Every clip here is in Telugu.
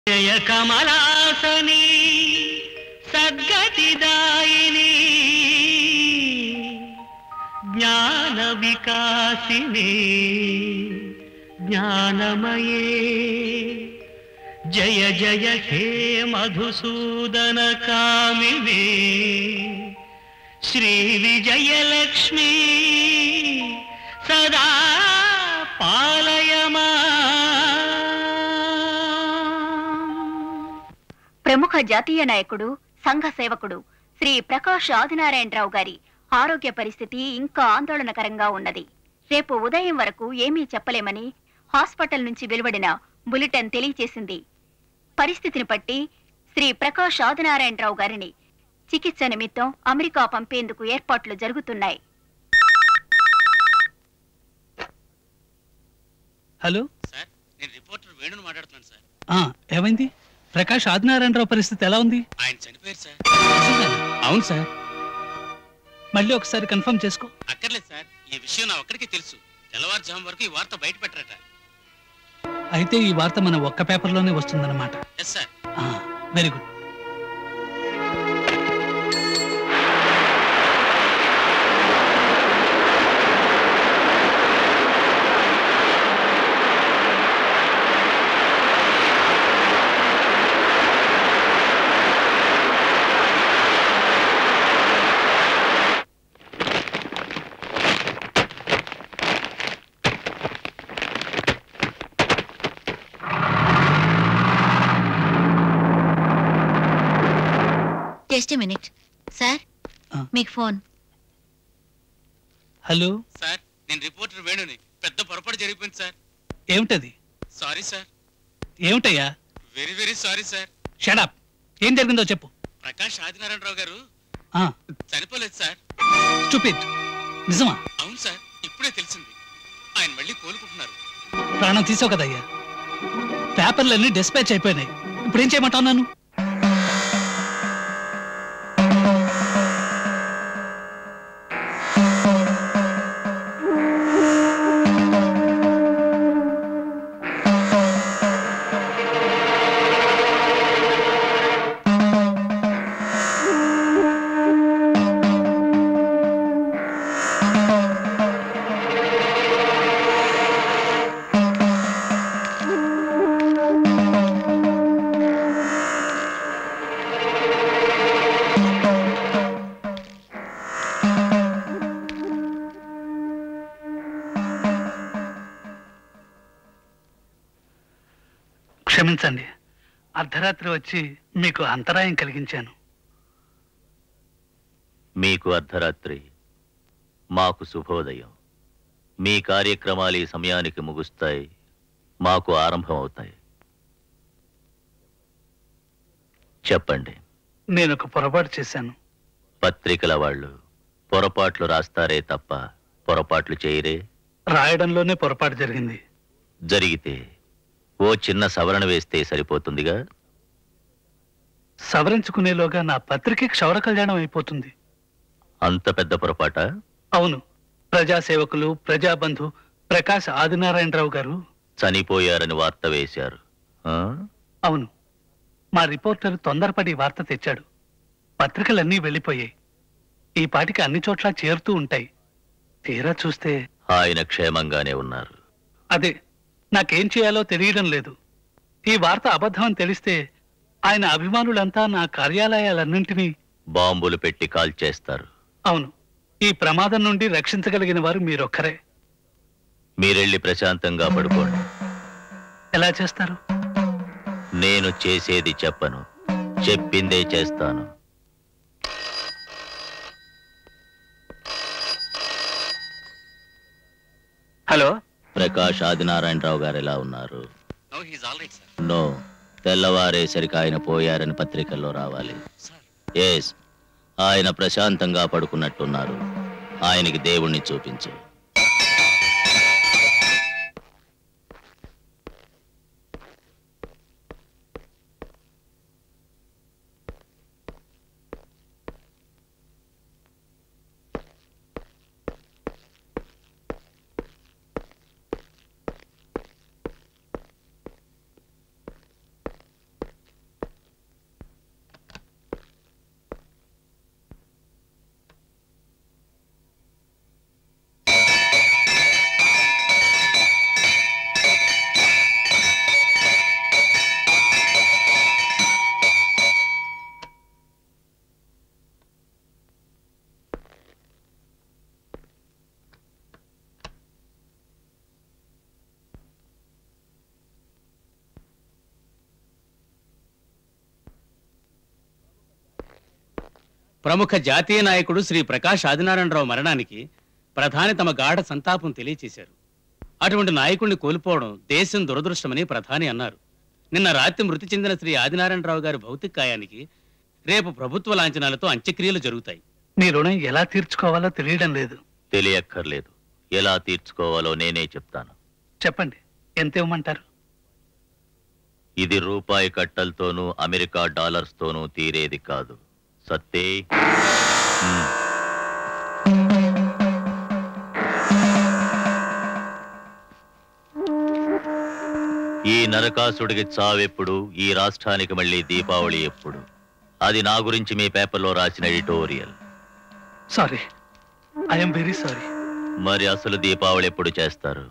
జయ కమలాసని సద్గతిదాయిని జ్ఞాన వికాసిని జ్ఞానమయే జయ జయ హే మధుసూదన కామిని శ్రీ విజయలక్ష్మి సదా పాలయమా ప్రముఖ జాతీయ నాయకుడు సంఘ సేవకుడు శ్రీ ప్రకాష్ ఆదినారాయణరావు గారి ఆరోగ్య పరిస్థితి ఇంకా ఆందోళనకరంగా ఉన్నది రేపు ఉదయం వరకు ఏమీ చెప్పలేమని హాస్పిటల్ నుంచి వెలువడిన బులెటిన్ తెలియజేసింది పరిస్థితిని బట్టి శ్రీ ప్రకాష్ ఆదినారాయణరావు గారిని చికిత్స నిమిత్తం అమెరికా పంపేందుకు ఏర్పాట్లు జరుగుతున్నాయి హలో సార్ నేను రిపోర్టర్ వేణుని మాట్లాడుతున్నాను సార్ ఆ, ఏమైంది ప్రకాష్ ఆదినారాయణరావు పరిస్థితి ఎలా ఉంది ఆయన చనిపోయారు సార్ నిజంగానా? అవును సార్ మళ్ళీ ఒకసారి కన్ఫర్మ్ చేసుకో అక్కర్లేదు సార్ ఈ విషయం నా ఒక్కడికే తెలుసు తెల్లవారుజాము వరకు ఈ వార్త బయట పెట్టరట అయితే ఈ వార్త మన ఒక్క పేపర్లోనే వస్తుందన్నమాట yes sir very good just minute sir ఆ. మీకు ఫోన్ హలో సార్ నేను రిపోర్టర్ వేణుని పెద్ద పొరపాటు జరిగిపోయింది సార్ ఏమిటది సారీ సార్ ఏమిటయ్యా very very sorry sir shut up ఏం జరిగిందో చెప్పు ప్రకాష్ ఆదినారాయణరావు గారు ఆ చనిపోలేదు సార్ స్టూపిడ్ నిజమా అవును సార్ ఇప్పుడే తెలిసింది ఆయన మళ్ళీ కోలుకుంటున్నారు ప్రాణం తీసావు కదయ్యా పేపర్లన్నీ డిస్పాచ్ అయిపోయినాయి ఇప్పుడు ఏం చేయమంటావు నన్ను క్షమించండి అర్ధరాత్రి వచ్చి మీకు అంతరాయం కలిగించాను మీకు అర్ధరాత్రి మాకు శుభోదయం మీ కార్యక్రమాలు ఈ సమయానికి ముగుస్తాయి మాకు ఆరంభం అవుతాయి చెప్పండి నేను ఒక పొరపాటు చేశాను పత్రికల వాళ్ళు పొరపాట్లు రాస్తారే తప్ప పొరపాట్లు చేయరే రాయడంలోనే పొరపాటు జరిగింది జరిగితే ఓ చిన్న సవరణ వేస్తే సరిపోతుందిగా సవరించుకునేలోగా నా పత్రిక క్షౌర కళ్యాణం అయిపోతుంది అంత పెద్ద పొరపాట అవును ప్రజాసేవకులు ప్రజాబంధు ప్రకాశ్ ఆదినారాయణరావు గారు చనిపోయారని వార్త వేశారు ఆ? అవును మా రిపోర్టర్ తొందరపడి వార్త తెచ్చాడు పత్రికలన్నీ వెళ్ళిపోయాయి ఈ పాటికి అన్ని చోట్ల చేరుతూ ఉంటాయి తీరా చూస్తే ఆయన క్షేమంగానే ఉన్నారు అదే నాకేం చేయాలో తెలియడం లేదు ఈ వార్త అబద్ధం అని తెలిస్తే ఆయన అభిమానులంతా నా కార్యాలయాలన్నింటినీ బాంబులు పెట్టి కాల్చేస్తారు అవును ఈ ప్రమాదం నుండి రక్షించగలిగిన వారు మీరొక్కరే మీరెళ్ళి ప్రశాంతంగా పడుకోండి ఎలా చేస్తారు నేను చేసేది చెప్పను చెప్పిందే చేస్తాను హలో ప్రకాష్ ఆదినారాయణరావు గారు ఎలా ఉన్నారు no he's all right sir no తెల్లవారేసరికి ఆయన పోయారని పత్రికల్లో రావాలి సార్ ఎస్ ఆయన ప్రశాంతంగా పడుకున్నట్టున్నారు ఆయనకి దేవుణ్ణి చూపించు ప్రముఖ జాతీయ నాయకుడు శ్రీ ప్రకాష్ ఆదినారాయణరావు మరణానికి ప్రధాని తమ గాఢ సంతాపం తెలియచేశారు అటువంటి నాయకుడిని కోల్పోవడం దేశం దురదృష్టమని ప్రధాని అన్నారు నిన్న రాత్రి మృతి చెందిన శ్రీ ఆదినారాయణరావు గారి భౌతిక కాయానికి రేపు ప్రభుత్వ లాంఛనాలతో అంత్యక్రియలు జరుగుతాయి మీ రుణం ఎలా తీర్చుకోవాలో తెలియడం లేదు తెలియక్కర్లేదు ఎలా తీర్చుకోవాలో నేనే చెప్తాను చెప్పండి ఎంత ఇవ్వమంటారు ఇది రూపాయి కట్టలతోనూ అమెరికా డాలర్స్తోనూ తీరేది కాదు సత్తే మ్మ్. ఈ నరకాసుడికి చావెప్పుడు ఈ రాష్ట్రానికి మళ్ళీ దీపావళి ఎప్పుడు అది నా గురించి మీ పేపర్లో రాసిన editorial sorry I'm very sorry మరి అసలు దీపావళి ఎప్పుడు చేస్తారు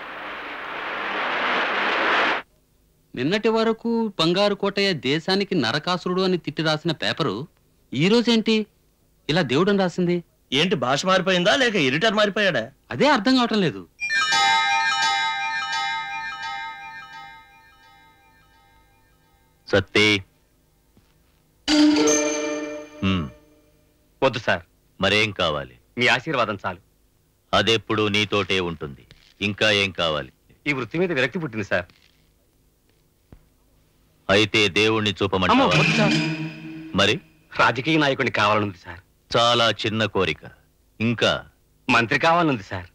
నిన్నటి వరకు బంగారు కోటయ్య దేశానికి నరకాసురుడు అని తిట్టి రాసిన పేపరు ఈ రోజేంటి ఇలా దేవుడని రాసింది ఏంటి భాష మారిపోయిందా లేక ఎడిటర్ మారిపోయాడా అదే అర్థం కావటం లేదు సత్తే మ్మ్. వద్దు సార్ మరేం కావాలి మీ ఆశీర్వాదం చాలు అదెప్పుడు నీతోటే ఉంటుంది ఇంకా ఏం కావాలి ఈ వృత్తి మీద విరక్తి పుట్టింది సార్ అయితే దేవుణ్ణి చూపమంటావా మరి రాజకీయ నాయకుడిని కావాలనుంది సార్ చాలా చిన్న కోరిక ఇంకా మంత్రి కావాలనుంది సార్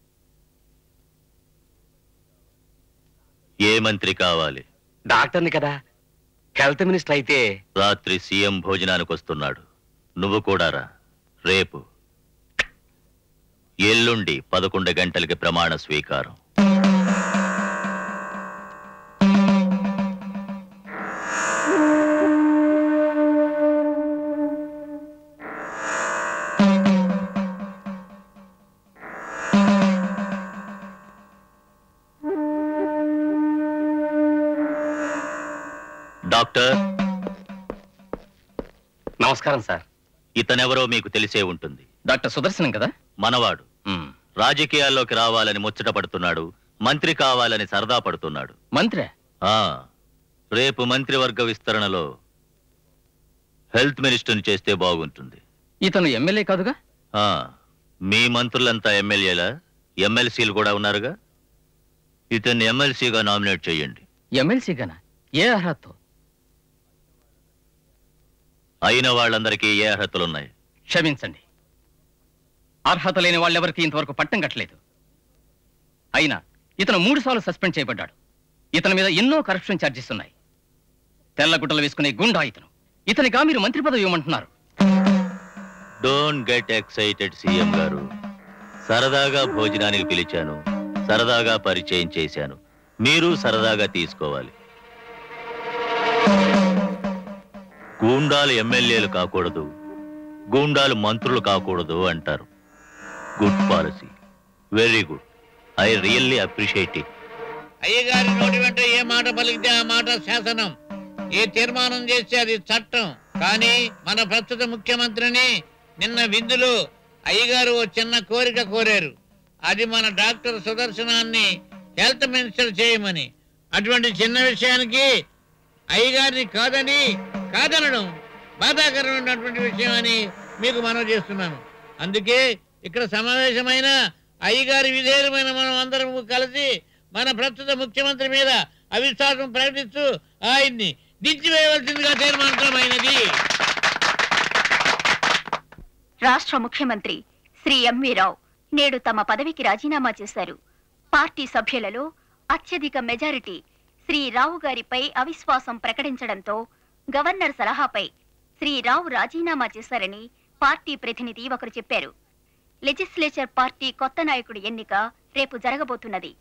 ఏ మంత్రి కావాలి డాక్టర్ని కదా హెల్త్ మినిస్టర్ అయితే రాత్రి సీఎం భోజనానికి వస్తున్నాడు నువ్వు కూడా రా రేపు ఎల్లుండి పదకొండు గంటలకి ప్రమాణ స్వీకారం డాక్టర్ నమస్కారం సార్ ఇతనెవరో మీకు తెలిసే ఉంటుంది డాక్టర్ సుదర్శనం కదా మనవాడు రాజకీయాల్లోకి రావాలని ముచ్చట పడుతున్నాడు మంత్రి కావాలని సరదా పడుతున్నాడు మంత్రి ఆ రేపు మంత్రివర్గ విస్తరణలో హెల్త్ మినిస్టర్ని చేస్తే బాగుంటుంది ఇతను ఎమ్మెల్యే కాదుగా ఆ మీ మంత్రులంతా ఎమ్మెల్యేలా ఎమ్మెల్సీలు కూడా ఉన్నారుగా ఇతన్ని ఎమ్మెల్సీగా నామినేట్ చేయండి ఎమ్మెల్సీ గనా ఏ అర్హత అయిన వాళ్ళందరికీ ఏ అర్హతలున్నాయి క్షమించండి అర్హత లేని వాళ్ళెవరికి ఇంతవరకు పట్టం కట్టలేదు అయినా ఇతను మూడు సార్లు సస్పెండ్ చేయబడ్డాడు ఇతని మీద ఎన్నో కరప్షన్ ఛార్జెస్ ఉన్నాయి తెల్ల గుడ్డలు వేసుకునే గుండా ఇతను ఇతనిగా మీరు మంత్రి పదవి ఇవ్వమంటున్నారు డోంట్ గెట్ ఎక్సైటెడ్ సీఎం గారు సరదాగా భోజనానికి పిలిచాను సరదాగా పరిచయం చేశాను మీరు సరదాగా తీసుకోవాలి గూండాలు ఎమ్మెల్యేలు కాకూడదు గూండాలు మంత్రులు కాకూడదు అంటారు good policy very good I really appreciate it అయ్యగారి నోటి వెంట ఏ మాట పలికితే ఆ మాట శాసనం ఏ తీర్మానం చేస్తే అది చట్టం కానీ మన ప్రస్తుత ముఖ్యమంత్రిని నిన్న విందులో అయ్యగారు ఓ చిన్న కోరిక కోరారు అది మన డాక్టర్ సుదర్శనాన్ని హెల్త్ మినిస్టర్ చేయమని అటువంటి చిన్న విషయానికి అయ్యగారిని కాదని కాదనడం బాధాకరమైనటువంటి విషయం అని మీకు మనవి చేస్తున్నాను అందుకే ఇక్కడ సమావేశమైన అయ్యగారి విధేయమైన మనం అందరం కలిసి మన ప్రస్తుత ముఖ్యమంత్రి మీద అవిశ్వాసం ప్రకటిస్తూ ఆయన్ని దించివేయవలసిందిగా తీర్మానితమైనది రాష్ట్ర ముఖ్యమంత్రి శ్రీ ఎంవి రావు నేడు తమ పదవికి రాజీనామా చేశారు పార్టీ సభ్యులలో అత్యధిక మెజారిటీ శ్రీ రావు గారిపై అవిశ్వాసం ప్రకటించడంతో గవర్నర్ సలహాపై శ్రీ రావు రాజీనామా చేశారని పార్టీ ప్రతినిధి ఒకరు చెప్పారు లెజిస్లేచర్ పార్టీ కొత్త నాయకుడి ఎన్నిక రేపు జరగబోతున్నది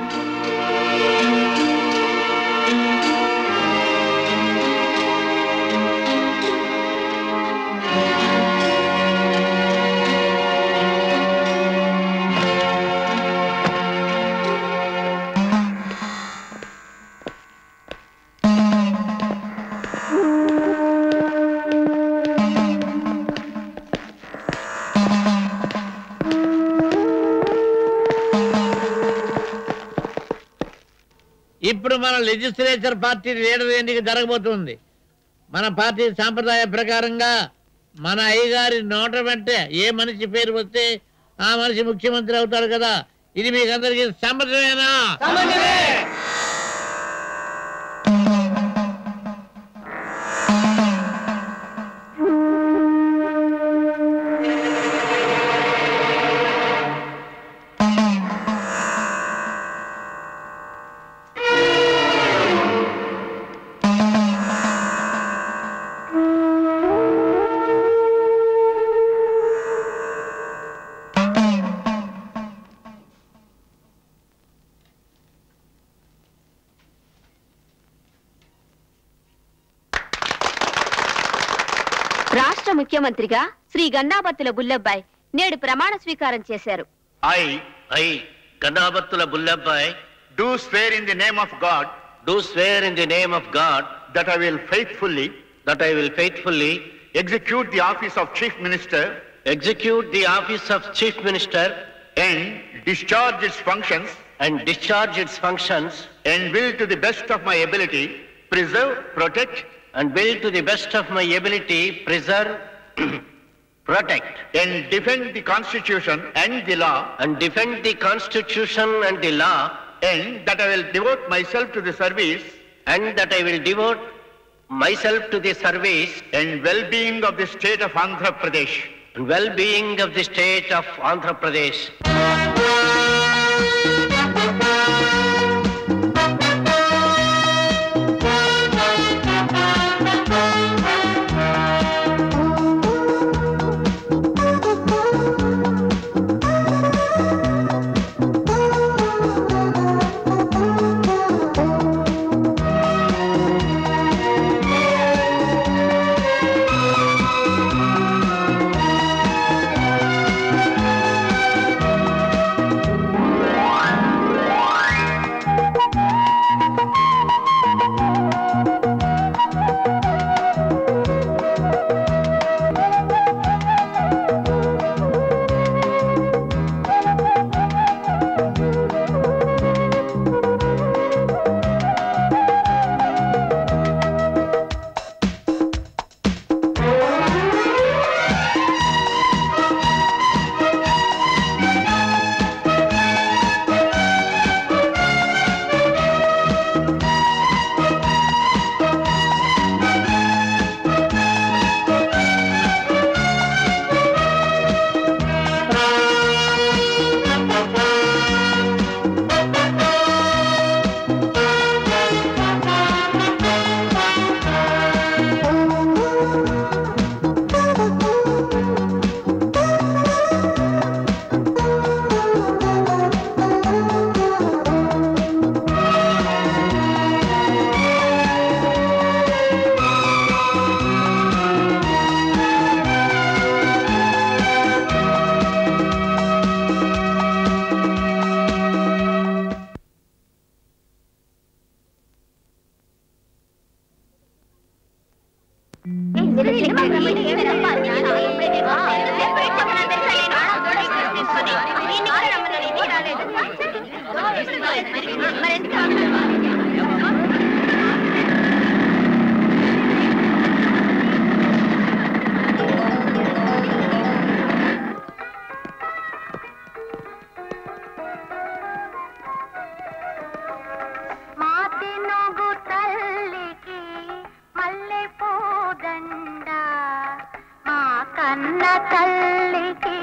ఇప్పుడు మన లెజిస్లేచర్ పార్టీ లీడర్ ఎన్నిక జరగబోతుంది మన పార్టీ సాంప్రదాయ ప్రకారంగా మన అయ్యగారి నోట వెంటే ఏ మనిషి పేరు వస్తే ఆ మనిషి ముఖ్యమంత్రి అవుతారు కదా ఇది మీకు అందరికీ సమ్మతమేనా రాష్ట్ర ముఖ్యమంత్రిగా శ్రీ గన్నాబత్తుల బుల్లబ్బాయ్ నేడు ప్రమాణ స్వీకారం చేశారు I, I, Gannabattula Bullabhai, do swear in the name of God do swear in the name of God that I will faithfully that I will faithfully execute the office of Chief Minister execute the office of Chief Minister and discharge its functions and discharge its functions and will to the best of my ability preserve, protect and will to the best of my ability preserve, protect and defend the Constitution and the law and defend the Constitution and the law and that I will devote myself to the service and that I will devote myself to the service and well-being of the state of Andhra Pradesh. and well-being of the state of Andhra Pradesh. మాతినోగు తల్లికి మల్లె పూదండ మా కన్న తల్లికి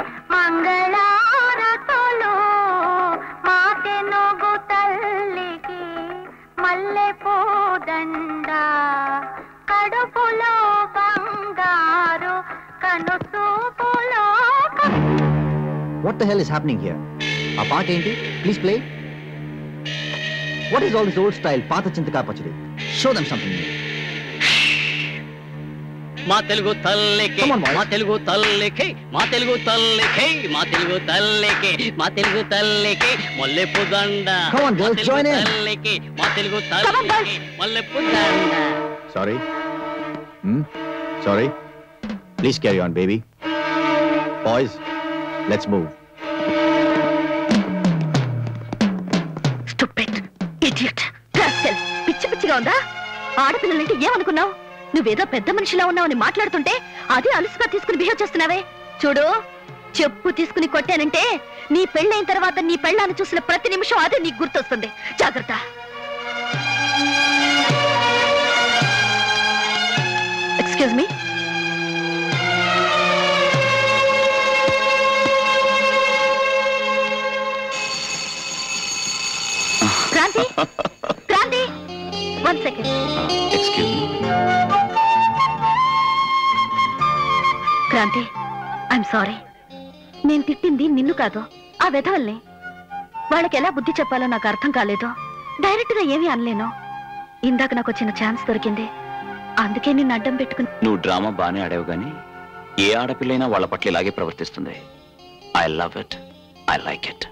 మంగళారతులు మాతినోగు తల్లికి మల్లె పూదండ కడుపులో బంగారు కనుసూపులో What the hell is happening here? ఆ పాట ఏంటి please play what is all this old style పాత చింతకా పచ్చడి షో దమ్ సంథింగ్ మా తెలుగు తల్లికి Come on, boys. మా తెలుగు తల్లికి మా తెలుగు తల్లికి మా తెలుగు తల్లికి మా తెలుగు తల్లికి మల్లెపు దండ Come on, మా girls, తెలుగు join in. తల్లికి మా తెలుగు తల్లికి మల్లెపు దండ sorry sorry please carry on baby boys let's move stupid idiot rascal పిచ్చి పిచ్చిగా ఉందా ఆడపిల్లలంటే ఏమనుకున్నావు నువ్వేదో పెద్ద మనిషిలా ఉన్నావని మాట్లాడుతుంటే అది అలుసుగా తీసుకుని బిహేవ్ చేస్తున్నావే చూడు చెప్పు తీసుకుని కొట్టానంటే నీ పెళ్ళైన తర్వాత నీ పెళ్ళాన్ని చూసిన ప్రతి నిమిషం అదే నీకు గుర్తొస్తుంది జాగ్రత్త excuse me Kranti Kranti one second excuse me Kranti I'm sorry నేను తిట్టింది నిన్ను కాదు ఆ వెధవల్ని వాళ్ళకి ఎలా బుద్ధి చెప్పాలో నాకు అర్థం కాలేదు డైరెక్ట్ గా ఏమీ అనలేను ఇందాక నాకు చిన్న ఛాన్స్ దొరికింది అందుకే నిన్ను అడ్డం పెట్టుకుని నువ్వు డ్రామా బాగానే ఆడావు కానీ ఏ ఆడపిల్లైనా వాళ్ళ పట్ల ఇలాగే ప్రవర్తిస్తుంది I love it I like it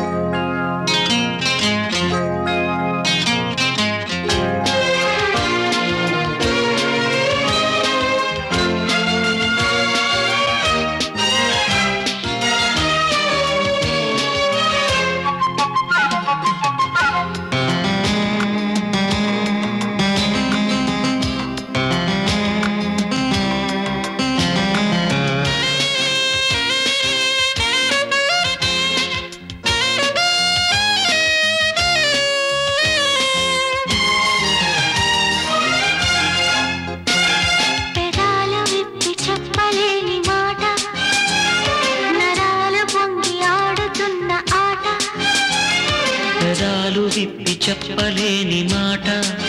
పెదాలు విప్పి చెప్పలేని మాట నరాలు పొంగి ఆడుతున్న ఆట పెదాలు విప్పి చెప్పలేని మాట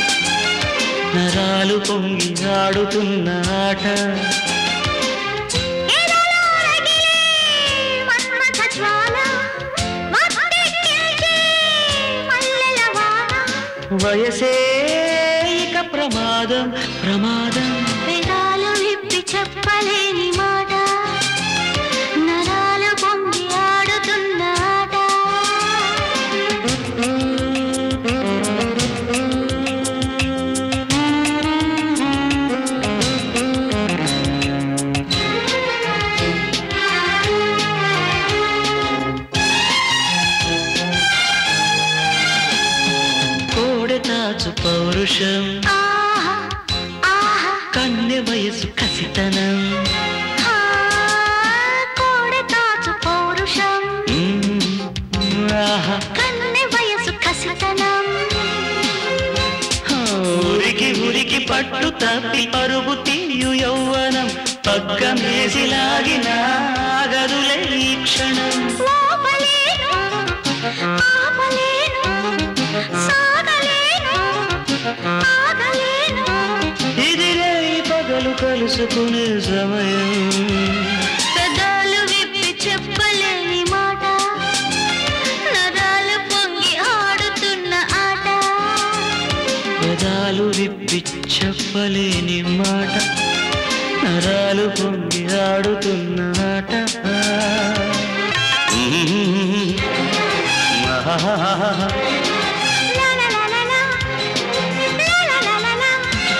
నరాలు పొంగి ఆడుతున్న ఆట ఎదలో రగిలే మన్మథ జ్వాల మత్తెక్కించే మల్లెల వాన వయసే ఇక ప్రమాదం ప్రమాదం పెదాలు విప్పి చెప్పలేని మాట నరాలు పొంగి ఆడుతున్న ఆట కోడె తాచు పౌరుషం ఆహా ఆహా కన్నె వయసు కసితనం ఆ, కోడె తాచు పౌరుషం మ్మ్. ఆహా కన్నె వయసు కసితనం ఊరికి ఊరికి పట్టు తప్పి పరుగు తీయు యౌవనం పక్కమేసి లాగిన ఆగదులే ఈ క్షణం లోపలేను ఆపలేను సాగలేను ఆగలేను ఇదిలే ఈ పగలు కలుసుకునే సమయం పెదాలు విప్పి చెప్పలేని మాట నరాలు పొంగి ఆడుతున్న ఆట పదాలు విప్పి చెప్పలేని మాట నరాలు పొంగి ఆడుతున్న ఆట మ్మ్. ఆహాహాహా. లా లా లా లా లా. లా లా లా లా లా.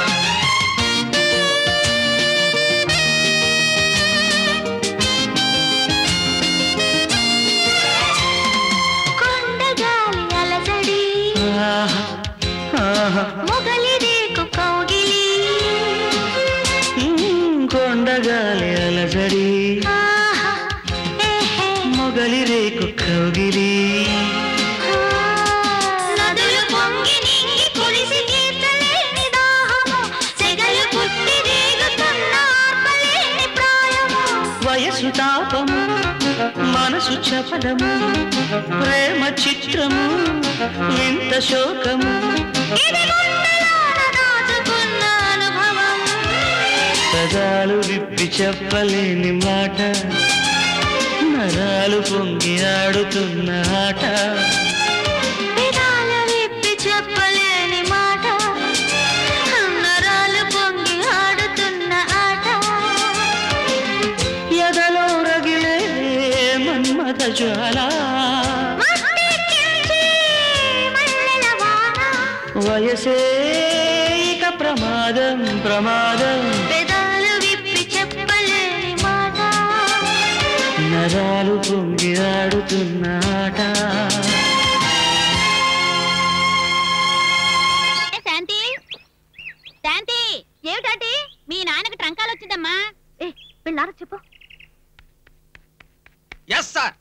కొండగాలి అలజడి ఆహా. ఆహా. మొగలి రేకు కౌగిలి మ్మ్. కొండగాలి అలజడి ఆహా ఏహే మొగలి రేకు కౌగిలి నదులు పొంగి నింగి కురిసి తీర్చలేని దాహము సెగలు పుట్టి రేగుతున్న ఆర్పలేని ప్రాయము వయసు తాపము మనసు చపలము ప్రేమ చిత్రము వింత శోకము ఇది గుండెలోన దాచుకున్న అనుభవం పదాలు విప్పి చెప్పలేని మాట నరాలు పొంగి ఆడుతున్న ఆట పెదాలు విప్పి చెప్పలేని మాట నరాలు పొంగి ఆడుతున్న ఆట ఎదలో రగిలే మన్మథ జ్వాల మత్తెక్కించే మల్లెల వాన వయసే ఇక ప్రమాదం ప్రమాదం పెదాలు విప్పి చెప్పలేని మాట నరాలు పొంగి ఆడుతున్న ఆట శాంతి శాంతి ఏమిటాంటి మీ నాన్నకి ట్రంకాలు వచ్చిందమ్మా ఏ వెళ్ళారా చెప్పు ఎస్ సార్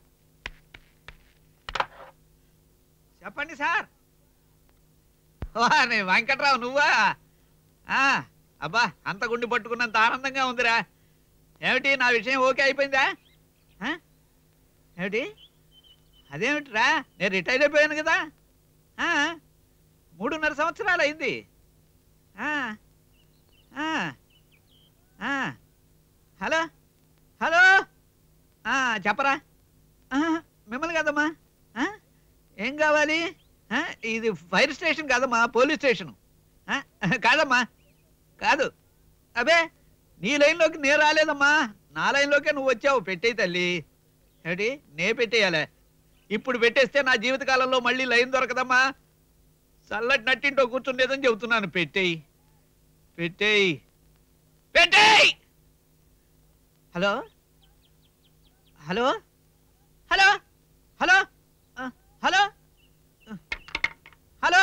చెప్పండి సార్ వారిని వెంకట్రావు నువ్వా ఆ, అబ్బా అంత గుండి పట్టుకున్నంత ఆనందంగా ఉందిరా ఏమిటి నా విషయం ఓకే అయిపోయిందా ఆ? ఏమిటి అదేమిటిరా నేను రిటైర్ అయిపోయాను కదా ఆ, మూడున్నర సంవత్సరాలు అయింది ఆ, ఆ, ఆ. హలో హలో ఆ, చెప్పరా ఆ, మిమ్మల్ని కదమ్మా ఆ, ఏం కావాలి ఆ, ఇది ఫైర్ స్టేషన్ కాదమ్మా పోలీస్ స్టేషన్ కాదమ్మా కాదు అబే నీ లైన్లోకి నే రాలేదమ్మా నా లైన్లోకే నువ్వు వచ్చావు పెట్టేయి తల్లి ఏమిటి నే పెట్టేయాలే ఇప్పుడు పెట్టేస్తే నా జీవితకాలంలో మళ్ళీ లైన్ దొరకదమ్మా చల్లటి నట్టింటో కూర్చుండేదని చెబుతున్నాను పెట్టేయి పెట్టేయి పెట్టేయి హలో హలో హలో హలో ఆ, హలో ఆ, హలో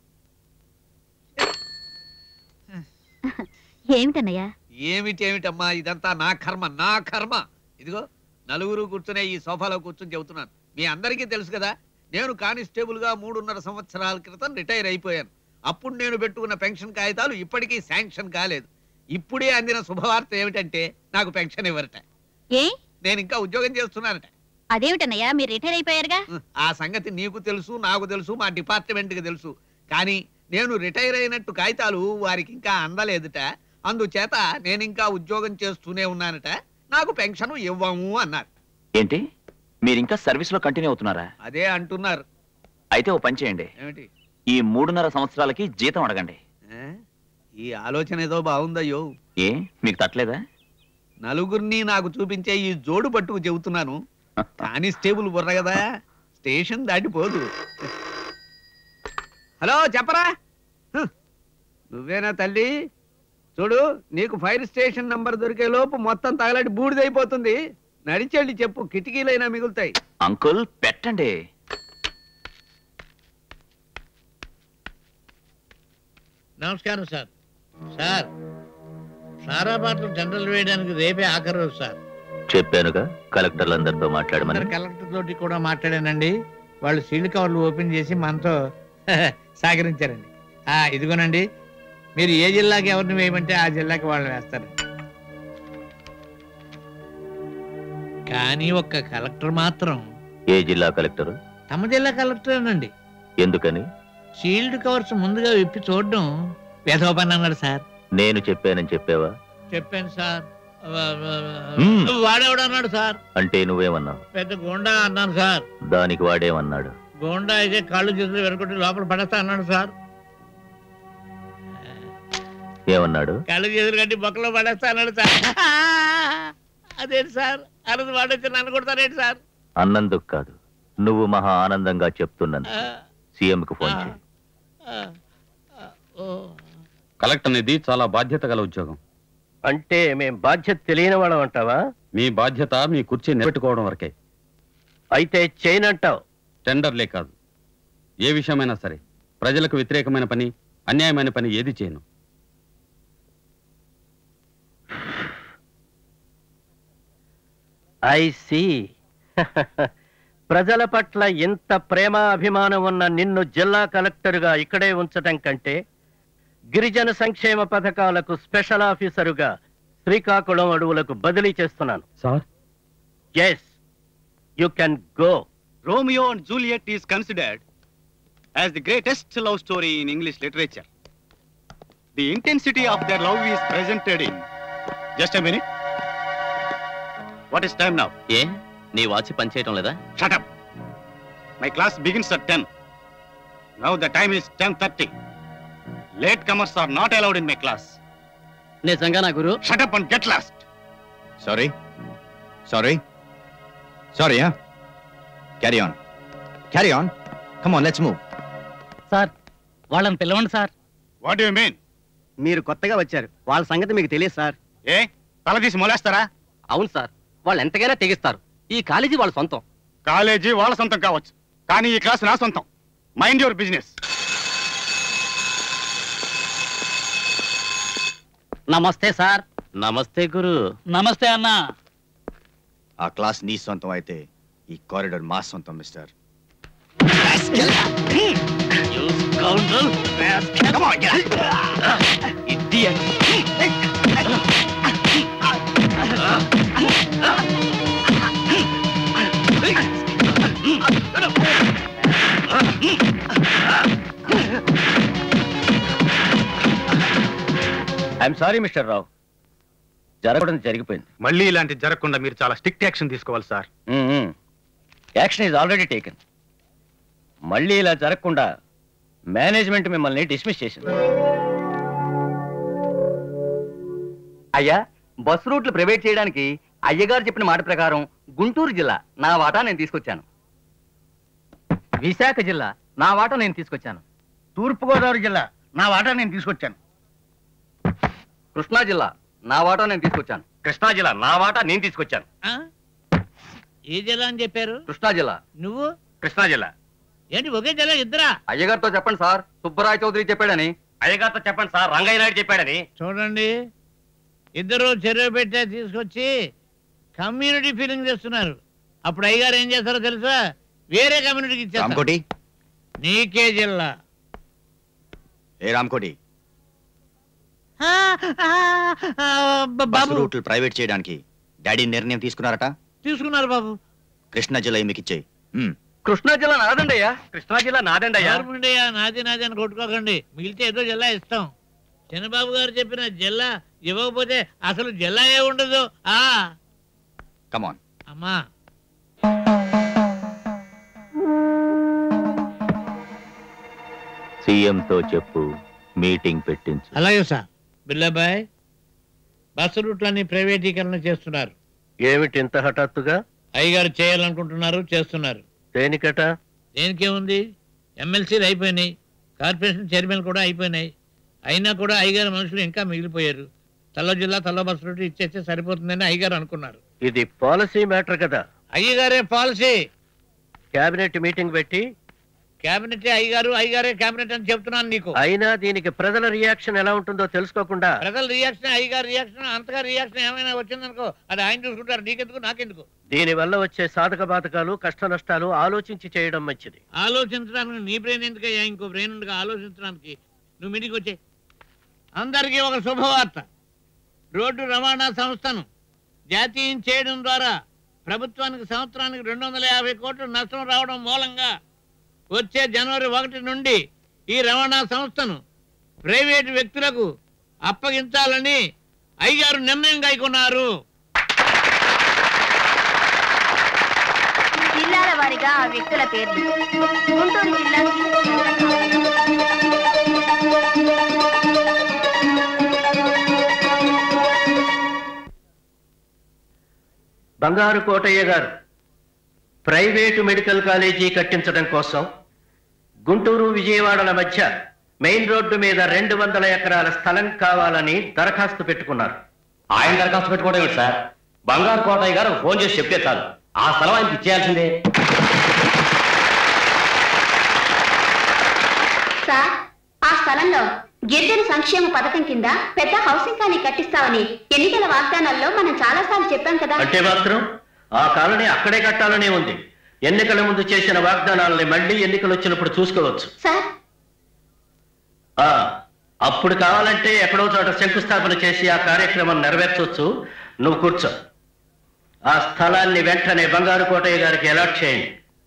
ఏమిటన్నయ్యా ఏమిటి ఏమిటమ్మా ఇదంతా నా కర్మ నా కర్మ ఇదిగో నలుగురు కూర్చునే ఈ సోఫాలో కూర్చుని చెబుతున్నాను మీ అందరికీ తెలుసు కదా నేను కానిస్టేబుల్ గా మూడున్నర సంవత్సరాల క్రితం రిటైర్ అయిపోయాను అప్పుడు నేను పెట్టుకున్న పెన్షన్ కాగితాలు ఇప్పటికీ శాంక్షన్ కాలేదు ఇప్పుడే అందిన శుభవార్త ఏమిటంటే నాకు పెన్షన్ ఇవ్వరట ఏ నేను ఇంకా ఉద్యోగం చేస్తున్నానట అదేమిటన్నయ్యా మీరు రిటైర్ అయిపోయారుగా ఆ సంగతి నీకు తెలుసు నాకు తెలుసు మా డిపార్ట్మెంట్కి తెలుసు కానీ నేను రిటైర్ అయినట్టు కాగితాలు వారికి ఇంకా అందలేదుట అందుచేత నేను ఇంకా ఉద్యోగం చేస్తూనే ఉన్నానట నాకు పెన్షన్ ఇవ్వము అన్నారు ఏంటి మీరు ఇంకా సర్వీస్ లో కంటిన్యూ అవుతున్నారా అదే అంటున్నారు అయితే ఓ పని చేయండి ఏమిటి ఈ మూడున్నర సంవత్సరాలకి జీతం అడగండి ఏ? ఈ ఆలోచన ఏదో బాగుందయ్యో ఏ మీకు తట్టలేదా నలుగురిని నాకు చూపించే ఈ జోడు పట్టుకు చెబుతున్నాను కానిస్టేబుల్ బుర్ర కదా స్టేషన్ దాటిపోదు హలో చెప్పరా హ్. నువ్వేనా తల్లి చూడు నీకు ఫైర్ స్టేషన్ నంబర్ దొరికే లోపు మొత్తం తగలటి బూడిదైపోతుంది నడిచెళ్ళి చెప్పు కిటికీలైనా మిగులుతాయి అంకుల్ పెట్టండి నమస్కారం సార్ సార్ సారా బాటలు టెండర్లు వేయడానికి రేపే ఆఖరి రోజు సార్ చెప్పానుగా కలెక్టర్లందరితో మాట్లాడమని అందరు కలెక్టర్ తోటి కూడా మాట్లాడానండి వాళ్ళు సీల్డ్ కవర్లు ఓపెన్ చేసి మనతో సహకరించారండి ఆ ఇదిగోనండి మీరు ఏ జిల్లాకి ఎవరిని వేయమంటే ఆ జిల్లాకి వాళ్ళు వేస్తారు కానీ ఒక్క కలెక్టర్ మాత్రం ఏ జిల్లా కలెక్టర్ తమ జిల్లా కలెక్టరేనండి ఎందుకని షీల్డ్ కవర్స్ ముందుగా విప్పి చూడడం వేధోపని అన్నాడు సార్ నేను చెప్పానని చెప్పావా చెప్పాను సార్ మ్మ్. వాడేవాడు అన్నాడు సార్ అంటే నువ్వేమన్నావు పెద్ద గుండా అన్నాను సార్ దానికి వాడేమన్నాడు గోండా అయితే కాళ్ళు చేతులు వెనకొట్టి లోపల పడేస్తా అన్నాడు సార్ ఏమన్నాడు కాళ్ళు చేతులు కట్టి బొక్కలో పడేస్తా అన్నాడు సార్ అదేంటి సార్ అరదు వాడొచ్చి నన్ను కొడతారేంటి సార్ అన్నందుకు కాదు నువ్వు మహా ఆనందంగా చెప్తున్నందుకు సీఎంకు ఫోన్ చేయి కలెక్టర్ అనేది చాలా బాధ్యత గల ఉద్యోగం అంటే మేం బాధ్యత తెలియని వాళ్ళం అంటావా మీ బాధ్యత మీ కుర్చీ నిలబెట్టుకోవడం వరకే అయితే చేయనంటావు టెండర్లే కాదు ఏ విషయమైనా సరే ప్రజలకు వ్యతిరేకమైన పని అన్యాయమైన పని ఏది చేయను ఐ సి ప్రజల పట్ల ఇంత ప్రేమ అభిమానం ఉన్న నిన్ను జిల్లా కలెక్టరుగా ఇక్కడే ఉంచటం కంటే గిరిజన సంక్షేమ పథకాలకు స్పెషల్ ఆఫీసరుగా శ్రీకాకుళం అడవులకు బదిలీ చేస్తున్నాను sir yes you can go Romeo and Juliet is considered as the greatest love story in English literature. The intensity of their love is presented in. Just a minute. What is time now? ఏ నీ వాచి పనిచేయటం లేదా Shut up. My class begins at 10. Now the time is 10.30. Late comers are not allowed in my class. నిజంగా నా గురు Shut up and get lost. Sorry. Sorry. Sorry, huh? Carry on. Carry on. Come on, let's move. Sir వాళ్ళని పిలవండి sir What do you mean? మీరు కొత్తగా వచ్చారు వాళ్ళ సంగతి మీకు తెలియదు సార్ ఏ తల తీసి మొలేస్తారా అవును సార్ వాళ్ళు ఎంతకైనా తెగిస్తారు ఈ కాలేజీ వాళ్ళ సొంతం కాలేజీ వాళ్ళ సొంతం కావచ్చు కానీ ఈ క్లాస్ నా సొంతం మైండ్ యువర్ బిజినెస్ నమస్తే సార్ నమస్తే గురు నమస్తే అన్నా ఆ క్లాస్ నీ సొంతం అయితే ఈ కారిడార్ మా సొంతం mister I'm sorry mister Rao జరగడం జరిగిపోయింది మళ్ళీ ఇలాంటి జరగకుండా మీరు చాలా స్ట్రిక్ట్ యాక్షన్ తీసుకోవాలి sir action is already taken మళ్ళీ ఇలా జరగకుండా మేనేజ్మెంట్ మిమ్మల్ని డిస్మిస్ చేసింది అయ్యా బస్ రూట్లు ప్రైవేట్ చేయడానికి అయ్యగారు చెప్పిన మాట ప్రకారం గుంటూరు జిల్లా నా వాటా నేను తీసుకొచ్చాను విశాఖ జిల్లా నా వాటా నేను తీసుకొచ్చాను తూర్పుగోదావరి జిల్లా నా వాటా నేను తీసుకొచ్చాను కృష్ణా జిల్లా నా వాటా నేను తీసుకొచ్చాను కృష్ణా జిల్లా నా వాటా నేను తీసుకొచ్చాను ఏ జిల్లా అని చెప్పారు కృష్ణా జిల్లా నువ్వు కృష్ణా జిల్లా ఏంటి ఒకే జిల్లా ఇద్దరా అయ్యగారితో చెప్పండి సార్ సుబ్బరాయ చౌదరి చెప్పాడని అయ్యగారితో చెప్పండి సార్ రంగయ్య నాయుడు చెప్పాడని చూడండి ఇద్దరు చెరువు పెట్టే తీసుకొచ్చి కమ్యూనిటీ ఫీలింగ్ చేస్తున్నారు అప్పుడు అయ్యగారు ఏం చేస్తారో తెలుసా వేరే కమ్యూనిటీకి ఇచ్చేస్తారు రామ్కోటి నీకే జిల్లా ఏ రామ్కోటి ఆ, ఆ, ఆ, బ- బస్ బాబు రూట్లు ప్రైవేట్ చేయడానికి డాడీ నిర్ణయం తీసుకున్నారట తీసుకున్నారు బాబు కృష్ణా జిల్లా మీకు ఇచ్చేయి కృష్ణా జిల్లా నాదండి అయ్యా కృష్ణా జిల్లా నాదండి అయ్యా గవర్నమెంట్ నాది నాది అని కొట్టుకోకండి మిగిలితే ఏదో జిల్లా ఇస్తాం చిన్నబాబు గారు చెప్పిన జిల్లా ఇవ్వకపోతే అసలు జిల్లా ఏ ఉండదు ఆ కమాన్ అమ్మా సీఎంతో చెప్పు మీటింగ్ పెట్టించు అలాగే సార్ బిల్లాబాయ్ బస్సు రూట్లన్నీ ప్రైవేటీకరణ చేస్తున్నారు ఏమిటి ఇంత హఠాత్తుగా అయ్యగారు చేయాలనుకుంటున్నారు చేస్తున్నారు దేనికట దేనికేముంది ఎమ్మెల్సీలు అయిపోయినాయి కార్పొరేషన్ చైర్మన్ కూడా అయిపోయినాయి అయినా కూడా అయ్యగారు మనుషులు ఇంకా మిగిలిపోయారు తల్లో జిల్లా తల్లో బస్సు రూట్ ఇచ్చేస్తే సరిపోతుందని అయ్యగారు అనుకున్నారు ఇది పాలసీ మ్యాటర్ కదా అయ్యగారే పాలసీ కేబినెట్ మీటింగ్ పెట్టి కేబినెట్ అయ్యగారు అయ్యగారే కేబినెట్ అని చెప్తున్నాను నీకు అయినా దీనికి ప్రజల రియాక్షన్ ఎలా ఉంటుందో తెలుసుకోకుండా ప్రజల రియాక్షన్ అయ్యగారు రియాక్షన్ అంతగా రియాక్షన్ ఏమైనా వచ్చిందనుకో అది ఆయన చూసుకుంటారు నీకెందుకు నాకెందుకు దీని వల్ల వచ్చే సాధక బాధకాలు కష్ట నష్టాలు ఆలోచించి చేయడం మంచిది ఆలోచించడానికి నీ బ్రెయిన్ ఎందుకయ్యా ఇంకో బ్రెయిన్ ఉండగా ఆలోచించడానికి నువ్వు మీటింగ్ వచ్చే అందరికీ ఒక శుభవార్త రోడ్డు రవాణా సంస్థను జాతీయం చేయడం ద్వారా ప్రభుత్వానికి సంవత్సరానికి రెండు వందల యాభై కోట్లు నష్టం రావడం మూలంగా వచ్చే జనవరి ఒకటి నుండి ఈ రవాణా సంస్థను ప్రైవేటు వ్యక్తులకు అప్పగించాలని అయ్యగారు నిర్ణయం కైకొన్నారు జిల్లాల వారీగా ఆ వ్యక్తుల పేర్లు గుంటూరు జిల్లాకి బంగారు కోటయ్య గారు ప్రైవేటు మెడికల్ కాలేజీ కట్టించడం కోసం గుంటూరు విజయవాడల మధ్య మెయిన్ రోడ్డు మీద రెండు వందల ఎకరాల స్థలం కావాలని దరఖాస్తు పెట్టుకున్నారు ఆయన దరఖాస్తు పెట్టుకోవడం ఏమిటి సార్ బంగారు కోటయ్య గారు ఫోన్ చేసి చెప్తే చాలు ఆ స్థలం ఆయనకి ఇచ్చేయాల్సిందే సార్ ఆ స్థలంలో గిరిజన సంక్షేమ పథకం కింద పెద్ద హౌసింగ్ కాలనీ కట్టిస్తామని ఎన్నికల వాగ్దానాల్లో మనం చాలాసార్లు చెప్పాం కదా అంటే మాత్రం ఆ కాలనీ అక్కడే కట్టాలనే ఉంది ఎన్నికల ముందు చేసిన వాగ్దానాలని మళ్ళీ ఎన్నికలు వచ్చినప్పుడు చూసుకోవచ్చు సార్ ఆ అప్పుడు కావాలంటే ఎక్కడో చోట శంకుస్థాపన చేసి ఆ కార్యక్రమం నెరవేర్చవచ్చు నువ్వు కూర్చో ఆ స్థలాన్ని వెంటనే బంగారు కోటయ్య గారికి అలాట్ చేయండి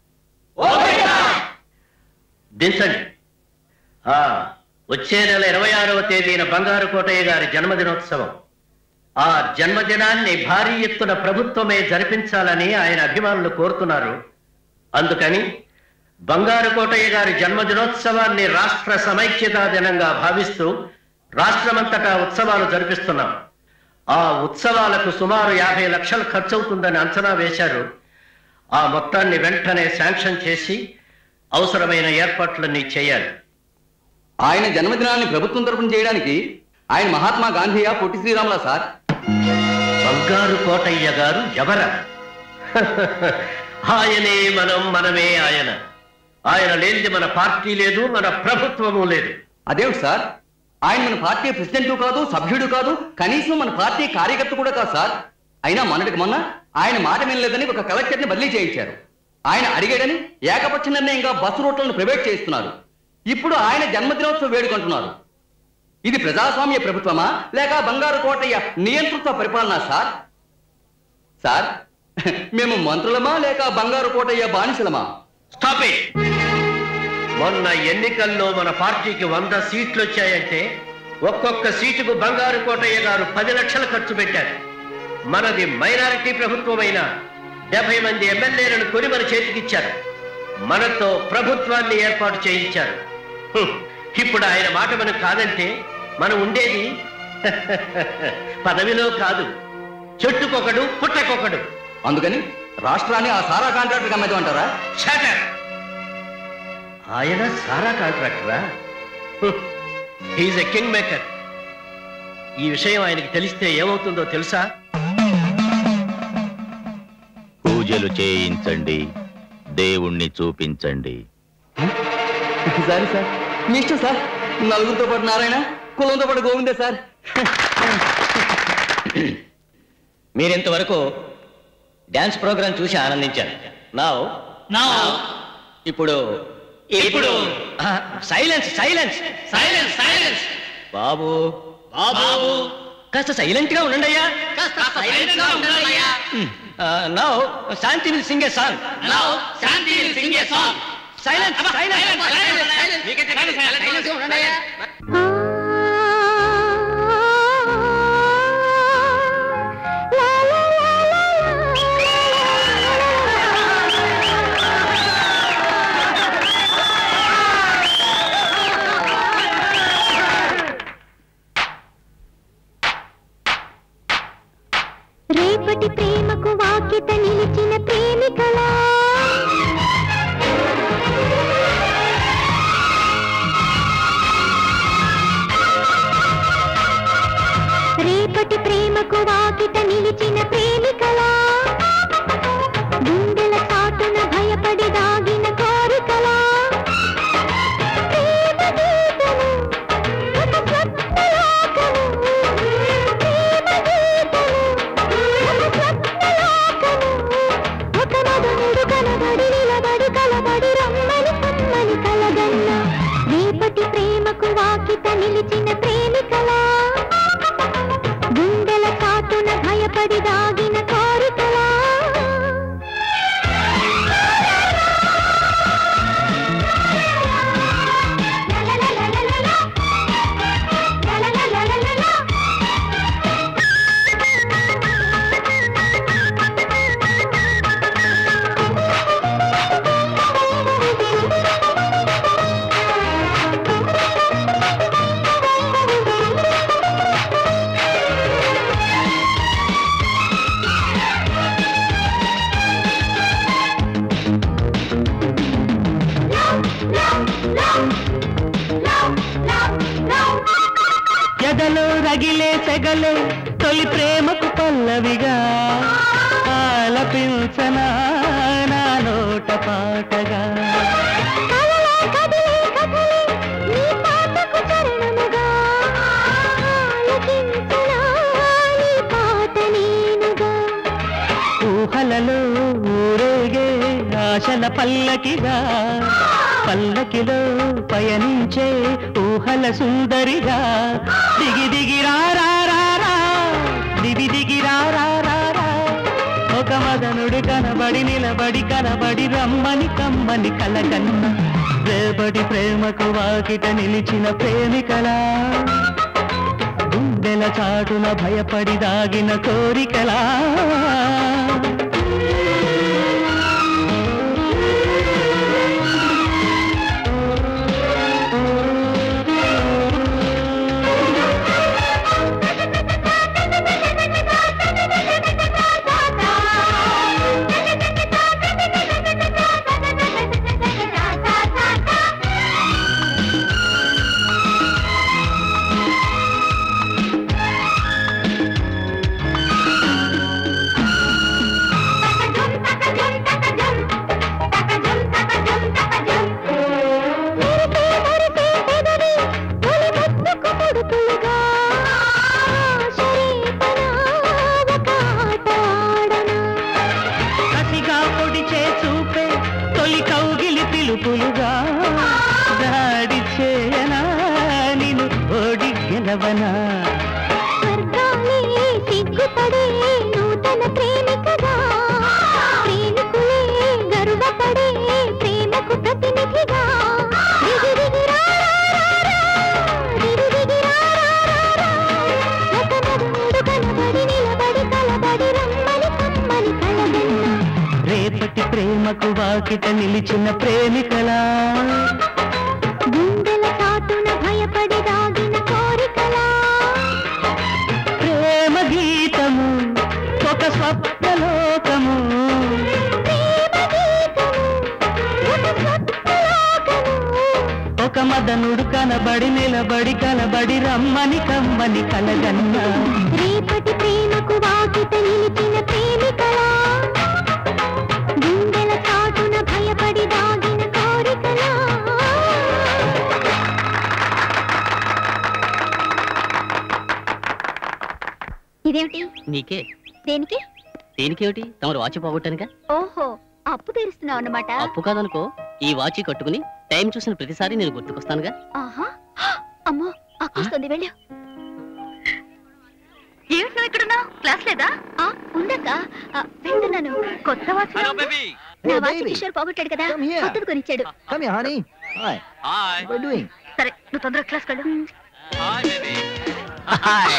దించండి ఆ వచ్చే నెల ఇరవై ఆరవ తేదీన బంగారు కోటయ్య గారి జన్మదినోత్సవం ఆ జన్మదినాన్ని భారీ ఎత్తున ప్రభుత్వమే జరిపించాలని ఆయన అభిమానులు కోరుతున్నారు అందుకని బంగారు కోటయ్య గారి జన్మదినోత్సవాన్ని రాష్ట్ర సమైక్యతా దినంగా భావిస్తూ రాష్ట్రమంతటా ఉత్సవాలు జరిపిస్తున్నాం ఆ ఉత్సవాలకు సుమారు యాభై లక్షలు ఖర్చవుతుందని అంచనా వేశారు ఆ మొత్తాన్ని వెంటనే శాంక్షన్ చేసి అవసరమైన ఏర్పాట్లన్నీ చేయాలి ఆయన జన్మదినాన్ని ప్రభుత్వం తరపున చేయడానికి ఆయన మహాత్మా గాంధీయా పొట్టి శ్రీరాములా సార్ బంగారు కోటయ్య గారు ఎవర ఆయనే మనం మనమే ఆయన ఆయన లేనిది మన పార్టీ లేదు మన ప్రభుత్వము లేదు అదేమిటి సార్ ఆయన మన పార్టీ ప్రెసిడెంట్ కాదు సభ్యుడు కాదు కనీసం మన పార్టీ కార్యకర్త కూడా కాదు సార్ అయినా మొన్నటికి మొన్న ఆయన మాట వినలేదని ఒక కలెక్టర్ని బదిలీ చేయించారు ఆయన అడిగాడని ఏకపక్ష నిర్ణయంగా బస్సు రూట్లను ప్రైవేట్ చేస్తున్నారు ఇప్పుడు ఆయన జన్మదినోత్సవ వేడుకుంటున్నారు ఇది ప్రజాస్వామ్య ప్రభుత్వమా లేక బంగారు కోటయ్య నియంతృత్వ పరిపాలన సార్ సార్ మేము మంత్రులమా లేక బంగారు కోటయ్య బానిసలమా స్టాప్ ఇట్ మొన్న ఎన్నికల్లో మన పార్టీకి వంద సీట్లు వచ్చాయంటే ఒక్కొక్క సీటుకు బంగారు కోటయ్య గారు పది లక్షలు ఖర్చు పెట్టారు మనది మైనారిటీ ప్రభుత్వమైన డెబ్బై మంది ఎమ్మెల్యేలను కొని మన చేతికిచ్చారు మనతో ప్రభుత్వాన్ని ఏర్పాటు చేయించారు హ్మ్. ఇప్పుడు ఆయన మాట మనం కాదంటే మనం ఉండేది పదవిలో కాదు చెట్టుకొకడు పుట్టకొకడు అందుకని రాష్ట్రాన్ని ఆ సారా కాంట్రాక్టర్ అమ్మేదంటారా ఆయన సారా కాంట్రాక్టరా హీజ్ ఎ కింగ్ మేకర్ ఈ విషయం ఆయనకి తెలిస్తే ఏమవుతుందో తెలుసా పూజలు చేయించండి దేవుణ్ణి చూపించండి సారీ సార్ మీ ఇష్టం సార్ నలుగురితో పాటు నారాయణ కులంతో పాటు గోవిందే సార్ మీరింతవరకు డాన్స్ ప్రోగ్రామ్ చూసి ఆనందించారు నా ఇప్పుడు ఇప్పుడు సైలెన్స్ సైలెన్స్ సైలెన్స్ సైలెన్స్ బాబు బాబు కాస్త సైలెంట్ గా ఉండండి అయ్యా now Shanti will sing a song now Shanti will sing a song silence silence ఉండండి అయ్యా రేపటి ప్రేమకు వాకిట నిలిచిన ప్రేమికలా రేపటి ప్రేమకు వాకిట నిలిచిన ప్రేమికలా గుండెల చాటున భయపడి దాగిన కోరికలా ప్రేమ గీతము, ఒక స్వప్నలోకము. ప్రేమ గీతము, ఒక స్వప్నలోకము. ఒక మదనుడు కనబడి నిలబడి కలబడి రమ్మని కమ్మని కలగన్న రేపటి ప్రేమకు వాకిట నిలిచిన ప్రేమికలా గుండెల చాటున భయపడి దాగిన కోరికలా ఎదలో రగిలే సెగలే తొలి ప్రేమకు పల్లవిగా ఆలపించనా నా నోట పాటగా కలలా కదిలే కథలే నీ పాటకు చరణముగా ఆలకించనా నీ పాట నేనుగా ఊహలలో ఊరేగే ఆశల పల్లకిగా పల్లకిలో పయనించే ఊహల సుందరిగా దిగి దిగి రా రా రా రా, దిగి దిగి రా రా రా రా. ఒక మదనుడు కనబడి నిలబడి కనబడి రమ్మని కమ్మని కలకన్న రేపటి ప్రేమకు వాకిట నిలిచిన ప్రేమికలా గుండెల చాటున భయపడి దాగిన కోరికలా పిలవనా స్వర్గాలే సిగ్గుపడే నూతన ప్రేమికగా ప్రేమికులే గర్వపడే ప్రేమకు ప్రతినిధిగా దిగి దిగి రా రా రా రా, దిగి దిగి రా రా రా రా. ఒక నదుడు కనబడి నిలబడి కలబడి రమ్మని కమ్మని కలగన్నా రేపటి ప్రేమకు వాకిట నిలిచిన ప్రేమికలా గుండెల చాటున భయపడి దాగిన కోరికలా ప్రేమ గీతము ఒక స్వప్నలోకము ఒక మదనుడు కనబడి నిలబడి కలబడి రమ్మని కమ్మని కలగన్నా రేపటి ప్రేమకు వాకిట నిలిచిన ప్రేమికలా గుండెల చాటున భయపడి దాగిన కోరికలా ఇదేమిటి నీకే దేనికి దేనికేమిటి తమరు వాచి పోగొట్టానుగా ఓహో అప్పు తీరుస్తున్నావు అన్నమాట అప్పు కాదనుకో ఈ వాచి కట్టుకుని టైం చూసిన ప్రతిసారి నేను గుర్తుకొస్తానుగా ఆహా అమ్మో అక్కొస్తుంది వెళ్ళు ఏమిటి నువ్వు ఇక్కడున్నావు క్లాస్ లేదా ఆ, ఉందక్క ఆ, వెళ్తున్నాను కొత్త వాచ్ నా వాచ్ కిషోర్ పోగొట్టాడు కదా కొత్తది కొనిచ్చాడు Come here, honey. Hi. Hi. What are you doing? సరే నువ్వు తొందరగా క్లాస్ వెళ్ళు Hi.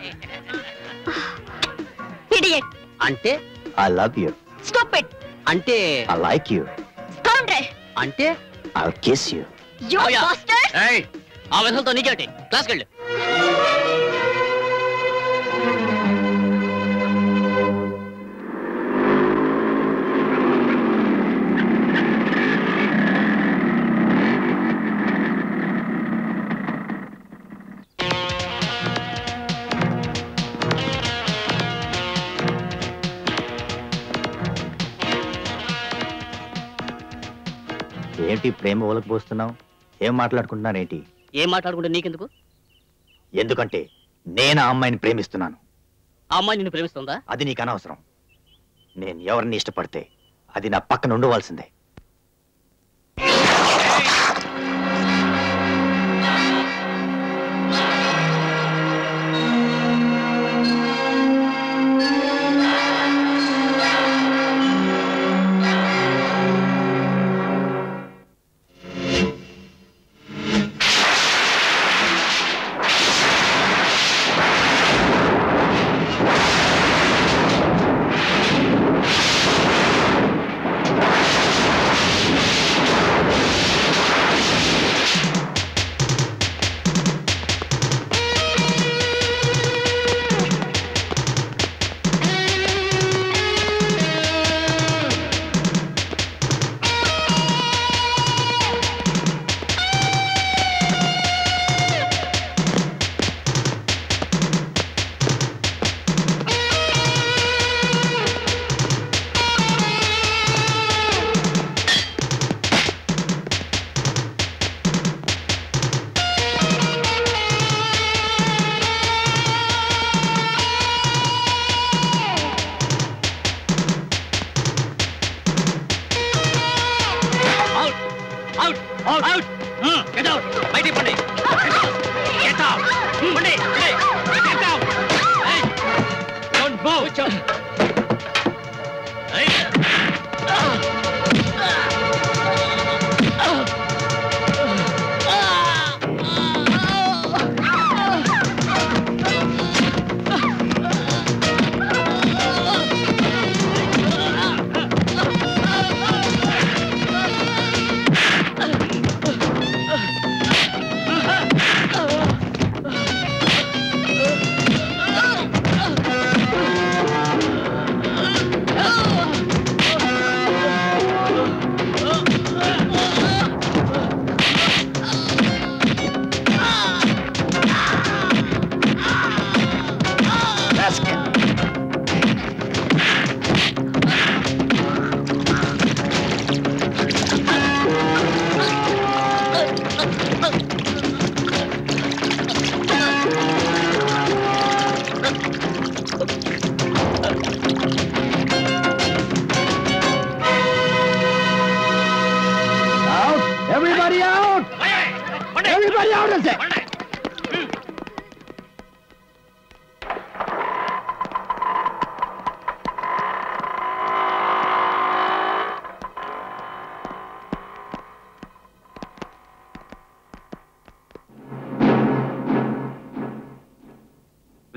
ఇడియట్ అంటే I love you. Stop it అంటే I like you. స్కౌండ్రల్ అంటే I'll kiss you. You bastard ఏయ్, ఆ వెసలతో నీకేమిటి క్లాస్కి వెళ్ళు ఏంటి ప్రేమ ఓలకు పోస్తున్నావు ఏం మాట్లాడుకుంటున్నారేంటి ఏం మాట్లాడుకుంటే నీకెందుకు ఎందుకంటే నేను ఆ అమ్మాయిని ప్రేమిస్తున్నాను ఆ అమ్మాయి నిన్ను ప్రేమిస్తుందా అది నీకు అనవసరం నేను ఎవరిని ఇష్టపడితే అది నా పక్కన ఉండవలసిందే out out out get out బయటికి పండి గెట్ అవుట్ పండి గెట్ అవుట్ డోంట్ మూవ్ ఆ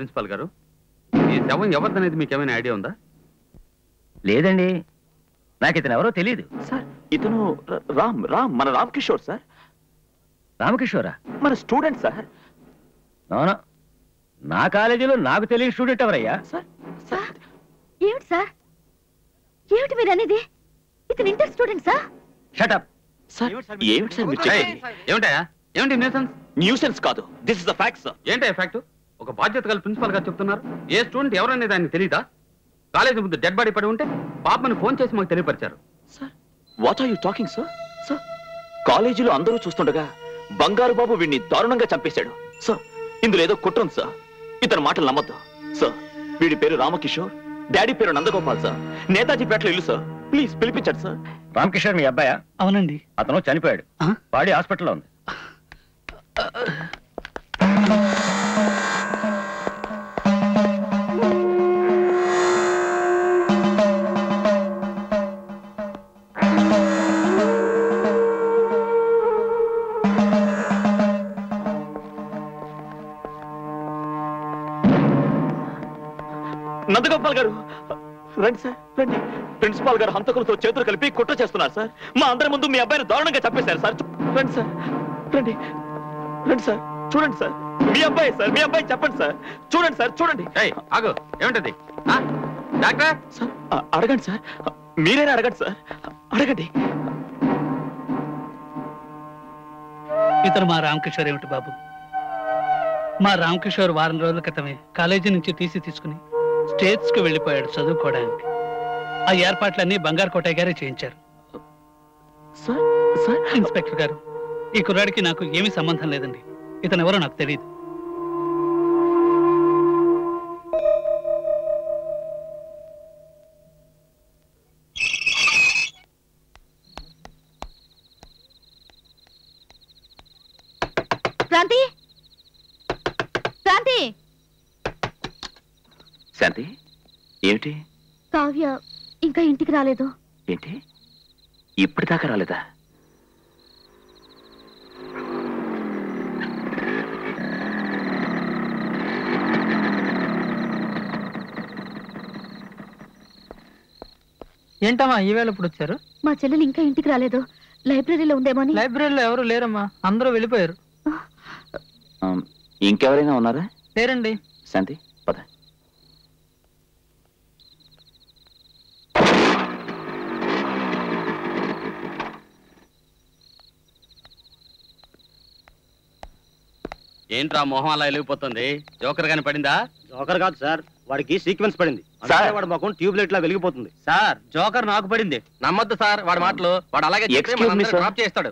ప్రిన్సిపాల్ గారు ఈ శవం ఎవరిదనేది మీకు ఏమైనా ఐడియా ఉందా లేదండి నాకు ఇతను ఎవరో తెలియదు సార్ ఇతను ర- రామ్ రామ్ మన రామ్ కిషోర్ సార్ రామకిషోరా మన స్టూడెంట్ సార్ అవునా నా కాలేజీలో నాకు తెలియని స్టూడెంట్ ఎవరయ్యా ఏమిటి సార్ ఏమిటి మీరు అనేది ఇతను inter student sir shut up sir ఏమిటి సార్ మీరు ఏయ్, ఏమిటయ్యా ఏమిటి న్యూసెన్స్ న్యూసెన్స్ కాదు this is the fact sir ఏంటి ఫ్యాక్ట్ ఒక బాధ్యత గల ప్రిన్సిపాల్ గారు చెప్తున్నారు ఏ స్టూడెంట్ ఎవరనేది ఆయనకు తెలియదా కాలేజీ ముందు డెడ్ బాడీ పడి ఉంటే పాపని ఫోన్ చేసి మాకు తెలియపరిచారు what are you talking sir sir కాలేజీలో అందరూ చూస్తుండగా బంగారు బాబు వీడిని దారుణంగా చంపేశాడు సార్ ఇందులో ఏదో కుట్ర ఉంది సార్ ఇతని మాటలు నమ్మొద్దు సార్ వీడి పేరు రామకిషోర్ డాడీ పేరు నందగోపాల్ సార్ నేతాజీ పేటలో ఇల్లు సార్ ప్లీజ్ పిలిపించండి సార్ రామకిషోర్ మీ అబ్బాయా అవునండి అతను చనిపోయాడు బాడీ హాస్పిటల్లో ఉంది నందగోపాల్ గారు రండి సార్ రండి ప్రిన్సిపాల్ గారు హంతకులతో చేతులు కలిపి కుట్ర చేస్తున్నారు సార్ మా అందరి ముందు మీ అబ్బాయిని దారుణంగా చంపేశారు సార్ రండి సార్ రండి రండి సార్ చూడండి సార్ మీ అబ్బాయి సార్ మీ అబ్బాయి చెప్పండి సార్ చూడండి సార్ చూడండి ఆగు ఏమిటది డాక్టర్ సార్ అ- అడగండి సార్ మీరైనా అడగండి సార్ అడగండి ఇతను మా రామకిషోర్ ఏమిటి బాబు మా రామకిషోర్ వారం రోజుల క్రితమే కాలేజీ నుంచి తీసి తీసుకుని స్టేట్స్ కు వెళ్ళిపోయాడు చదువుకోవడానికి ఆ ఏర్పాట్లన్నీ బంగారు కోటయ్య గారే చేయించారు ఇన్స్పెక్టర్ గారు ఈ కుర్రాడికి నాకు ఏమీ సంబంధం లేదండి ఇతను ఎవరో నాకు తెలియదు క్రాంతి క్రాంతి శాంతి ఏమిటి కావ్య ఇంకా ఇంటికి రాలేదు ఏంటి ఇప్పటిదాకా రాలేదా ఏంటమ్మా ఈవేళ ఇప్పుడు వచ్చారు మా చెల్లెలు ఇంకా ఇంటికి రాలేదు లైబ్రరీలో ఉందేమో అని లైబ్రరీలో ఎవరు లేరమ్మా అందరూ వెళ్ళిపోయారు ఆమ్, ఇంకెవరైనా ఉన్నారా లేరండి శాంతి పద ఏంట్రా మొహం అలా వెలిగిపోతుంది జోకర్ గాని పడిందా జోకర్ కాదు సార్ వాడికి సీక్వెన్స్ పడింది సార్. అందుకే వాడి ముఖం ట్యూబ్ లైట్ లా వెలిగిపోతుంది సార్ జోకర్ నాకు పడింది నమ్మొద్దు సార్ వాడి మాటలు వాడు అలాగే చెప్పి Excuse me, మనందరినీ sir. డ్రాప్ చేస్తాడు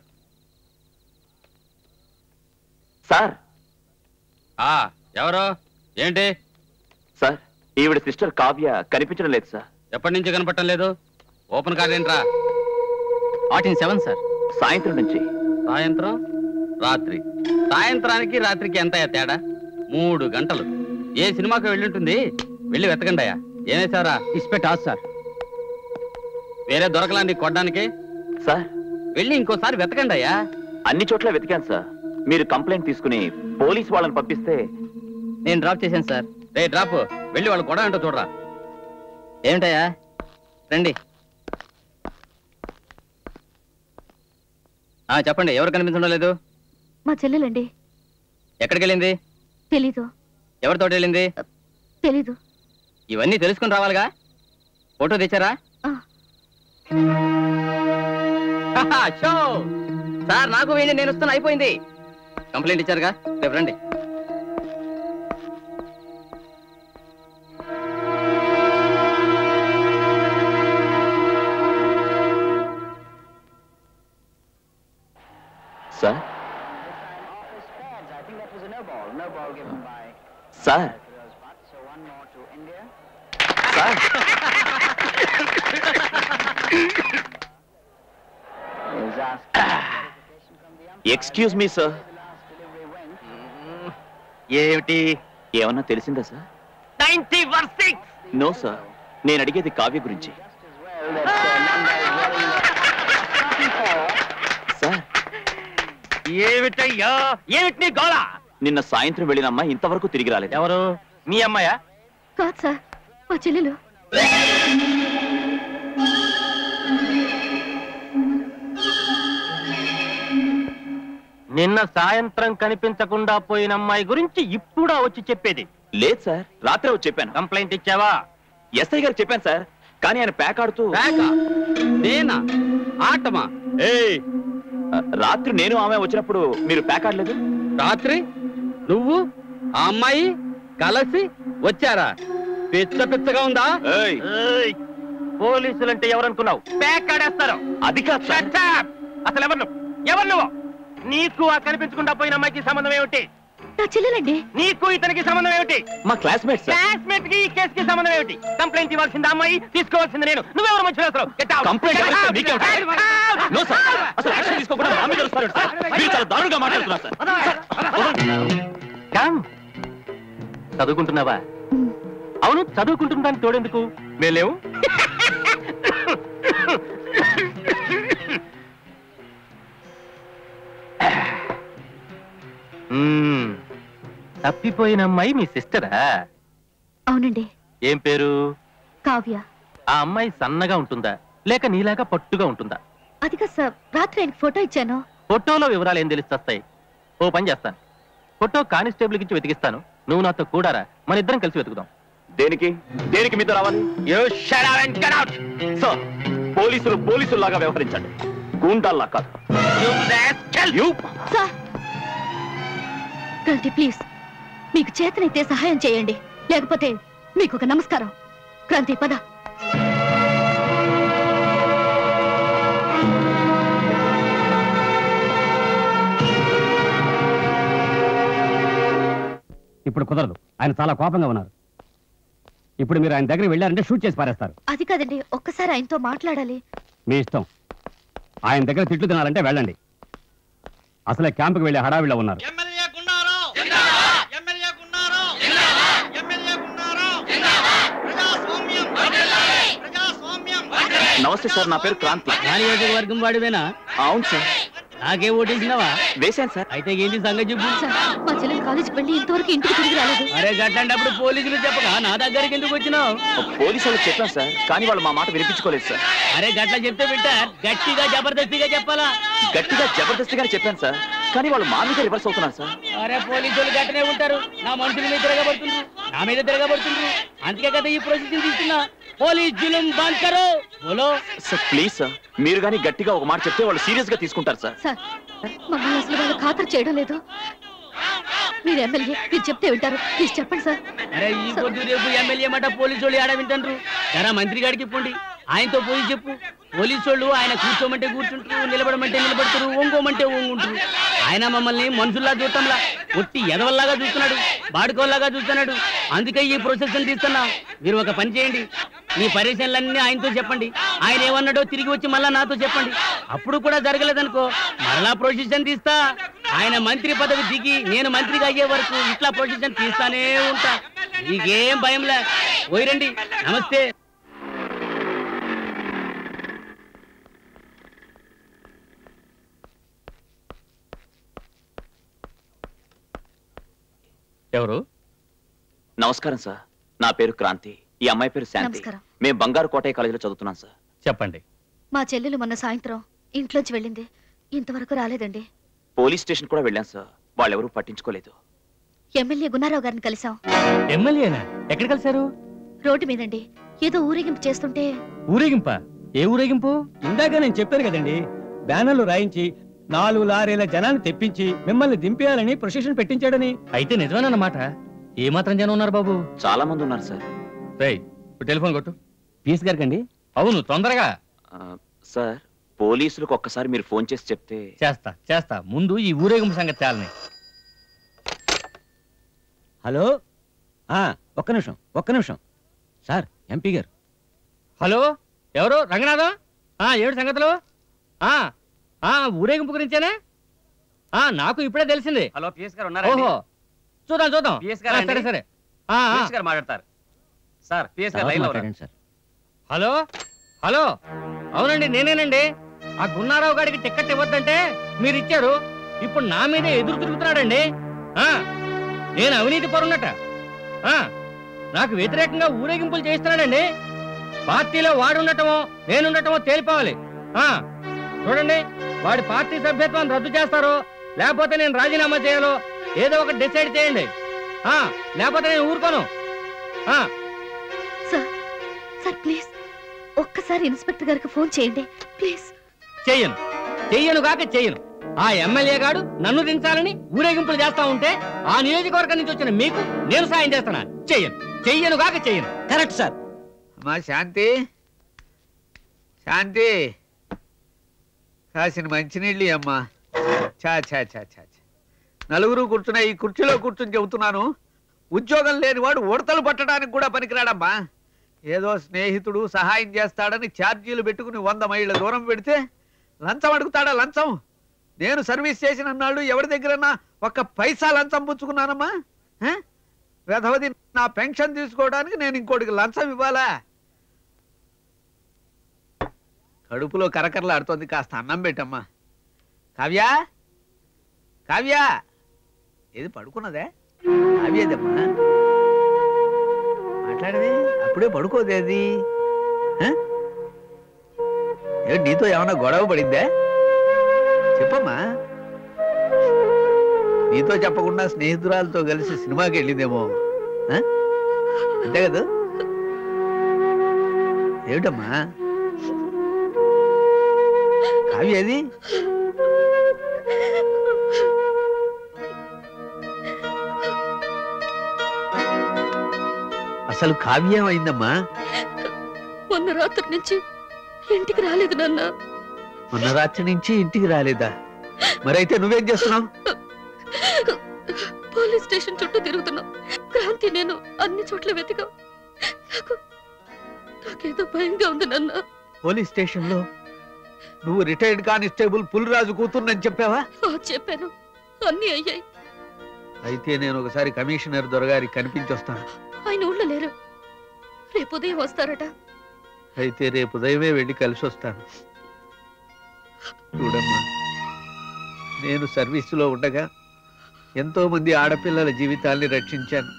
సార్ ఆ ఎవరు ఏంటి సార్ ఈవిడ సిస్టర్ కావ్య కనిపించడం లేదు సార్ ఎప్పటి నుంచి కనపడటం లేదు ఓపెన్ కార్డ్ ఏంట్రా ఫార్టీన్ సెవెన్ సార్ సాయంత్రం నుంచి సాయంత్రం రాత్రి సాయంత్రానికి రాత్రికి ఎంత తేడా మూడు గంటలు ఏ సినిమాకి వెళ్ళుంటుంది వెళ్ళి వెతకండియా ఏమేశారా ఇస్పెట్ ఆస్ సార్ వేరే దొరకలాంటి కొట్టడానికి సార్ వెళ్ళి ఇంకోసారి వెతకండి అయ్యా అన్ని చోట్ల వెతికాను సార్ మీరు కంప్లైంట్ తీసుకుని పోలీస్ వాళ్ళని పంపిస్తే నేను డ్రాప్ చేశాను సార్ రే డ్రాప్ వెళ్ళి వాళ్ళు గొడవ ఏంటో చూడరా ఏమిటయ్యా రండి ఆ చెప్పండి ఎవరు కనిపించడం లేదు మా చెల్లెలండి ఎక్కడికి వెళ్ళింది తెలీదు ఎవరితో వెళ్ళింది తెలీదు ఇవన్నీ తెలుసుకుని రావాలిగా ఫోటో తెచ్చారా హాహా, షో సార్ నాకు వేయండి నేను వస్తున్నా అయిపోయింది కంప్లైంట్ ఇచ్చారుగా రేపు రండి sir sir sir excuse me sir ఏమిటి ఏమన్నా తెలిసిందా sir ninety one six no sir నేను అడిగేది కావ్య గురించి సార్ ఏమిటయ్యా ఏమిటి నీ గోళ నిన్న సాయంత్రం వెళ్ళిన అమ్మాయి ఇంతవరకు తిరిగి రాలేదు ఎవరు మీ అమ్మాయా కాదు సార్ మా చెల్లెలు నిన్న సాయంత్రం కనిపించకుండా పోయిన అమ్మాయి గురించి ఇప్పుడా వచ్చి చెప్పేది లేదు సార్ రాత్రే వచ్చి చెప్పాను కంప్లైంట్ ఇచ్చావా ఎస్ఐ గారికి చెప్పాను సార్ కానీ ఆయన ప్యాక్ ఆడుతూ నేనా ఆటమా ఏయ్ రాత్రి నేను ఆమె వచ్చినప్పుడు మీరు ప్యాక్ ఆడలేదు రాత్రి నువ్వు ఆ అమ్మాయి కలిసి వచ్చారా పిచ్చ పిచ్చగా ఉందా ఏయ్ పోలీసులంటే ఎవరనుకున్నావు ప్యాక్ ఆడేస్తారు అది కాదు సార్ Shut up! అసలు ఎవరు నువ్వు? ఎవరు నువ్వు నీకు ఆ కనిపించకుండా పోయిన అమ్మాయికి సంబంధం ఏమిటి నా చెల్లెలండి నీకు ఇతనికి సంబంధం ఏమిటి మా క్లాస్మేట్ సార్ క్లాస్మేట్ కి ఈ కేసుకి సంబంధం ఏమిటి కంప్లైంట్ ఇవ్వాల్సింది ఆ అమ్మాయి తీసుకోవాల్సింది నేను నువ్వెవరు మంచి అసలు Get out! కంప్లైంట్ Get ఇవ్వాల్సింది out! మీకే ఉంటాయి. Get out! నో సార్ అసలు యాక్షన్ తీసుకోకుండా నా మీద వస్తారు సార్ మీరు చాలా దారుణంగా మాట్లాడుతున్నారు సార్ కమ్. చదువుకుంటున్నావా అవును చదువుకుంటుందని తోడెందుకు మేలేవు మ్మ్. తప్పిపోయిన అమ్మాయి మీ సిస్టరా అవునండి ఏం పేరు కావ్య ఆ అమ్మాయి సన్నగా ఉంటుందా లేక నీలాగా పట్టుగా ఉంటుందా అది కాదు సార్ రాత్రి ఆయనకి ఫోటో ఇచ్చాను ఫోటోలో వివరాలు ఏం తెలిస్తొస్తాయి ఓ పని చేస్తాను ఫోటో కానిస్టేబుల్ ఇచ్చి వెతికిస్తాను నువ్వు నాతో కూడారా మన ఇద్దరం కలిసి వెతుకుదాం దేనికి దేనికి మీతో రావాలి సార్ పోలీసులు పోలీసుల్లాగా వ్యవహరించండి గూండాల్లా కాదు You- సార్ క్రాంతి ప్లీజ్ మీకు చేతనైతే సహాయం చేయండి లేకపోతే మీకు ఒక నమస్కారం క్రాంతి పద ఇప్పుడు కుదరదు ఆయన చాలా కోపంగా ఉన్నారు ఇప్పుడు మీరు ఆయన దగ్గరికి వెళ్ళారంటే షూట్ చేసి పారేస్తారు అది కాదండి ఒక్కసారి ఆయనతో మాట్లాడాలి మీ ఇష్టం ఆయన దగ్గర తిట్లు తినాలంటే వెళ్ళండి అసలే క్యాంపుకి వెళ్ళే హడావిడిలో ఉన్నారు నమస్తే సార్ నా పేరు క్రాంతి నియోజకవర్గం వాడివేనా అవును సార్ నాకే ఓటేసినావా వేశాను సార్ అయితే ఏంటి సంగతి చెప్పు సార్ మా చెల్లెలు కాలేజీకి వెళ్ళి ఇంతవరకు ఇంటికి తిరిగి రాలేదు అరే గట్లాంటప్పుడు పోలీసులు చెప్పగా నా దగ్గరికి ఎందుకు వచ్చినావు పోలీసు వాళ్ళకి చెప్పాను సార్ కానీ వాళ్ళు మా మాట వినిపించుకోలేదు సార్ అరే గట్ల చెప్తే బిడ్డ గట్టిగా జబర్దస్తిగా చెప్పాలా గట్టిగా జబర్దస్తిగానే చెప్పాను సార్ కానీ వాళ్ళు మా మీద రివర్స్ అవుతున్నారు సార్ అరే పోలీసులు గట్టనే ఉంటారు నా మనుషుల మీద తిరగబడుతుండ్రు నా మీద తిరగబడుతుండ్రు అందుకే కదా ఈ ప్రొసీజన్ తీసుకున్నా పోలీస్ జులుం బంద్ కరో బోలో సార్ ప్లీజ్ సార్ మీరు కానీ గట్టిగా ఒక మాట చెప్తే వాళ్ళు సీరియస్ గా తీసుకుంటారు సార్ సార్ మమ్మల్ని అసలు వాళ్ళు ఖాతరు చేయడం లేదు మీరు ఎమ్మెల్యే మీరు చెప్తే వింటారు ప్లీజ్ చెప్పండి సార్ అరే ఈ పొద్దు రేపు ఎమ్మెల్యే మాట పోలీసు వాళ్ళు ఆడ వింటారు జరా మంత్రి గారికి ఇవ్వండి ఆయనతో పోయి చెప్పు పోలీసు వాళ్ళు ఆయన కూర్చోమంటే కూర్చుంటారు నిలబడమంటే నిలబడతారు ఒంగోమంటే ఒంగుంటారు ఆయన మమ్మల్ని మనుషుల్లా చూడటంలా ఒట్టి ఎదవల్లాగా చూస్తున్నాడు బాడుకోల్లాగా చూస్తున్నాడు అందుకే ఈ ప్రొసెషన్ తీస్తున్నా మీరు ఒక పని చేయండి మీ పరేషన్లన్నీ ఆయనతో చెప్పండి ఆయన ఏమన్నాడో తిరిగి వచ్చి మళ్ళా నాతో చెప్పండి అప్పుడు కూడా జరగలేదనుకో మరలా ప్రొసెషన్ తీస్తా ఆయన మంత్రి పదవి దిగి నేను మంత్రిగా అయ్యే వరకు ఇట్లా ప్రొసెషన్ తీస్తానే ఉంటా నీకేం భయంలే పోయిరండి నమస్తే ఎవరు నమస్కారం సార్ నా పేరు క్రాంతి ఈ అమ్మాయి పేరు శాంతి నమస్కారం. మేము బంగారు కోటయ్య కాలేజీలో చదువుతున్నాం సార్ చెప్పండి మా చెల్లెలు మొన్న సాయంత్రం ఇంట్లోంచి వెళ్ళింది ఇంతవరకు రాలేదండి పోలీస్ స్టేషన్ కూడా వెళ్ళాం సార్ వాళ్ళెవరూ పట్టించుకోలేదు ఎమ్మెల్యే గున్నారావు గారిని కలిసాం ఎమ్మెల్యేనా ఎక్కడ కలిశారు రోడ్డు మీదండి ఏదో ఊరేగింపు చేస్తుంటే ఊరేగింప ఏ ఊరేగింపు ఇందాక నేను చెప్పాను కదండి బ్యానర్లు రాయించి నాలుగు లారీల జనాన్ని తెప్పించి మిమ్మల్ని దింపేయాలని ప్రొసెషన్ పెట్టించాడని అయితే నిజమేనన్నమాట ఏ మాత్రం జనం ఉన్నారు బాబు చాలా మంది ఉన్నారు సార్ రేయ్ టెలిఫోన్ కొట్టు పీస్ గారికి అండి అవును తొందరగా ఆ, సార్ పోలీసులకు ఒక్కసారి మీరు ఫోన్ చేసి చెప్తే చేస్తా చేస్తా ముందు ఈ ఊరేగింపు సంగతి చాలని హలో ఆ, ఒక్క నిమిషం ఒక్క నిమిషం సార్ ఎంపీ గారు హలో ఎవరు రంగనాథం ఆ ఏడు సంగతులు ఆ ఆ ఊరేగింపు గురించేనే ఆ నాకు ఇప్పుడే తెలిసింది హలో పిఎస్ గారు ఓహో చూద్దాం చూద్దాం పిఎస్ ఆ, సరే సరే ఆ, ఆ. గారు మాట్లాడతారు సార్ పిఎస్ గారు లైన్లో ఉన్నారు. సార్ హలో హలో అవునండి నేనేనండి ఆ గున్నారావు గారికి టికెట్ ఇవ్వద్దంటే మీరు ఇచ్చారు ఇప్పుడు నా మీదే ఎదురు తిరుగుతున్నాడండి ఆ నేను అవినీతి పరున్నట ఆ నాకు వ్యతిరేకంగా ఊరేగింపులు చేయిస్తున్నాడండి పార్టీలో వాడు ఉండటమో నేనుండటమో తేలిపోవాలి ఆ, చూడండి వాడి పార్టీ సభ్యత్వాన్ని రద్దు చేస్తారో లేకపోతే నేను రాజీనామా చేయాలో ఏదో ఒకటి డిసైడ్ చేయండి ఆ, లేకపోతే నేను ఊరుకోను ఆ, సార్ సార్ ప్లీజ్ ఒక్కసారి ఇన్స్పెక్టర్ గారికి ఫోన్ చేయండి ప్లీజ్ చెయ్యను చెయ్యను కాక చెయ్యను ఆ ఎమ్మెల్యే గాడు నన్ను దించాలని ఊరేగింపులు చేస్తా ఉంటే ఆ నియోజకవర్గం నుంచి వచ్చిన మీకు నేను సాయం చేస్తానా చెయ్యను చెయ్యను కాక చెయ్యను కరెక్ట్ సార్ అమ్మా శాంతి శాంతి కాసిన మంచినీళ్ళు అమ్మా చా చా చా చా చా. నలుగురు కూర్చున్న ఈ కుర్చీలో కూర్చుని చెబుతున్నాను ఉద్యోగం లేనివాడు ఉడతలు పట్టడానికి కూడా పనికిరాడమ్మా ఏదో స్నేహితుడు సహాయం చేస్తాడని ఛార్జీలు పెట్టుకుని వంద మైళ్ళ దూరం పెడితే లంచం అడుగుతాడా లంచం నేను సర్వీస్ చేసిన నాళ్ళు ఎవరి దగ్గరన్నా ఒక్క పైసా లంచం పుచ్చుకున్నానమ్మా ఆ? వెధవది నా పెన్షన్ తీసుకోవడానికి నేను ఇంకోటికి లంచం ఇవ్వాలా కడుపులో కరకరలాడుతోంది కాస్త అన్నం పెట్టమ్మా కావ్య కావ్య ఏది పడుకున్నదే కావ్యదమ్మా మాట్లాడవే అప్పుడే పడుకోదేది ఆ? ఏ నీతో ఏమన్నా గొడవ పడిందే చెప్పమ్మా నీతో చెప్పకుండా స్నేహితురాలతో కలిసి సినిమాకి వెళ్ళిందేమో ఆ? అంతే కదా ఏమిటమ్మా కావ్య ఏది అసలు కావ్యం అయిందమ్మా మొన్న రాత్రి నుంచి ఇంటికి రాలేదు నాన్న మొన్న రాత్రి నుంచి ఇంటికి రాలేదా మరైతే నువ్వేం చేస్తున్నావు పోలీస్ స్టేషన్ చుట్టూ తిరుగుతున్నాం క్రాంతి నేను అన్ని చోట్ల వెతికాం నాకు నాకేదో భయంగా ఉంది నాన్న పోలీస్ స్టేషన్ లో నువ్వు రిటైర్డ్ కానిస్టేబుల్ పులిరాజు కూతుర్నని చెప్పావా ఆ, చెప్పాను అన్ని అయ్యాయి అయితే నేను ఒకసారి కమిషనర్ దొరగారికి కనిపించొస్తాను ఆయన ఊళ్ళో లేరు రేపు ఉదయం వస్తారట అయితే రేపు ఉదయమే వెళ్ళి కలిసి వస్తాను చూడమ్మా నేను సర్వీసులో ఉండగా ఎంతో మంది ఆడపిల్లల జీవితాల్ని రక్షించాను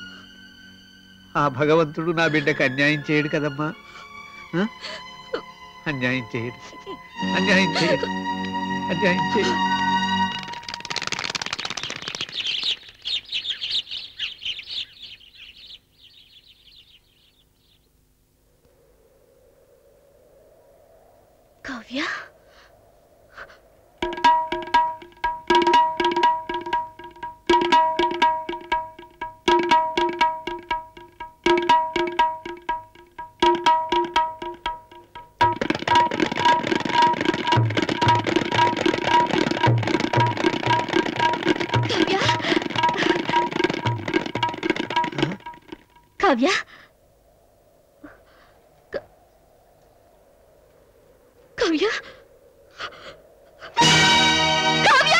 ఆ భగవంతుడు నా బిడ్డకు అన్యాయం చేయడు కదమ్మా ఆ? అన్యాయం చేయడు అన్యాయం చేయడు అన్యాయం చేయడు కావ్య కావ్య కావ్య క- కావ్య కావ్య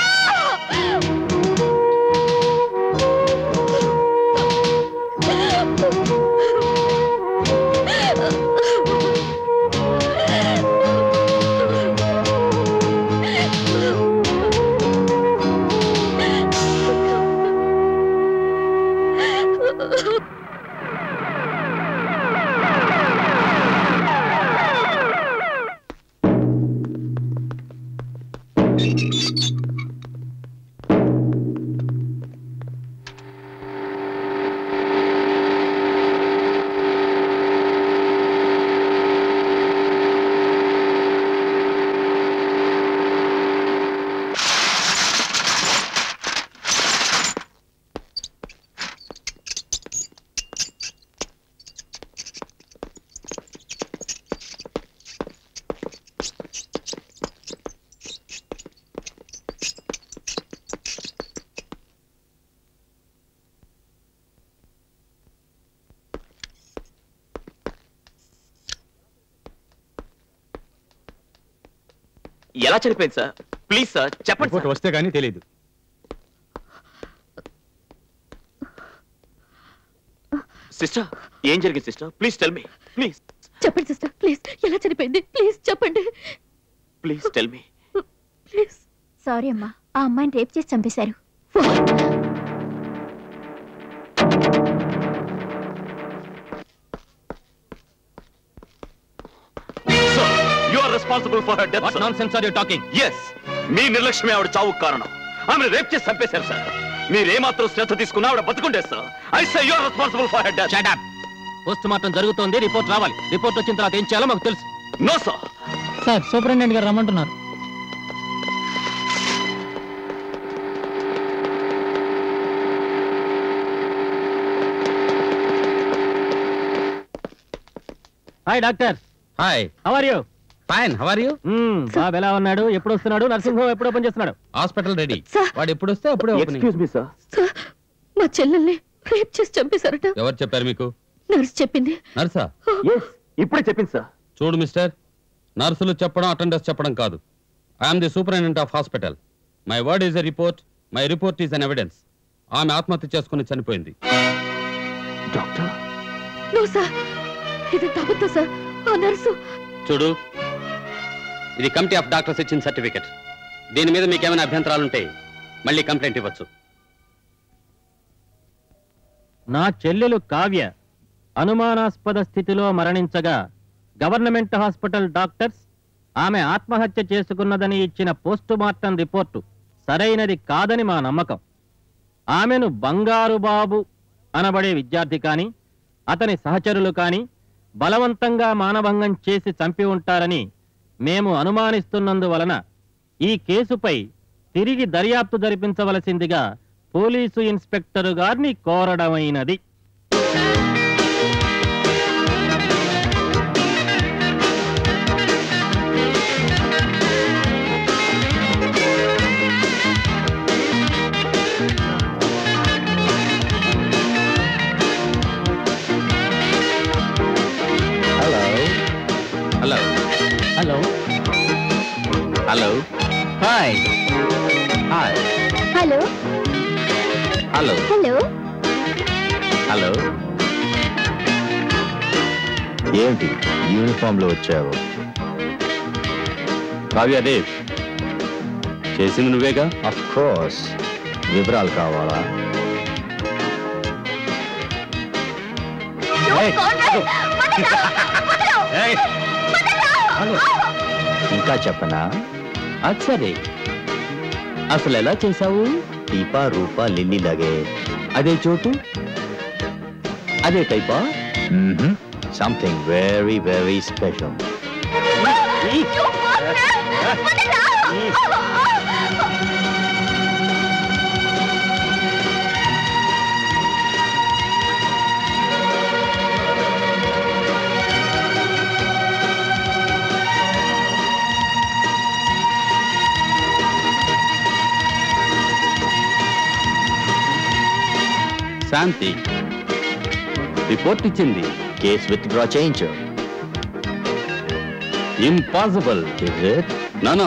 ఎలా చనిపోయింది సార్ ప్లీజ్ సార్ చెప్పండి రిపోర్ట్ వస్తే గానీ తెలియదు సిస్టర్ ఏం జరిగింది sister please tell me please చెప్పండి సిస్టర్ ప్లీజ్ ఎలా చనిపోయింది ప్లీజ్ చెప్పండి please tell me please sorry అమ్మా ఆ అమ్మాయిని రేప్ చేసి చంపేశారు are responsible for her death what nonsense are you talking yes మీ నిర్లక్ష్యమే ఆవిడ చావుకు కారణం ఆమెను రేప్ చేసి చంపేశారు సార్ మీరేమాత్రం శ్రద్ధ తీసుకున్నా ఆవిడ బతుకుండే sir I say you are responsible for her death shut up post mortem జరుగుతోంది రిపోర్ట్ రావాలి రిపోర్ట్ వచ్చిన తర్వాత ఏం చేయాలో మాకు తెలుసు నో సార్ సార్ సూపరింటెండెంట్ గారు రమ్మంటున్నారు hi doctor hi how are you fine how are you బాబు ఎలా ఉన్నాడు ఎప్పుడు వస్తున్నాడు నర్సింగ్ హోమ్ ఎప్పుడు ఓపెన్ చేస్తున్నాడు హాస్పిటల్ రెడీ వాడు ఎప్పుడు వస్తే అప్పుడే ఓపెనింగ్ ఎక్స్క్యూజ్ మీ సార్ మా చెల్లెల్ని రేప్ చేసి చంపేశారట ఎవరు చెప్పారు మీకు నర్స్ చెప్పింది నర్సా ఎస్ ఇప్పుడే చెప్పింది సార్ చూడు మిస్టర్ నర్సులు చెప్పడం అటెండర్స్ చెప్పడం కాదు I'm the superintendent of hospital my word is a report my report is an evidence ఆమె ఆత్మహత్య చేసుకుని చనిపోయింది డాక్టర్ నో సార్ ఇది అబద్ధం సార్ ఆ నర్సు చూడు ఇది కమిటీ ఆఫ్ డాక్టర్స్ ఇచ్చిన సర్టిఫికెట్ దీని మీద మీకు ఏమైనా అభ్యంతరాలు ఉంటే మళ్ళీ కంప్లైంట్ ఇవ్వచ్చు నా చెల్లెలు కావ్య అనుమానాస్పద స్థితిలో మరణించగా గవర్నమెంట్ హాస్పిటల్ డాక్టర్స్ ఆమె ఆత్మహత్య చేసుకున్నదని ఇచ్చిన పోస్టు మార్టం రిపోర్టు సరైనది కాదని మా నమ్మకం ఆమెను బంగారు బాబు అనబడే విద్యార్థి కాని అతని సహచరులు కాని బలవంతంగా మానభంగం చేసి చంపి ఉంటారని మేము అనుమానిస్తున్నందువలన ఈ కేసుపై తిరిగి దర్యాప్తు జరిపించవలసిందిగా పోలీసు ఇన్స్పెక్టరు గారిని కోరడమైనది hello hello hello hello hi hi hello hello hello hello ఏంటి యూనిఫామ్ లో వచ్చావు కావ్యాదేవ్ చేసింది నువ్వేగా అఫ్ కోర్స్ వివరాలు కావాలా ఏయ్, ఇంకా చెప్పనా అచ్చరే అసలు ఎలా చేశావు దీపా రూపా లిల్లీ లగే అదే చోటు అదే టైపా something very very special Shanti report ఇచ్చింది కేస్ విత్ డ్రా చేయించు ఇంపాసిబుల్ ఇస్ ఇట్ నానో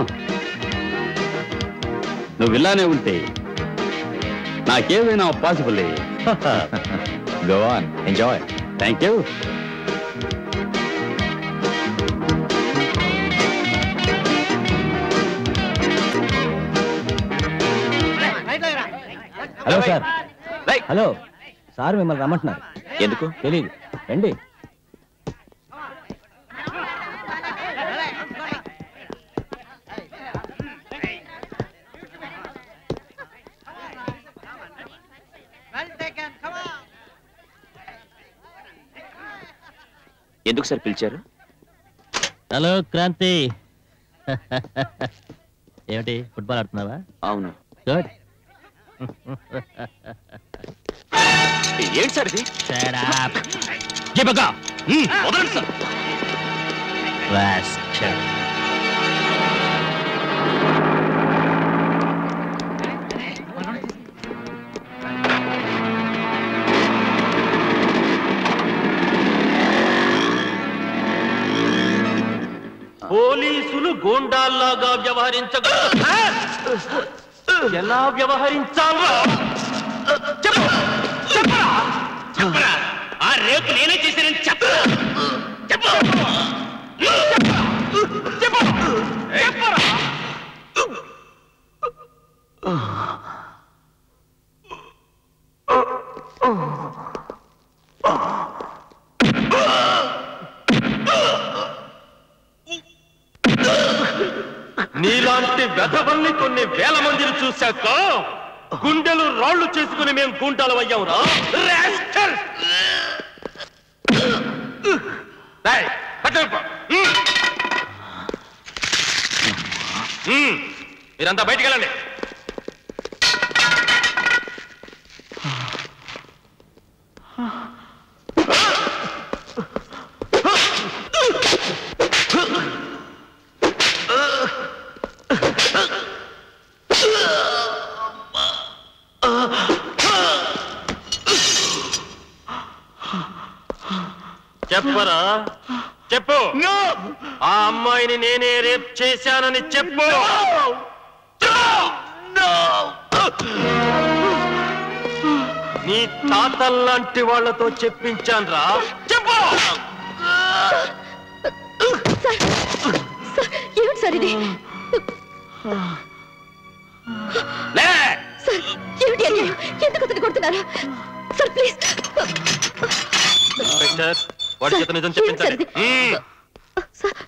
నువ్వు ఇలానే ఉంటే నాకేమైనా possible go on enjoy thank you hello sir hello sir మిమ్మల్ని రమ్మంటున్నారు ఎందుకు తెలియదు రండి ఎందుకు సార్ పిలిచారు హలో క్రాంతి ఏమిటి ఫుట్బాల్ ఆడుతున్నావా అవును గుడ్ ఏంటి సార్ ఇది వదలండి సార్ పోలీసులు గూండాల్లాగా వ్యవహరించగలరు ఎలా వ్యవహరించాలా చెప్పు చెప్పరా చెప్పరా ఆ రేపు నేనే చేశానని చెప్పరా చెప్పు చెప్పరా వెధవల్ని కొన్ని వేల మందిని చూశాక గుండెలు రాళ్లు చేసుకుని మేము గుండాలు అయ్యాంరా Rascals! డేయ్, కట్టెలుపో. హ్మ్. హ్మ్. మీరంతా బయటికి వెళ్ళండి చెప్పరా చెప్పు ఆ అమ్మాయిని నేనే రేప్ చేశానని చెప్పు నీ తాతల్లాంటి వాళ్ళతో చెప్పించాన్రా చెప్పు ఏమిటి సార్ ఇది లే సార్ ఏమిటి అన్యాయం ఎందుకు అతను కొడుతున్నారు సార్ ప్లీజ్ ఇన్స్పెక్టర్ వాడి చేత నిజం చెప్పించాలి మ్మ్. సార్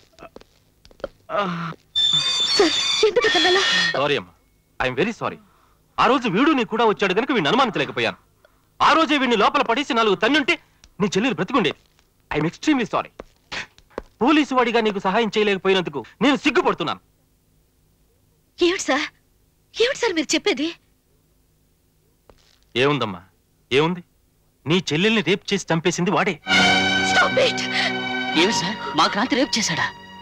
ఎందుకు అతను అలా సారీ అమ్మా ఐఎమ్ వెరీ సారీ ఆ రోజు వీడు నీ కూడా వచ్చాడు కనుక వీడిని అనుమానించలేకపోయాను ఆ రోజే వీడిని లోపల పడేసి నాలుగు తన్నుంటే నీ చెల్లెలు బ్రతికుండేది ఐఎమ్ ఎక్స్ట్రీమ్లీ సారీ పోలీసు వాడిగా నీకు సహాయం చేయలేకపోయినందుకు నేను సిగ్గుపడుతున్నాను ఏమిటి సార్ ఏమిటి సార్ మీరు చెప్పేది ఏముందమ్మా ఏముంది నీ చెల్లెల్ని రేప్ చేసి చంపేసింది వాడే స్టాప్ ఇట్ ఏమి సార్ మా క్రాంతి రేపు చేశాడా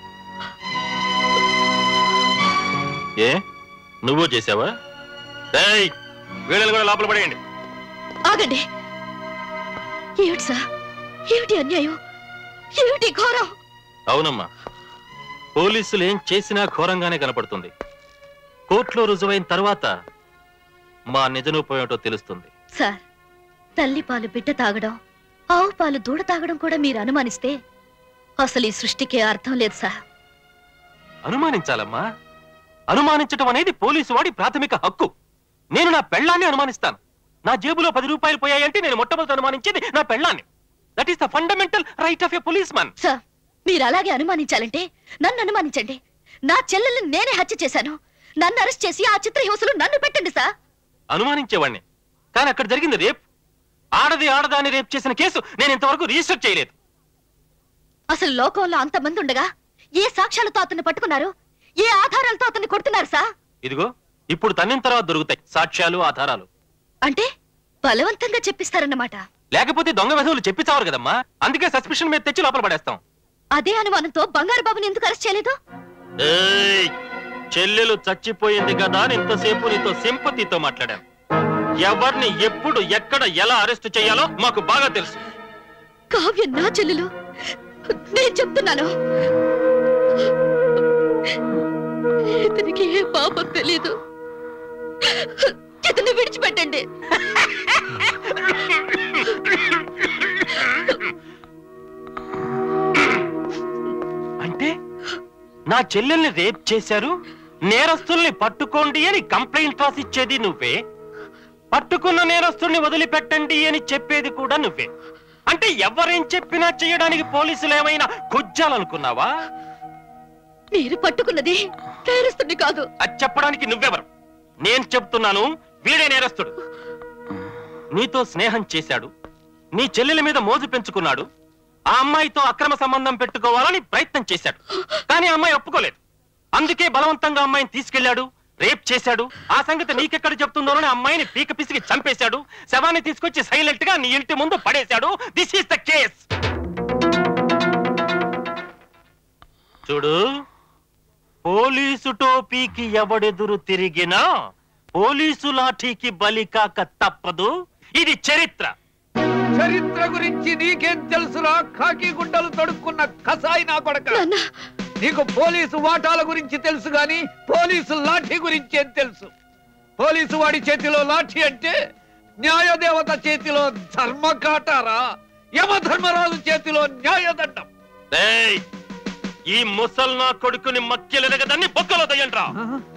ఏ నువ్వు చేసావా ఏయ్, వీళ్ళని కూడా లోపల పడేయండి ఆగండి ఏమిటి సార్ ఏమిటి అన్యాయం ఏమిటి ఘోరం అవునమ్మా పోలీసులు ఏం చేసినా ఘోరంగానే కనపడుతుంది కోర్టులో రుజువైన తర్వాత మా నిజరూపం ఏమిటో తెలుస్తుంది సార్ తల్లి పాలు బిడ్డ తాగడం ఆవు పాలు దూడ తాగడం కూడా మీరు అనుమానిస్తే అసలు ఈ సృష్టికి అర్థం లేదు సార్ అనుమానించాలమ్మా అనుమానించటం అనేది పోలీసు వాడి ప్రాథమిక హక్కు నేను నా పెళ్ళాన్ని అనుమానిస్తాను నా జేబులో పది రూపాయలు పోయాయంటే నేను మొట్టమొదటి అనుమానించేది నా పెళ్ళాన్ని that is the fundamental right of a policeman sir మీరు అలాగే అనుమానించాలంటే నన్ను అనుమానించండి నా చెల్లెల్ని నేనే హత్య చేశాను నన్ను అరెస్ట్ చేసి ఆ చిత్రహింసలు నన్ను పెట్టండి సార్ అనుమానించేవాడిని కానీ అక్కడ జరిగింది రేప్ ఆడది ఆడదాన్ని రేప్ చేసిన కేసు నేను ఇంతవరకు రిజిస్టర్ చేయలేదు అసలు లోకంలో అంతమంది ఉండగా ఏ సాక్ష్యాలతో అతన్ని పట్టుకున్నారు ఏ ఆధారాలతో అతన్ని కొడుతున్నారు సార్ ఇదిగో ఇప్పుడు తన్నిన తర్వాత దొరుకుతాయి సాక్ష్యాలు ఆధారాలు అంటే బలవంతంగా చెప్పిస్తారన్నమాట లేకపోతే దొంగ వెధవులు చెప్పి చావరు కదమ్మా అందుకే సస్పెషన్ మీద తెచ్చి లోపల పడేస్తాం అదే అనుమానంతో బంగారు బాబుని ఎందుకు అరెస్ట్ చేయలేదు ఏయ్! చెల్లెలు చచ్చిపోయింది కదా అని ఇంతసేపు నీతో సింపతితో మాట్లాడాను ఎవరిని ఎప్పుడు ఎక్కడ ఎలా అరెస్ట్ చేయాలో మాకు బాగా తెలుసు కావ్య నా చెల్లెలు నేను చెప్తున్నాను ఇతనికి ఏ పాపం తెలీదు ఇతన్ని విడిచిపెట్టండి అంటే నా చెల్లెల్ని రేప్ చేశారు నేరస్తుల్ని పట్టుకోండి అని కంప్లైంట్ రాసిచ్చేది నువ్వే పట్టుకున్న నేరస్తుల్ని వదిలిపెట్టండి అని చెప్పేది కూడా నువ్వే అంటే ఎవరేం చెప్పినా చేయడానికి పోలీసులు ఏమైనా కొజ్జాలనుకున్నావా మీరు పట్టుకున్నది నేరస్తుని కాదు అది చెప్పడానికి నువ్వెవరు నేను చెప్తున్నాను వీడే నేరస్తుడు నీతో స్నేహం చేశాడు నీ చెల్లెల మీద మోజు పెంచుకున్నాడు ఆ అమ్మాయితో అక్రమ సంబంధం పెట్టుకోవాలని ప్రయత్నం చేశాడు కానీ ఆ అమ్మాయి ఒప్పుకోలేదు అందుకే బలవంతంగా అమ్మాయిని తీసుకెళ్లాడు రేప్ చేశాడు ఆ సంగతి నీకెక్కడ చెప్తుందోనని అమ్మాయిని పీక పిసికి చంపేశాడు శవాన్ని తీసుకొచ్చి సైలెంట్ గా నీ ఇంటి ముందు పడేశాడు దిస్ ఈస్ ద కేస్ చూడు పోలీసు టోపీకి ఎవడెదురు తిరిగినా పోలీసు లాఠీకి బలి కాక తప్పదు ఇది చరిత్ర చరిత్ర గురించి నీకేం తెలుసురా కాకి గుడ్డలు తొడుక్కున్న కసాయి నా కొడక నీకు పోలీసు వాటాల గురించి తెలుసు గాని పోలీసు లాఠీ గురించి ఏం తెలుసు పోలీసు వాడి చేతిలో లాఠీ అంటే న్యాయదేవత చేతిలో ధర్మకాటారా యమధర్మరాజు చేతిలో న్యాయదండం ఏయ్, ఈ ముసల్నా కొడుకుని మక్కెలెరగదాన్ని బొక్కలో దయ్యంట్రా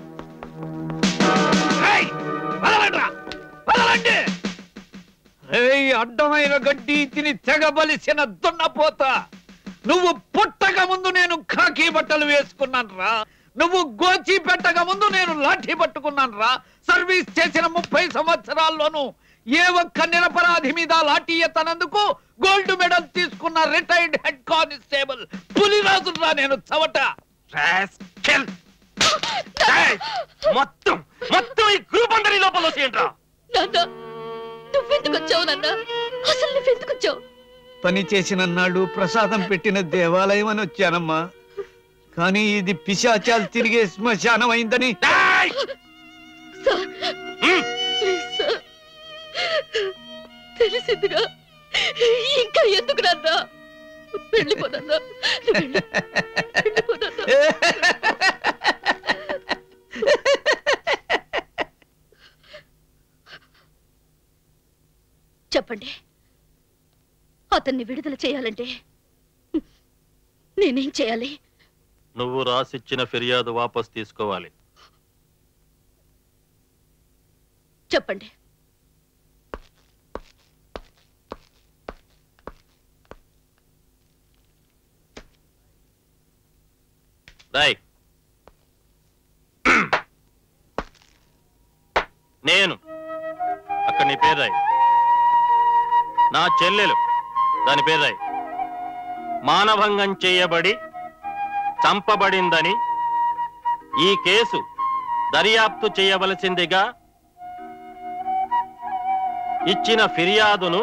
వదలండి రేయ్ అడ్డమైన గడ్డి తిని తెగబలిసిన దున్నపోత నువ్వు పుట్టక ముందు నేను ఖాకీ బట్టలు వేసుకున్నాను రా నువ్వు గోచి పెట్టక ముందు నేను లాఠీ పట్టుకున్నాను రా సర్వీస్ చేసిన ముప్పై సంవత్సరాల్లోనూ ఏ ఒక్క నిరపరాధి మీద లాఠీ ఎత్తనందుకు గోల్డ్ మెడల్ తీసుకున్న రిటైర్డ్ హెడ్ కానిస్టేబుల్ పులిరాజు రా నేను చవట Rascal! ఏయ్! మొత్తం మొత్తం ఈ గ్రూప్ అందరి లోపల వచ్చేయండిరా నాన్న నువ్వెందుకు వచ్చావు నాన్న అసలు నువ్వెందుకు వచ్చావు పని చేసిన నాడు ప్రసాదం పెట్టిన దేవాలయం అని వచ్చానమ్మా కానీ ఇది పిశాచాలు తిరిగే శ్మశానం అయిందని సార్ ప్లీజ్ సార్ తెలిసిందిగా ఇంకా ఎందుకు నాన్న వెళ్ళిపోనన్నా వెళ్ళిపోనన్నా చెప్పండి అతన్ని విడుదల చేయాలంటే నేనేం చేయాలి నువ్వు రాసిచ్చిన ఫిర్యాదు వాపస్ తీసుకోవాలి చెప్పండి రాయ్ నేను అక్కడ నీ పేరు రాయ్ నా చెల్లెలు దాని పేరు రాయ్ మానభంగం చేయబడి చంపబడిందని ఈ కేసు దర్యాప్తు చేయవలసిందిగా ఇచ్చిన ఫిర్యాదును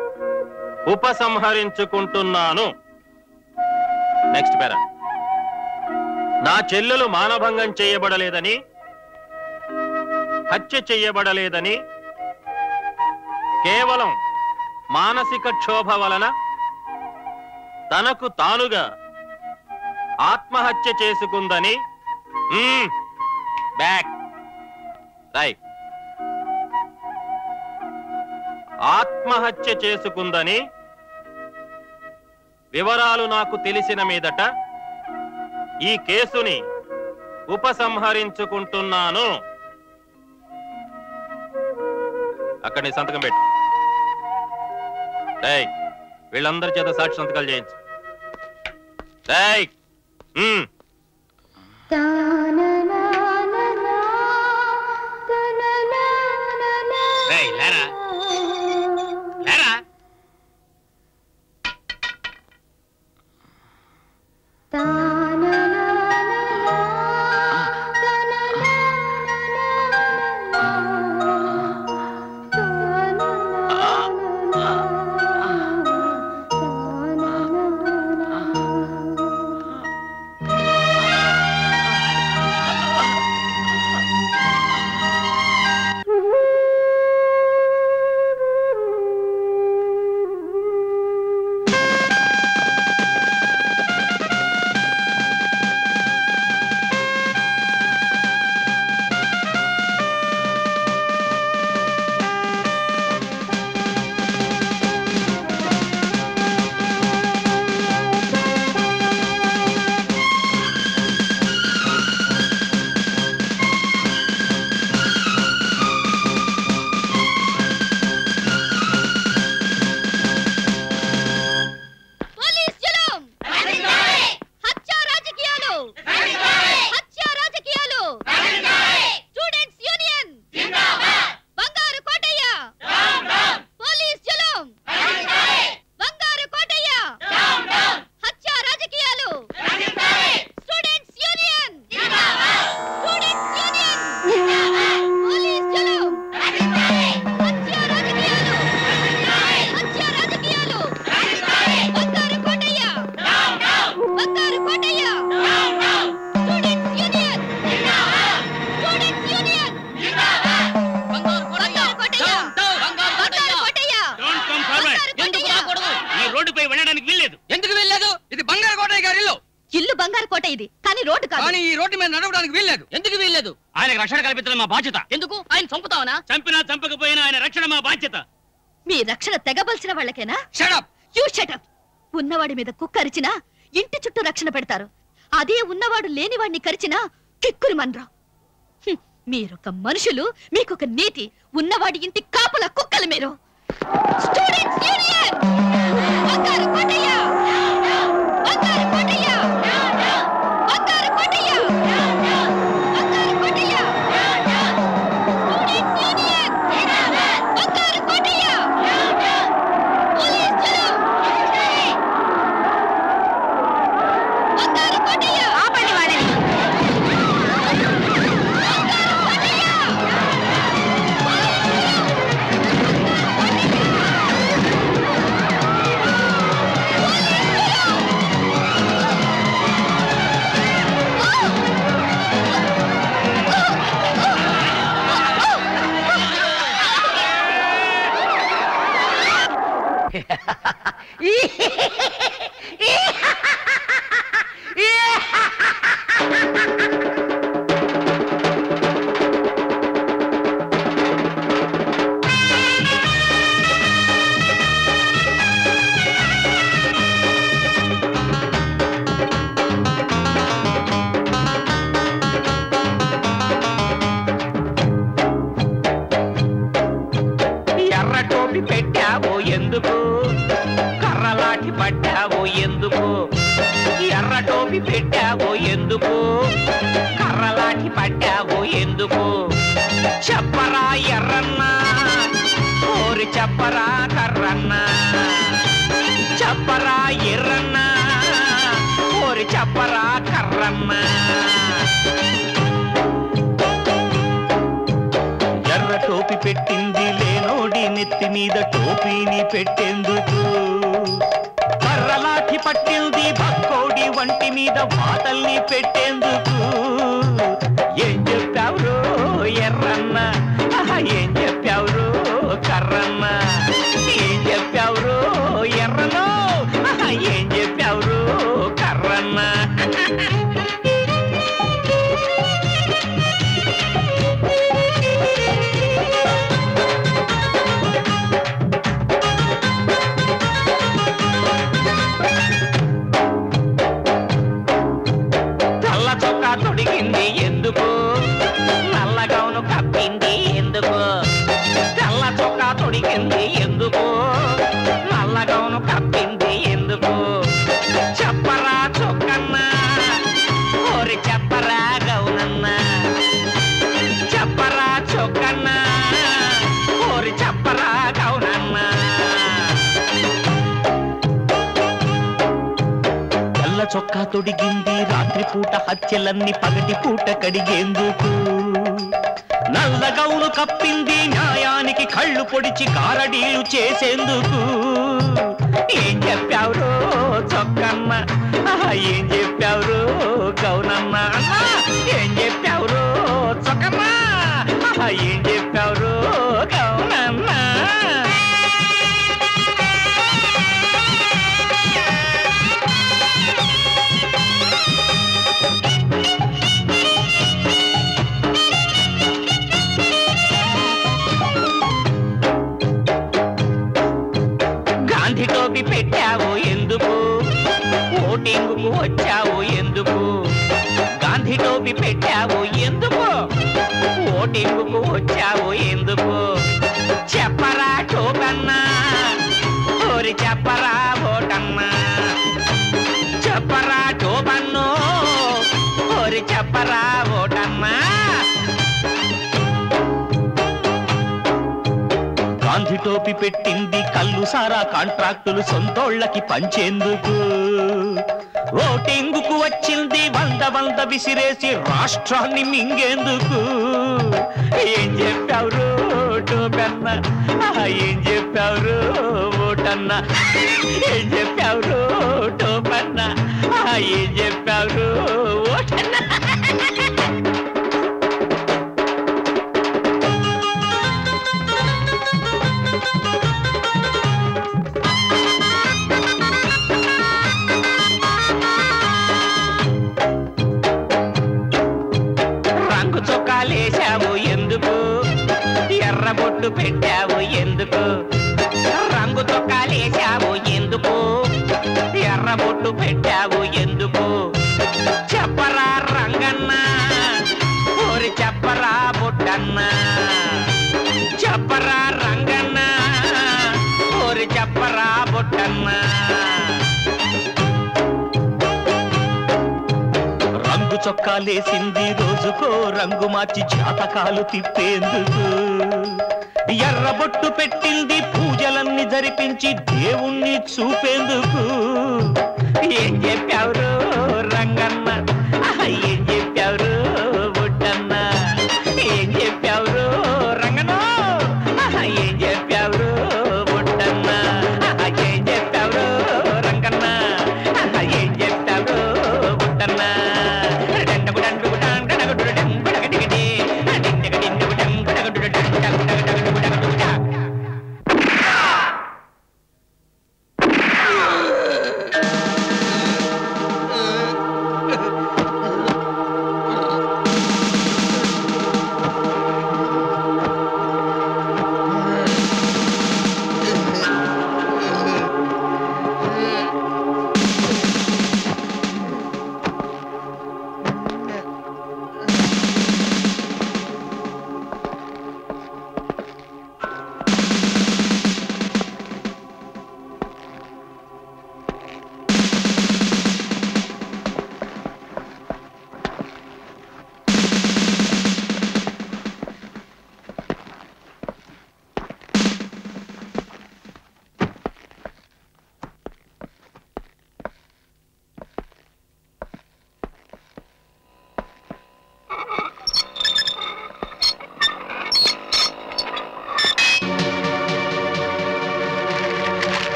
ఉపసంహరించుకుంటున్నాను నెక్స్ట్ పేరా నా చెల్లెలు మానభంగం చేయబడలేదని హత్య చేయబడలేదని కేవలం మానసిక క్షోభ వలన తనకు తానుగా ఆత్మహత్య చేసుకుందని మ్మ్. బ్యాక్ రైట్ ఆత్మహత్య చేసుకుందని వివరాలు నాకు తెలిసిన మీదట ఈ కేసుని ఉపసంహరించుకుంటున్నాను అక్కడ నీ సంతకం పెట్టు ఏయ్ వీళ్ళందరి చేత సాక్షి సంతకాలు చేయించు ఏయ్ మ్మ్. రేయ్, లేరా లేరా పోలీస్ జులుం హత్య రాజకీయాలు హత్య రాజకీయాలు students union Bangaru Kotaiah police జులుం బంగారు కోటయ్య హత్య రాజకీయాలు students union students union police జులుం హత్య రాజకీయాలు హత్య రాజకీయాలు Bangaru Kotayya Bangaru Kotayya students union students union Bangaru Kotayya Bangaru Kotaiah Don't come forward. ఎందుకు రాకూడదు ఈ రోడ్డుపై వెళ్ళడానికి వీల్లేదు ఎందుకు వెళ్ళలేదు ఇది బంగారు కోటయ్య గారి ఇల్లు ఇల్లు బంగారు కోట ఇది కానీ రోడ్డు కాదు కానీ ఈ రోడ్డు మీద నడవడానికి వీల్లేదు ఎందుకు వీల్లేదు ఆయనకు రక్షణ కల్పించడం మా బాధ్యత ఎందుకు ఆయన చంపుతావనా చంపినా చంపకపోయినా ఆయన రక్షణ మా బాధ్యత మీ రక్షణ తెగబలిసిన వాళ్ళకేనా షడప్ యూ షటప్ ఉన్నవాడి మీద కుక్క అరిచినా ఇంటి చుట్టూ రక్షణ పెడతారు అదే ఉన్నవాడు లేనివాడిని కరిచినా కిక్కురు మన్రా హ్మ్, మీరొక మనుషులు మీకొక నీతి ఉన్నవాడి ఇంటి కాపల కుక్కలు మీరు స్టూడెంట్స్ యూనియన్ బంగారు కోటయ్య బంగారు కోటయ్య బంగారు కోటయ్య పట్టావో ఎందుకు ఎర్ర టోపి పెట్టావో ఎందుకు కర్రలాంటి పట్టావో ఎందుకు చెప్పరా ఎర్రన్న ఓరి చెప్పరా కర్రన్న చెప్పరా ఎర్రన్న ఓరి చెప్పరా కర్రన్న ఎర్ర టోపి పెట్టింది లేనోడి నెత్తి మీద టోపీని పెట్టేందుకు కర్రలాఠి పట్టింది భక్కోడి వంటి మీద వాతల్ని పెట్టేందుకు ఏం చెప్పావురో ఎర్రన్న ఆహా, ఏం చెప్పావురో కర్రన్న ఏం చెప్పావురో ఎర్రనో ఆహా, ఏం చెప్పావురో కర్రన్న తెల్ల చొక్కా తొడిగింది ఎందుకు నల్ల గౌను కప్పింది ఎందుకు తెల్ల చొక్కా తొడిగింది ఎందుకు నల్ల గౌను కప్పింది ఎందుకు చెప్పరా చొక్కన్న ఓరి చెప్పరా గౌనన్న చెప్పరా చొక్కన్న ఓరి చెప్పరా గౌనన్న తెల్ల చొక్కా తొడిగింది రాత్రిపూట హత్యలన్నీ పగటి పూట కడిగేందుకు నల్ల గౌను కప్పింది న్యాయానికి కళ్ళు పొడిచి కారడీలు చేసేందుకు ఏం చెప్పావురో చొక్కన్న ఆహా, ఏం చెప్పావురో గౌనన్న అన్నా ఏం చెప్పావురో చొక్కన్న ఆహా, ఏం చెప్పావురో గౌనన్న గాంధీ టోపీ పెట్టావు ఎందుకు ఓటింగుకు వచ్చావు ఎందుకు గాంధీ టోపీ పెట్టావు ఎందుకు ఓటింగుకు వచ్చావు ఎందుకు చెప్పరా టోకన్నా ఓరి చెప్పరా ఓటన్నా చెప్పరా టోపన్ను ఓరి చెప్పరా ఓటన్నా గాంధీ టోపీ పెట్టింది కళ్ళు సారా కాంట్రాక్టులు సొంతోళ్ళకి పంచేందుకు ఓటింగుకు వచ్చింది వంద వంద విసిరేసి రాష్ట్రాన్ని మింగేందుకు ఏం చెప్పావురు టోపెన్న ఆహా, ఏం చెప్పావురు ఓటన్న ఏం చెప్పావురు టోపెన్న ఆహా, ఏం చెప్పావురు ఓటన్న రంగు చొక్కాలేశావు ఎందుకు ఎర్ర బొట్టు పెట్టావు ఎందుకు రంగు చొక్కాలేశావు ఎందుకు ఎర్ర బొట్టు పెట్టావు ఎందుకు చెప్పరా రంగన్న ఓరి చెప్పరా బొట్టన్న చెప్పరా రంగన్న ఓరి చెప్పరా బొట్టన్న రంగు చొక్కాలేసింది రోజుకో రంగు మార్చి జాతకాలు తిప్పేందుకు ఎర్ర బొట్టు పెట్టింది పూజలన్నీ జరిపించి దేవుణ్ణి చూపేందుకు ఏం చెప్పావురు రంగన్న ఆహా, ఏం చెప్పావురు బుట్టన్న ఏం చెప్పావురు రంగనో ఆహా, ఏం చెప్పావురు బుట్టన్న ఆహా, ఏం చెప్పావురు రంగన్న ఆహా, ఏం చెప్పావురు బుట్టన్న డండగు డండుగు డండగడు డంబడగడిగడి డిండగ డిండుగు డంబడగడు డండగడగడగడగడగడగడ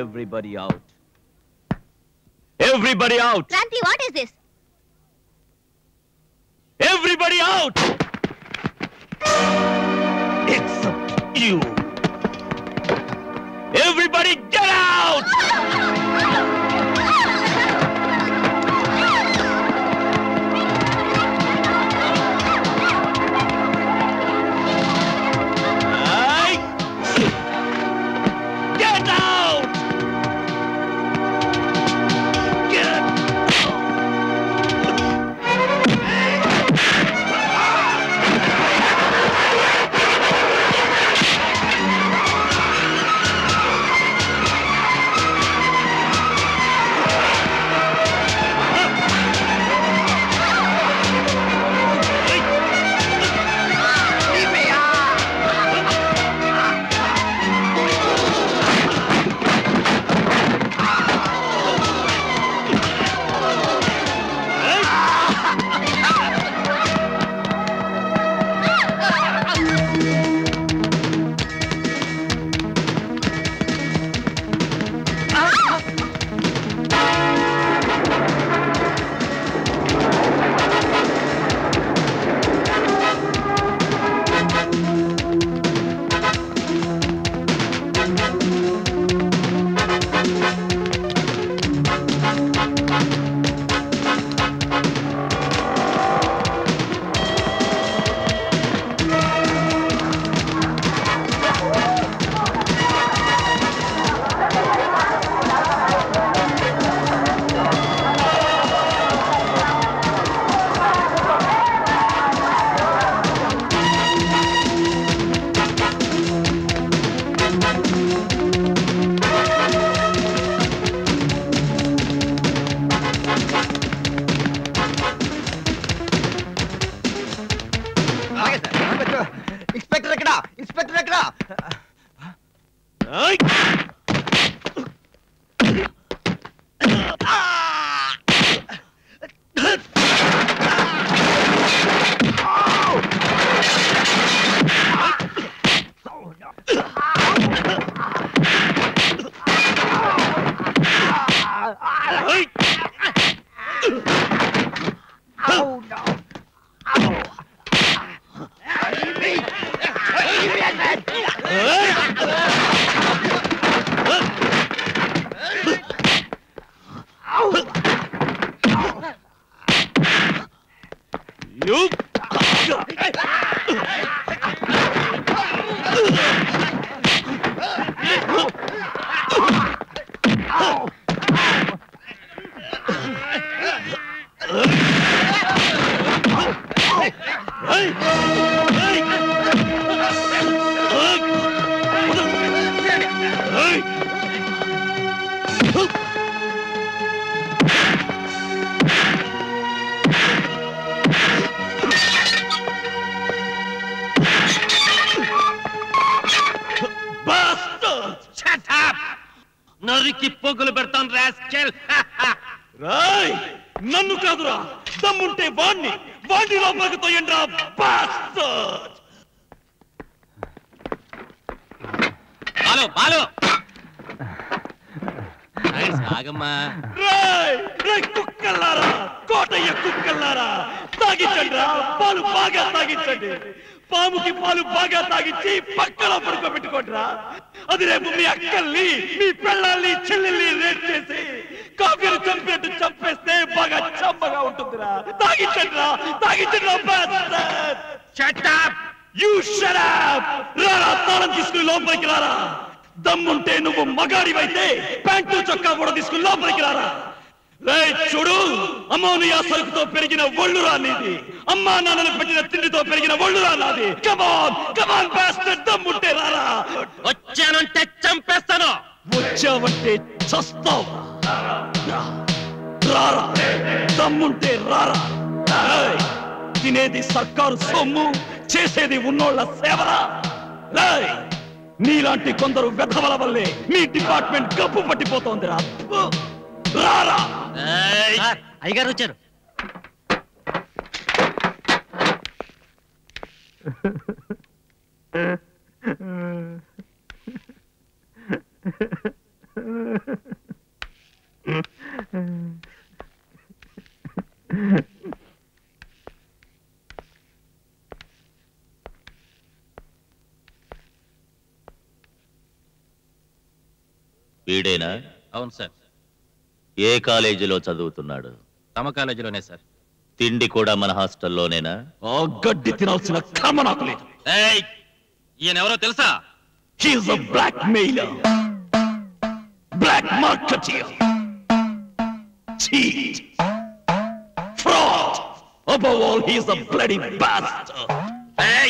Everybody out. Everybody out! Kranti what is this Everybody out! Except you. Everybody get out! Aye. Get out! Get inspector ఎక్కడ ఇన్స్పెక్టర్ ఎక్కడ You నరికి పొగులు పెడతాను రాస్కెల్ రాయ్ నన్ను కాదురా దమ్ముంటే వాణ్ణి వాణ్ణి లోపలికి తోయండి రా bastard! బాలు బాలు ఆగమ్మా రాయ్ రాయ్ కుక్కల్లారా కోటయ్య కుక్కల్లారా తాగించండి రా పాలు బాగా తాగించండి పాముకి పాలు బాగా తాగించి పక్కలో పడుకోబెట్టుకోండి రా అది రేపు మీ అక్కల్ని మీ పెళ్ళాల్ని చెల్లెల్ని రేట్ చేసి కాఫీని చంపినట్టు చంపేస్తే బాగా చమ్మగా ఉంటుందిరా తాగించండి రా తాగించండి రా bastard! Shut up! You shut up! రారా తాళం తీసుకుని లోపలికి రారా దమ్ముంటే నువ్వు మగాడివైతే ప్యాంటు చొక్కా కూడా తీసుకుని లోపలికి రారా రేయ్ చూడు అమ్మోనియా సరుకుతో పెరిగిన ఒళ్ళురా నీది అమ్మా నాన్నలు పెట్టిన తిండితో పెరిగిన ఒళ్ళురా నాది కమాన్ కమాన్ బాస్టర్ దమ్ముంటే రారా వచ్చానంటే చంపేస్తాను వచ్చావంటే చస్తావు రారా దమ్ముంటే రారా రేయ్, తినేది సర్కారు సొమ్ము చేసేది ఉన్నోళ్ళ సేవరా రేయ్, నీలాంటి కొందరు వెధవల వల్లే మీ డిపార్ట్మెంట్ గప్పు పట్టిపోతోందిరా ఫు, రారా అయ్యగారు వచ్చారు వీడేనా అవును సార్ ఏ కాలేజీలో చదువుతున్నాడు తమ కాలేజీలోనే సార్ తిండి కూడా మన హాస్టల్లోనేనా ఆ గడ్డి తినాల్సిన కర్మ నాకు లేదు ఈయన ఎవరో తెలుసా he is a blackmailer black marketeer cheat fraud above all he's a bloody bastard hey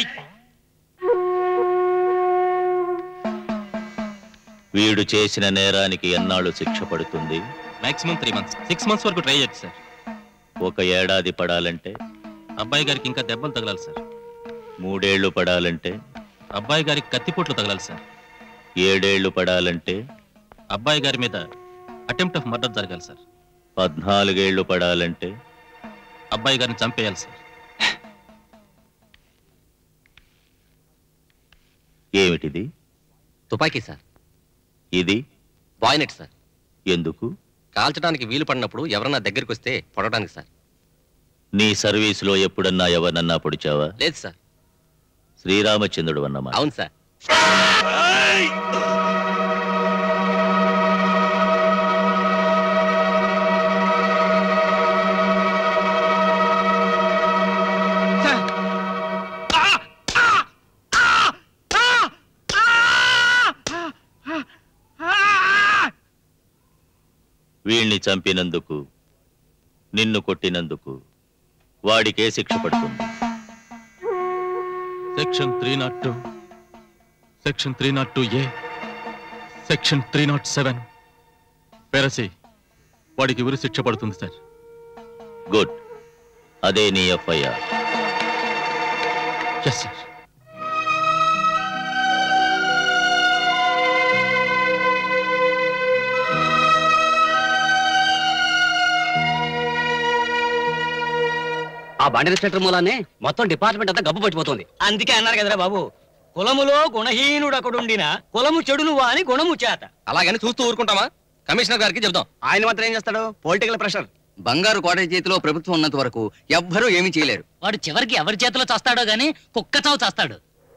వీడు చేసిన నేరానికి ఎన్నాళ్ళు శిక్ష పడుతుంది maximum three months six months వరకు ట్రై చేయొచ్చు సార్ ఒక ఏడాది పడాలంటే అబ్బాయి గారికి ఇంకా దెబ్బలు తగలాలి సార్ మూడేళ్లు పడాలంటే అబ్బాయి గారికి కత్తిపోట్లు తగలాలి సార్ ఏడేళ్లు పడాలంటే అబ్బాయి గారి మీద అటెంప్ట్ ఆఫ్ మర్డర్ జరగాలి సార్ పద్నాలుగేళ్లు పడాలంటే అబ్బాయి గారిని చంపేయాలి సార్ ఏమిటిది తుపాకీ సార్ ఇది బాయ్నెట్ సార్ ఎందుకు కాల్చడానికి వీలు పడినప్పుడు ఎవరన్నా దగ్గరికి వస్తే పొడవడానికి సార్ నీ సర్వీసులో ఎప్పుడన్నా ఎవరినన్నా పొడిచావా లేదు సార్ శ్రీరామచంద్రుడు అన్నమాట అవును సార్ వీణ్ణి చంపినందుకు నిన్ను కొట్టినందుకు వాడికే శిక్ష పడుతుంది section three nought two section three nought two A section three nought seven పెరసి వాడికి ఉరి శిక్ష పడుతుంది సార్ గుడ్ అదే నీ ఎఫ్ఐఆర్ ఎస్ సార్ ఆ బండి ఇన్స్పెక్టర్ మూలానే మొత్తం డిపార్ట్మెంట్ అంతా గబ్బు పట్టిపోతుంది అందుకే అన్నారు కదరా బాబు కులములో గుణహీనుడు ఒకడుండిన కులము చెడును అని గుణము చేత అలాగని చూస్తూ ఊరుకుంటామా కమిషనర్ గారికి చెప్దాం ఆయన మాత్రం ఏం చేస్తాడు పొలిటికల్ ప్రెషర్ బంగారు కోట చేతిలో ప్రభుత్వం ఉన్నంత వరకు ఎవ్వరూ ఏమీ చేయలేరు వాడు చివరికి ఎవరి చేతిలో చస్తాడో గాని కుక్క చావు చస్తాడు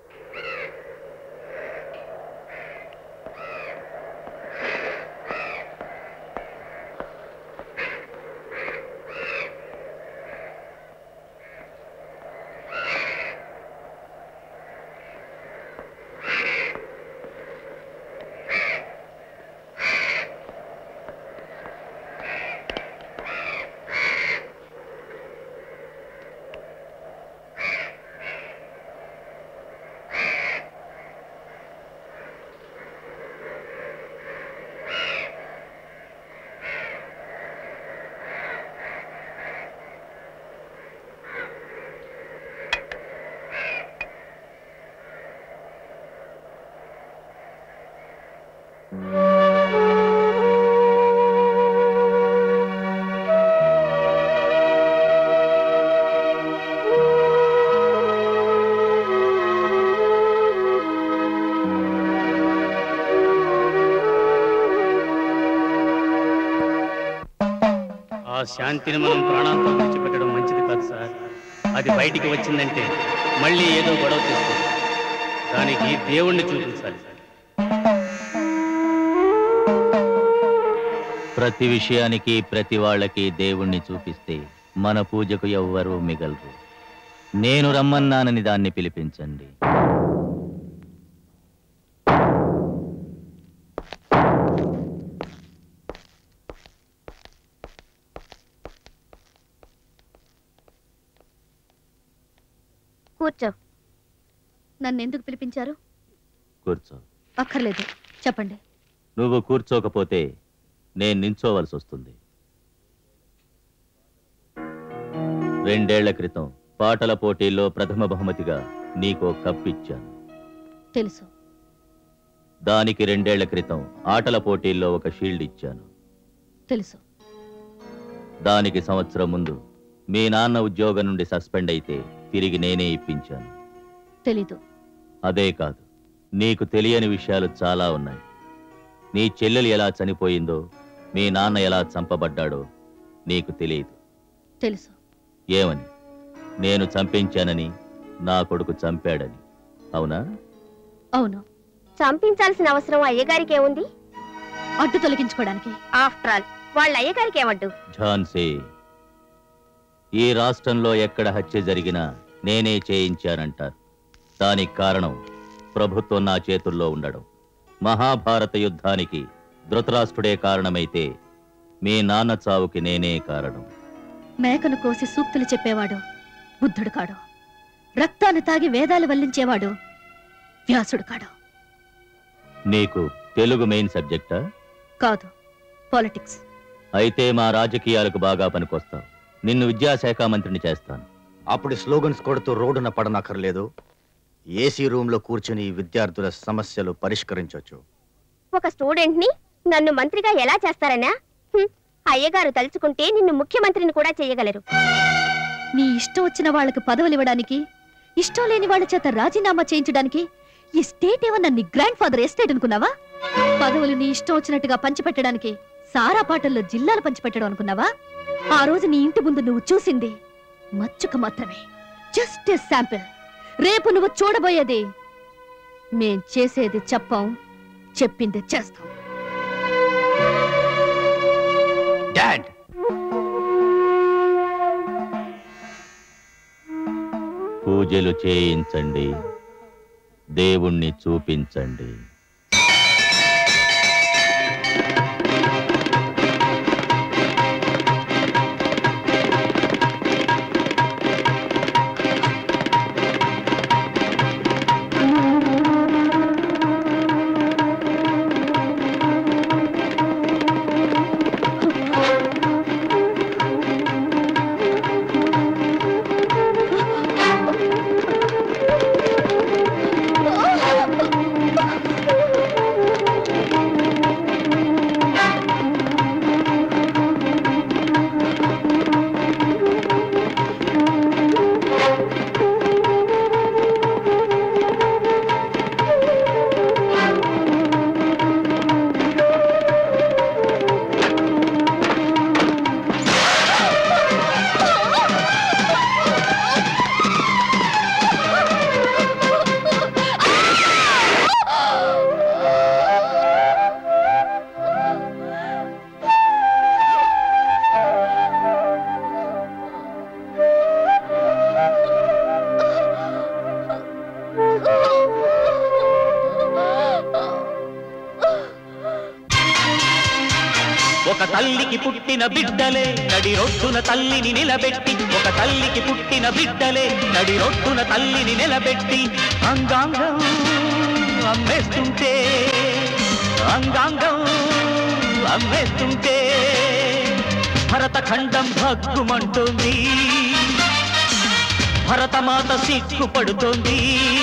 ఆ శాంతిని మనం ప్రాణాలతో విడిచిపెట్టడం మంచిది కాదు సార్ అది బయటికి వచ్చిందంటే మళ్ళీ ఏదో గొడవ చేస్తుంది దానికి దేవుణ్ణి చూపించాలి ప్రతి విషయానికి ప్రతి వాళ్ళకి దేవుణ్ణి చూపిస్తే మన పూజకు ఎవ్వరూ మిగలరు నేను రమ్మన్నానని దాన్ని పిలిపించండి కూర్చో నన్ను ఎందుకు పిలిపించారు కూర్చో అక్కర్లేదు చెప్పండి నువ్వు కూర్చోకపోతే నేను నించోవలసి వస్తుంది రెండేళ్ల క్రితం పాటల పోటీల్లో ప్రథమ బహుమతిగా నీకో కప్ ఇచ్చాను తెలుసు దానికి రెండేళ్ల క్రితం ఆటల పోటీల్లో ఒక షీల్డ్ ఇచ్చాను తెలుసు దానికి సంవత్సరం ముందు మీ నాన్న ఉద్యోగం నుండి సస్పెండ్ అయితే తిరిగి నేనే ఇప్పించాను తెలీదు అదే కాదు నీకు తెలియని విషయాలు చాలా ఉన్నాయి నీ చెల్లెలు ఎలా చనిపోయిందో మీ నాన్న ఎలా చంపబడ్డాడో నీకు తెలియదు తెలుసు ఏమని నేను చంపించానని నా కొడుకు చంపాడని అవునా అవును చంపించాల్సిన అవసరం అయ్యగారికి ఏముంది అడ్డు తొలగించుకోవడానికి ఆఫ్టర్ ఆల్ వాళ్ళ అయ్యగారికి ఏమడ్డు ఝాన్సీ ఈ రాష్ట్రంలో ఎక్కడ హత్య జరిగినా నేనే చేయించానంటారు దానికి కారణం ప్రభుత్వం నా చేతుల్లో ఉండడం మహాభారత యుద్ధానికి ధృతరాష్ట్రుడే కారణమైతే మీ నాన్న చావుకి నేనే కారణం మేకను కోసి సూక్తులు చెప్పేవాడు బుద్ధుడు కాడు రక్తాన్ని తాగి వేదాలు వల్లించేవాడు వ్యాసుడు కాడు నీకు తెలుగు మెయిన్ సబ్జెక్టా కాదు పాలిటిక్స్ అయితే మా రాజకీయాలకు బాగా పనికొస్తావు నిన్ను విద్యాశాఖ మంత్రిని చేస్తాను అప్పుడు స్లోగన్స్ కొడుతూ రోడ్డున పడనక్కర్లేదు ఏసీ రూమ్ లో కూర్చుని విద్యార్థుల సమస్యలు పరిష్కరించవచ్చు ఒక స్టూడెంట్ ని నన్ను మంత్రిగా ఎలా చేస్తారనా హ్మ్, అయ్యగారు తలుచుకుంటే నిన్ను ముఖ్యమంత్రిని కూడా చేయగలరు నీ ఇష్టం వచ్చిన వాళ్ళకి పదవులు ఇవ్వడానికి ఇష్టం లేని వాళ్ళ చేత రాజీనామా చేయించడానికి ఈ స్టేట్ ఏమన్నా నీ గ్రాండ్ ఫాదర్ ఎస్టేట్ అనుకున్నావా పదవులు నీ ఇష్టం వచ్చినట్టుగా పంచిపెట్టడానికి సారా పాటల్లో జిల్లాలు పంచిపెట్టడం అనుకున్నావా ఆ రోజు నీ ఇంటి ముందు నువ్వు చూసింది మచ్చుక మాత్రమే జస్ట్ శాంపిల్ రేపు నువ్వు చూడబోయేది మేం చేసేది చెప్పం చెప్పింది చేస్తాం డాడ్ పూజలు చేయించండి దేవుణ్ణి చూపించండి ఒక తల్లికి పుట్టిన బిడ్డలే నడి రొట్టున తల్లిని నిలబెట్టి ఒక తల్లికి పుట్టిన బిడ్డలే నడి రొట్టున తల్లిని నిలబెట్టి అంగాంగం అమ్మేస్తుంటే అంగాంగం అమ్మేస్తుంటే భరతఖండం భగ్గుమంటుంది భరతమాత సిగ్గుపడుతోంది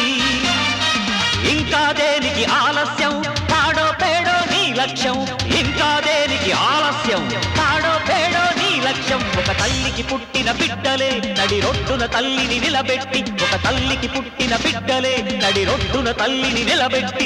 ఇంకా దేనికి ఆలస్యం తాడో పేడో నీ లక్ష్యం ఇంకా దేనికి ఆలస్యం తాడో పేడో నీ లక్ష్యం ఒక తల్లికి పుట్టిన బిడ్డలే నడి రొట్టున తల్లిని నిలబెట్టి ఒక తల్లికి పుట్టిన బిడ్డలే నడి రొట్టున తల్లిని నిలబెట్టి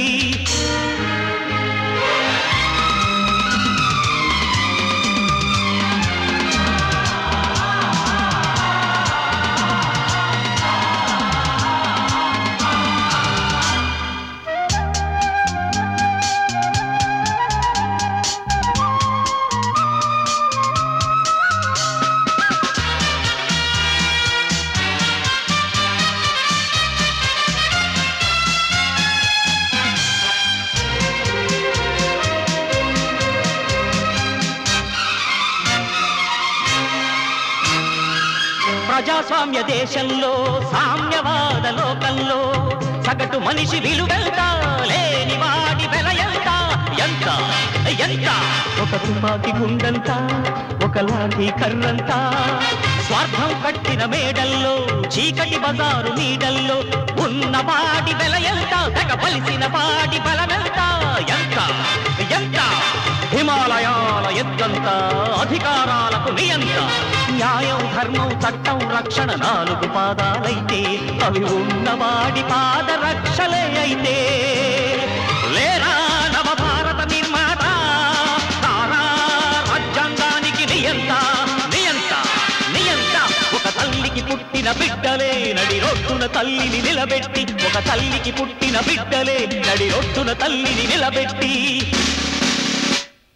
ప్రజాస్వామ్య దేశంలో సామ్యవాద లోకంలో సగటు మనిషి విలువెంత లేని వాడి వెల ఎంత ఎంత ఎంత ఒక తుపాకి గుండంత ఒక లాఠీ కర్రంత స్వార్థం కట్టిన మేడల్లో చీకటి బజారు నీడల్లో ఉన్న వాడి వెల ఎంత తెగ పలిసిన వాడి బలమెంత ఎంత ఎంత హిమాలయాల ఎత్తంత అధికారాలకు నియంత న్యాయం ధర్మం చట్టం రక్షణ నాలుగు పాదాలైతే అవి ఉన్నవాడి పాద రక్షలే అయితే లేరా నవ భారత నిర్మాత తారా రాజ్యాంగానికి నియంత నియంత నియంత ఒక తల్లికి పుట్టిన బిడ్డలే నడి రొట్టున తల్లిని నిలబెట్టి ఒక తల్లికి పుట్టిన బిడ్డలే నడి రొట్టున తల్లిని నిలబెట్టి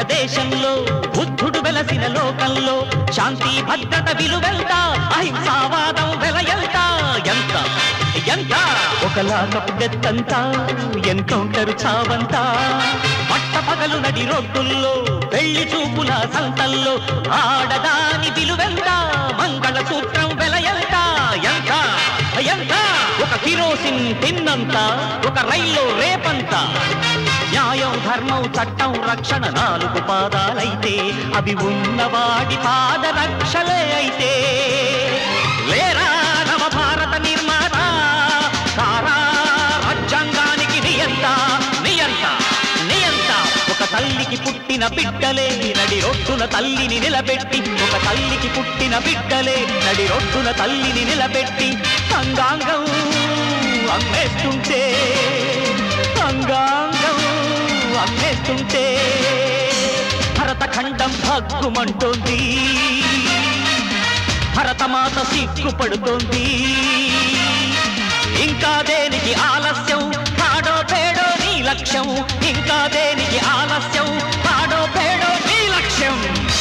దేశంలో బుద్ధుడు వెలసిన లోకంలో శాంతి భద్రత విలువెంత అహింసావాదం వెలయంత ఎంత ఎంత ఒక లాకపు డెత్తంతా ఎన్కౌంటర్ చావంతా పట్ట పగలు నడి రోడ్డుల్లో పెళ్లి చూపుల సంతల్లో ఆడదాని విలువెంత మంగళ సూత్రం వెలయంత ఎంత ఎంత ఒక కిరోసిన్ తిన్నంత ఒక రైల్లో రేపంత న్యాయం ధర్మం చట్టం రక్షణ నాలుగు పాదాలైతే అవి ఉన్నవాడి పాద రక్షలే అయితే లేరా నవ భారత నిర్మాత సారా రాజ్యాంగానికి నియంత నియంత నియంత ఒక తల్లికి పుట్టిన బిడ్డలే నడి రొట్టున తల్లిని నిలబెట్టి ఒక తల్లికి పుట్టిన బిడ్డలే నడి రొట్టున తల్లిని నిలబెట్టి అంగాంగం అమ్మేస్తుంటే అంగాంగం అమ్మేస్తుంటే భరతఖండం భగ్గుమంటోంది భరతమాత సిగ్గుపడుతోంది ఇంకా దేనికి ఆలస్యం పాడో పేడో నీ లక్ష్యం ఇంకా దేనికి ఆలస్యం పాడో పేడో నీ లక్ష్యం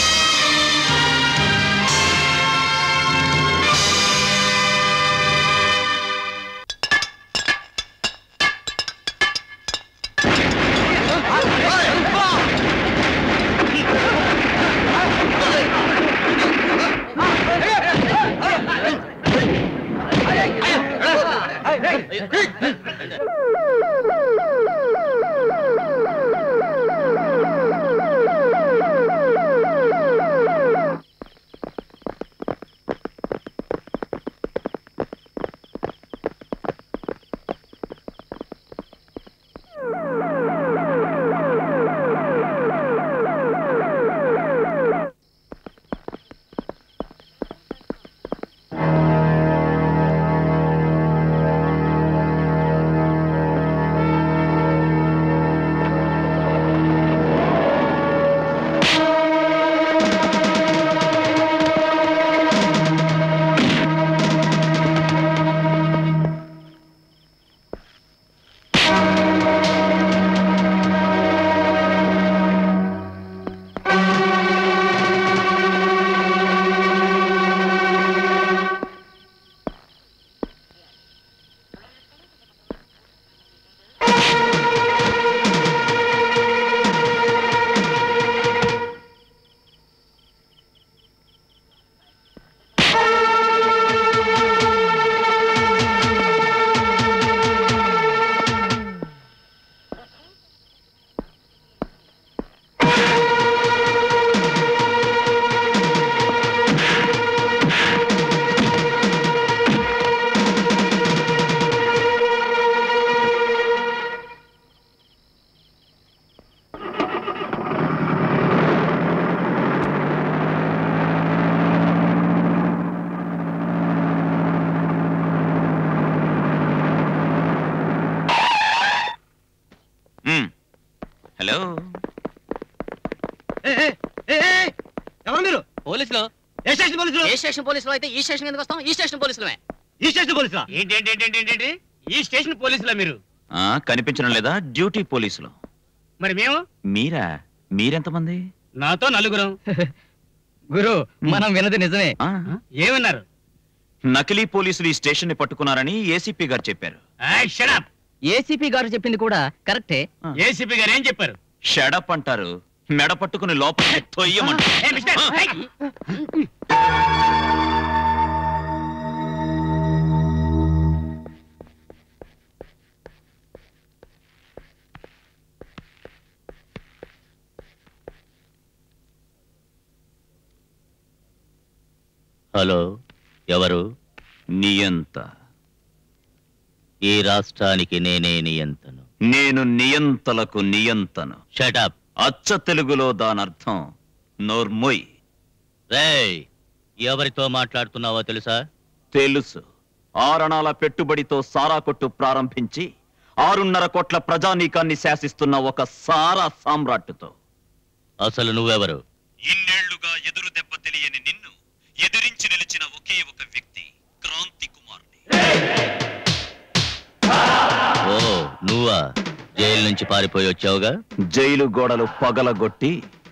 హలో ఎవరు మీరు పోలీసులు ఏ స్టేషన్ పోలీసులు ఏ స్టేషన్ పోలీసులు అయితే ఈ స్టేషన్ ఎందుకు వస్తాం ఈ స్టేషన్ పోలీసులమే ఈ స్టేషన్ పోలీసులా ఏంటి ఏంటి ఏంటి ఏంటి, ఏంటి ఈ స్టేషన్ పోలీసులా మీరు ఆ, కనిపించడం లేదా డ్యూటీ పోలీసులు మరి మేము మీరా మీరెంతమంది నాతో నలుగురం గురు మనం వినది నిజమే ఏమన్నారు నకిలీ పోలీసులు ఈ స్టేషన్ ని పట్టుకున్నారని ఏసీపీ గారు చెప్పారు ఏసీపీ గారు చెప్పింది కూడా కరెక్టే ఏసీపీ గారు ఏం చెప్పారు షడప్ అంటారు మెడ పట్టుకుని లోపలికి తొయ్యమంటారు ఏ, మిస్టర్, హై! హలో ఎవరు నియంత ఈ రాష్ట్రానికి నేనే నియంతను నేను నియంతలకు నియంతను షటప్ అచ్చ తెలుగులో దానర్థం నోర్మొయ్ రేయ్ ఎవరితో మాట్లాడుతున్నావో తెలుసా తెలుసు ఆరణాల పెట్టుబడితో సారా కొట్టు ప్రారంభించి ఆరున్నర కోట్ల ప్రజానీకాన్ని శాసిస్తున్న ఒక సారా సామ్రాట్టుతో అసలు నువ్వెవరు ఇన్నేళ్లుగా ఎదురు దెబ్బ తెలియని నిన్ను ఎదిరించి నిలిచిన ఒకే ఒక వ్యక్తి క్రాంతి కుమార్ని ఓ నువ్వా జైలు నుంచి పారిపోయి వచ్చావుగా జైలు గోడలు పగలగొట్టి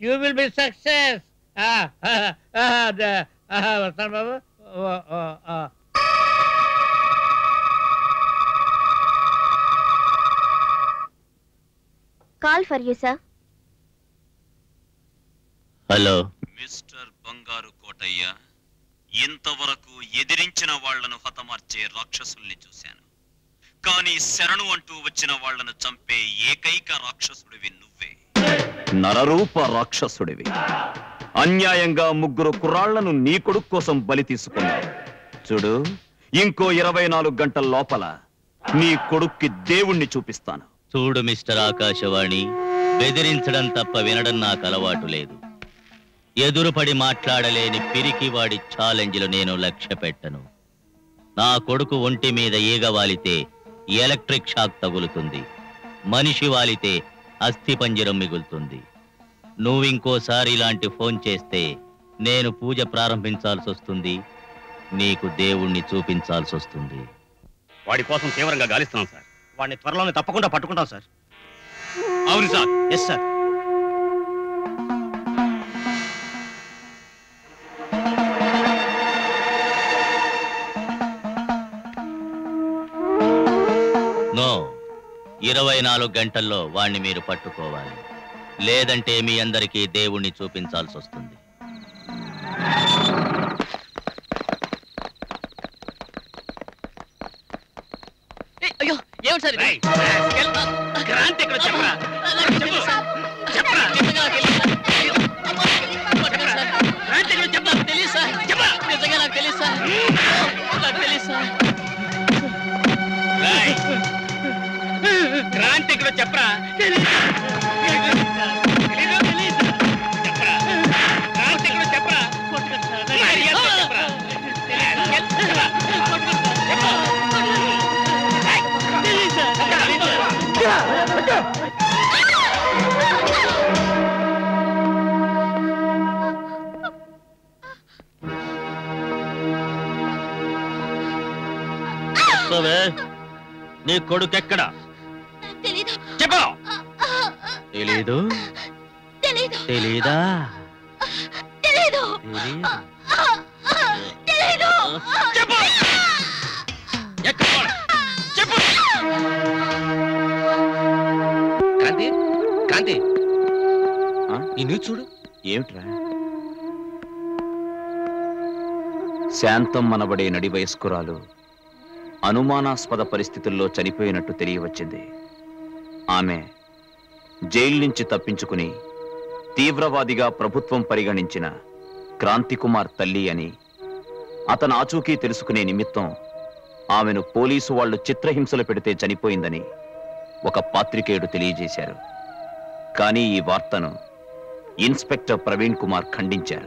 యూ విల్ బి సక్సెస్ వస్తాను బాబు ఓ, ఓ, ఓ. Call for you sir hello mister Bangaru Kotaiah ఇంతవరకు ఎదిరించిన వాళ్లను హతమార్చే రాక్షసుల్ని చూశాను కానీ శరణు అంటూ వచ్చిన వాళ్లను చంపే ఏకైక రాక్షసుడివి నువ్వే నరరూప రాక్షసుడివి అన్యాయంగా ముగ్గురు కుర్రాళ్లను నీ కొడుకు కోసం బలి తీసుకున్నావు చూడు ఇంకో ఇరవై నాలుగు గంటల లోపల నీ కొడుక్కి దేవుణ్ణి చూపిస్తాను చూడు మిస్టర్ ఆకాశవాణి బెదిరించడం తప్ప వినడం నాకు అలవాటు లేదు ఎదురుపడి మాట్లాడలేని పిరికి వాడి ఛాలెంజ్లు నేను లక్ష్య పెట్టను నా కొడుకు ఒంటి మీద ఈగ వాలితే ఎలక్ట్రిక్ షాక్ తగులుతుంది మనిషి వాలితే అస్థిపంజరం మిగులుతుంది నువ్వింకోసారి ఇలాంటి ఫోన్ చేస్తే నేను పూజ ప్రారంభించాల్సి వస్తుంది నీకు దేవుణ్ణి చూపించాల్సి వస్తుంది వాడి కోసం తీవ్రంగా గాలిస్తున్నాం సార్ వాడిని త్వరలోనే తప్పకుండా పట్టుకుంటాం సార్ అవును సార్ ఎస్ సార్ నో ఇరవై నాలుగు గంటల్లో వాణ్ణి మీరు పట్టుకోవాలి లేదంటే మీ అందరికీ దేవుణ్ణి చూపించాల్సి వస్తుంది అయ్యో ఏమిటి సార్ ఇది? క్రాంతి ఇక్కడ చెప్పరా చెప్పరా నిజంగా నాకు తెలియదు సార్. అయ్యో, అమ్మా, పట్టుకోండి సార్. నాకు తెలియదు సార్. నిజంగా నాకు తెలియదు సార్. నాకు తెలియదు సార్. క్రాంతి ఇక్కడ చెప్పరా క్రాంతి ఇక్కడ చెప్పరా మర్యాదగా చెప్పరా వస్తావే? నీ కొడుకెక్కడ తెలీదు చెప్పు తెలీదు తెలీదు తెలీదా తెలీదు తెలీదు తెలీదు క్రాంతి క్రాంతి ఈ న్యూస్ చూడు ఏమిట్రా శాంతం మనబడే నడి వయస్కురాలు అనుమానాస్పద పరిస్థితుల్లో చనిపోయినట్టు తెలియవచ్చింది ఆమె జైలు నుంచి తప్పించుకుని తీవ్రవాదిగా ప్రభుత్వం పరిగణించిన క్రాంతికుమార్ తల్లి అని అతను ఆచూకీ తెలుసుకునే నిమిత్తం ఆమెను పోలీసు వాళ్ళు చిత్రహింసలు పెడితే చనిపోయిందని ఒక పాత్రికేయుడు తెలియజేశారు కానీ ఈ వార్తను ఇన్స్పెక్టర్ ప్రవీణ్ కుమార్ ఖండించారు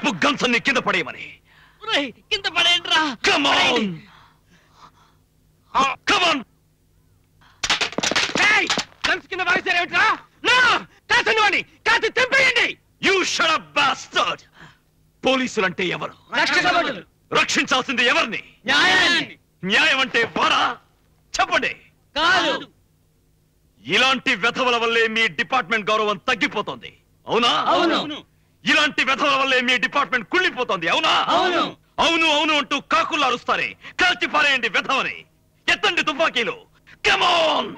చెప్పు గన్స్ అన్ని కింద పడేయమని ఒరేయ్, కింద పడేయండిరా Come on! Come on! Guns కింద వాయిస్తారేమిట్రా నా కాసండి వాడిని కాసి తెంపేయండి యూ షట్ అప్ బాస్టర్డ్ పోలీసులంటే ఎవరు రక్షించబడ్డలు. రక్షించాల్సింది ఎవరిని న్యాయాన్ని న్యాయం అంటే వారా చెప్పండి కాదు ఇలాంటి వెధవల వల్లే మీ డిపార్ట్మెంట్ గౌరవం తగ్గిపోతుంది అవునా అవును. ఇలాంటి వెధవల వల్లే మీ డిపార్ట్మెంట్ కుళ్ళిపోతుంది అవునా అవును. అవును అవును అంటూ కాకులు అరుస్తారే కాల్చి పారేయండి వెధవని ఎత్తండి తుపాకీలు కమోన్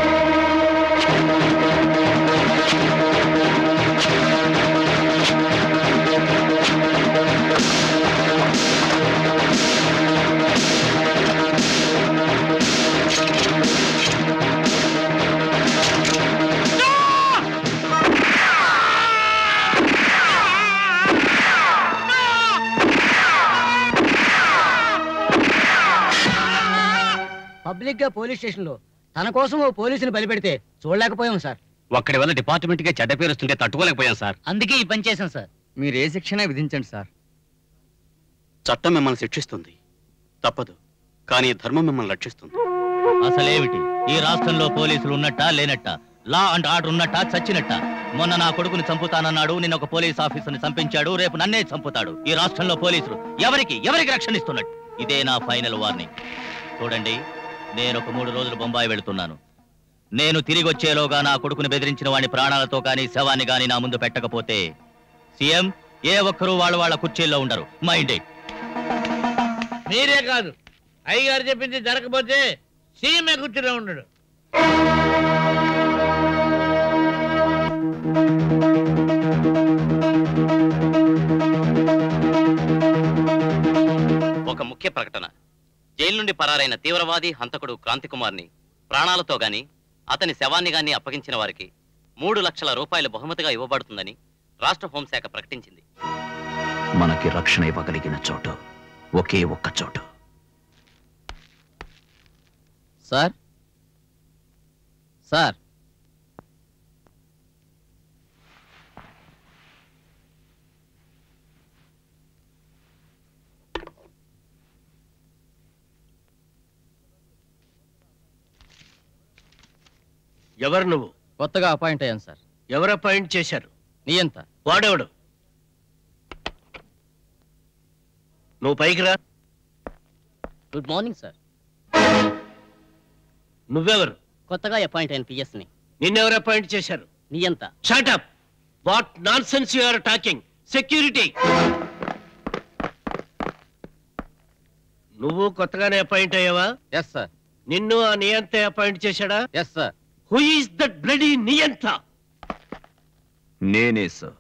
పబ్లిక్ గా పోలీస్ స్టేషన్ లో తన కోసం ఓ పోలీసుని బలిపెడితే చూడలేకపోయాం సార్ ఒక్కడి వల్ల డిపార్ట్మెంట్ గా చెడ్డ పేరు వస్తుంటే తట్టుకోలేకపోయాం సార్ అందుకే ఈ పని చేశాం సార్ మీరు ఏ శిక్షణ విధించండి సార్ చట్టం మిమ్మల్ని శిక్షిస్తుంది తప్పదు కానీ ధర్మం మిమ్మల్ని రక్షిస్తుంది అసలేమిటి ఈ రాష్ట్రంలో పోలీసులు ఉన్నట్టా లేనట్టా లా అండ్ ఆర్డర్ ఉన్నట్టా చచ్చినట్టా మొన్న నా కొడుకుని చంపుతానన్నాడు నిన్న ఒక పోలీస్ ఆఫీసర్ని చంపించాడు రేపు నన్నే చంపుతాడు ఈ రాష్ట్రంలో పోలీసులు ఎవరికి ఎవరికి రక్షణ ఇస్తున్నట్టు ఇదే నా ఫైనల్ వార్నింగ్ చూడండి నేను ఒక మూడు రోజులు బొంబాయి వెళుతున్నాను నేను తిరిగి వచ్చేలోగా నా కొడుకుని బెదిరించిన వాడిని ప్రాణాలతో కానీ శవాన్ని కానీ నా ముందు పెట్టకపోతే సీఎం ఏ ఒక్కరూ వాళ్ళ వాళ్ళ కుర్చీల్లో ఉండరు మైండ్ ఇట్ మీరే కాదు అయ్యగారు చెప్పింది జరగకపోతే సీఎంఏ కూర్చునే ఉండడు ఒక ముఖ్య ప్రకటన జైలు నుండి పరారైన తీవ్రవాది హంతకుడు క్రాంతికుమార్ని ప్రాణాలతో గాని అతని శవాన్ని గాని అప్పగించిన వారికి మూడు లక్షల రూపాయలు బహుమతిగా ఇవ్వబడుతుందని రాష్ట్ర హోంశాఖ ప్రకటించింది మనకి రక్షణ ఇవ్వగలిగిన చోటు ఒకే ఒక్క చోటు సార్ సార్ ఎవరు నువ్వు కొత్తగా అపాయింట్ అయ్యాను సార్ ఎవరు అపాయింట్ చేశారు నీ ఎంత వాడెవడు నువ్వు పైకి రా గుడ్ మార్నింగ్ సార్ నువ్వెవరు కొత్తగా అపాయింట్ అయిన పిఎస్ని నిన్నెవరు అపాయింట్ చేశారు నీ ఎంత shut up what nonsense you are talking security నువ్వు కొత్తగానే అపాయింట్ అయ్యావా ఎస్ సార్ నిన్ను ఆ నియంత అపాయింట్ చేశాడా yes sir who is that bloody నియంత నేనే sir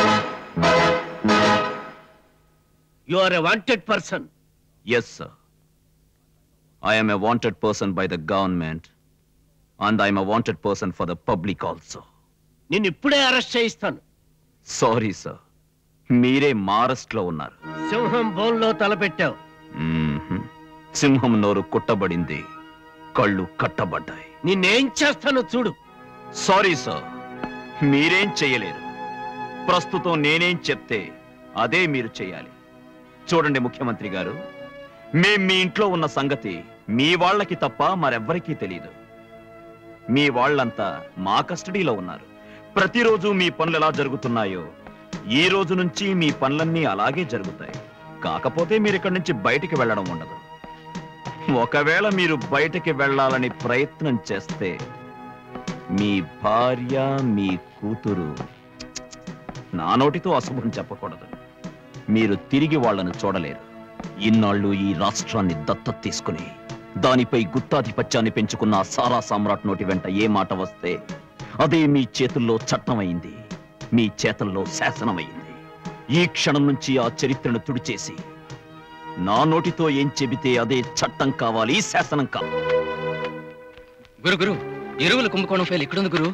you are a wanted person yes sir I'm a wanted person by the government and I'm a wanted person for the public also నిన్ను ఇప్పుడే అరెస్ట్ చేయిస్తాను సారీ సార్ మీరే మా అరెస్ట్లో ఉన్నారు సింహం బోన్లో తలపెట్టావు మ్మ్హ్మ్. సింహం నోరు కుట్టబడింది కళ్ళు కట్టబడ్డాయి నిన్నేం చేస్తానో చూడు సారీ సార్ మీరేం చెయ్యలేరు ప్రస్తుతం నేనేం చెప్తే అదే మీరు చేయాలి చూడండి ముఖ్యమంత్రి గారు మేం మీ ఇంట్లో ఉన్న సంగతి మీ వాళ్ళకి తప్ప మరెవ్వరికీ తెలియదు మీ వాళ్ళంతా మా కస్టడీలో ఉన్నారు ప్రతిరోజు మీ పనులు ఎలా జరుగుతున్నాయో ఈ రోజు నుంచి మీ పనులన్నీ అలాగే జరుగుతాయి కాకపోతే మీరు ఇక్కడి నుంచి బయటికి వెళ్ళడం ఉండదు ఒకవేళ మీరు బయటికి వెళ్ళాలని ప్రయత్నం చేస్తే మీ భార్య మీ కూతురు నా నోటితో అశుభం చెప్పకూడదు మీరు తిరిగి వాళ్ళను చూడలేరు ఇన్నాళ్ళు ఈ రాష్ట్రాన్ని దత్తత తీసుకుని దానిపై గుత్తాధిపత్యాన్ని పెంచుకున్న ఆ సారా సామ్రాట్ నోటి వెంట ఏ మాట వస్తే అదే మీ చేతుల్లో చట్టమైంది మీ చేతల్లో శాసనమైంది ఈ క్షణం నుంచి ఆ చరిత్రను తుడిచేసి నా నోటితో ఏం చెబితే అదే చట్టం కావాలి శాసనం కావాలి గురు గురు ఎరువులు కుంభకోణం ఫెయిల్ ఇక్కడుంది గురు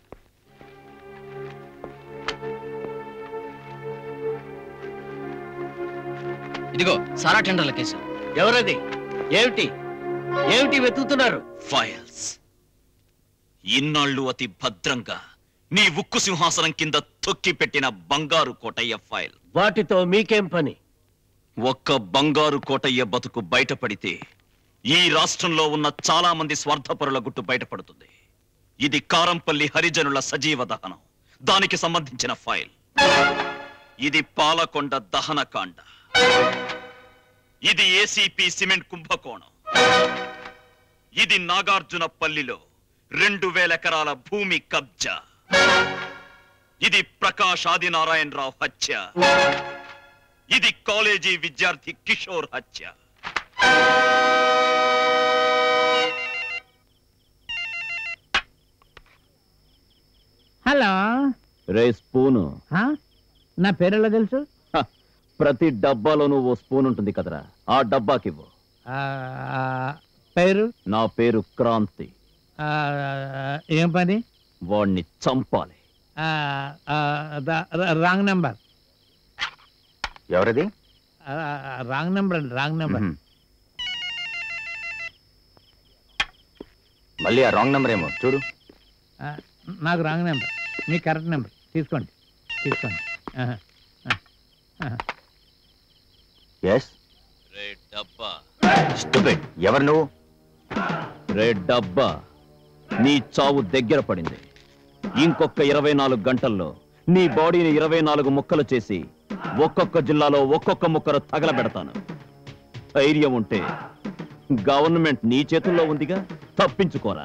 ఇదిగో సారా టెండర్ల కేసు ఎవరది ఏమిటి ఏమిటి వెతుకుతున్నారు ఫైల్స్ ఇన్నాళ్ళు అతి భద్రంగా నీ ఉక్కు సింహాసనం కింద తొక్కి పెట్టిన బంగారు కోటయ్య ఫైల్ వాటితో మీకేం పని ఒక్క బంగారు కోటయ్య బతుకు బయటపడితే ఈ రాష్ట్రంలో ఉన్న చాలా మంది స్వార్థపరుల గుట్టు బయటపడుతుంది ఇది కారంపల్లి హరిజనుల సజీవ దహనం దానికి సంబంధించిన ఫైల్ ఇది పాలకొండ దహనకాండ ఇది ఏసీపీ సిమెంట్ కుంభకోణం ఇది నాగార్జునపల్లిలో రెండు వేల ఎకరాల భూమి కబ్జా ఇది ప్రకాష్ ఆదినారాయణరావు హత్య ఇది కాలేజీ విద్యార్థి కిషోర్ హత్య హలో రే స్పూను ఆ? నా పేరు ఎలా తెలుసు హ, ప్రతి డబ్బాలోనూ ఓ స్పూన్ ఉంటుంది కదరా ఆ డబ్బాకివ్వు ఆ, పేరు నా పేరు క్రాంతి ఆ, ఏం పని వాణ్ణి చంపాలి ఆ, ఆ, ద- ర- రాంగ్ నెంబర్ ఎవరిది ఆ, రాంగ్ నెంబర్ అండి రాంగ్ నెంబర్ మళ్ళీ ఆ రాంగ్ నెంబర్ ఏమో చూడు ఆ, నాకు రాంగ్ నెంబర్ మీ కరెక్ట్ నెంబర్ తీసుకోండి తీసుకోండి ఆహా, ఆ, ఆహా. ఎస్ రే డబ్బా స్టూపిడ్ ఎవరు నువ్వు రే డబ్బా నీ చావు దగ్గర పడింది ఇంకొక ఇరవై నాలుగు గంటల్లో నీ బాడీని ఇరవై నాలుగు ముక్కలు చేసి ఒక్కొక్క జిల్లాలో ఒక్కొక్క ముక్కలు తగలబెడతాను ధైర్యం ఉంటే గవర్నమెంట్ నీ చేతుల్లో ఉందిగా తప్పించుకోరా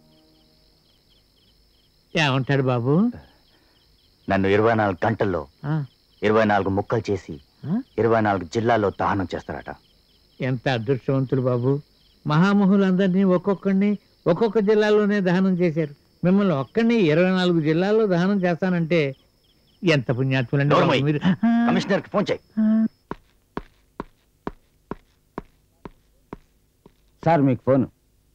ఏమంటాడు బాబు నన్ను ఇరవై నాలుగు గంటల్లో ఆ, ఇరవై నాలుగు ముక్కలు చేసి ఆ? ఇరవై నాలుగు జిల్లాల్లో దహనం చేస్తారట ఎంత అదృష్టవంతులు బాబు మహామహులందరినీ ఒక్కొక్కడిని ఒక్కొక్క జిల్లాలోనే దహనం చేశారు మిమ్మల్ని ఒక్కడిని ఇరవై నాలుగు జిల్లాల్లో దహనం చేస్తానంటే ఎంత పుణ్యాత్ములండి బాబు నోర్మోయ్. మీరు కమిషనర్కి ఫోన్ చేయి సార్ మీకు ఫోన్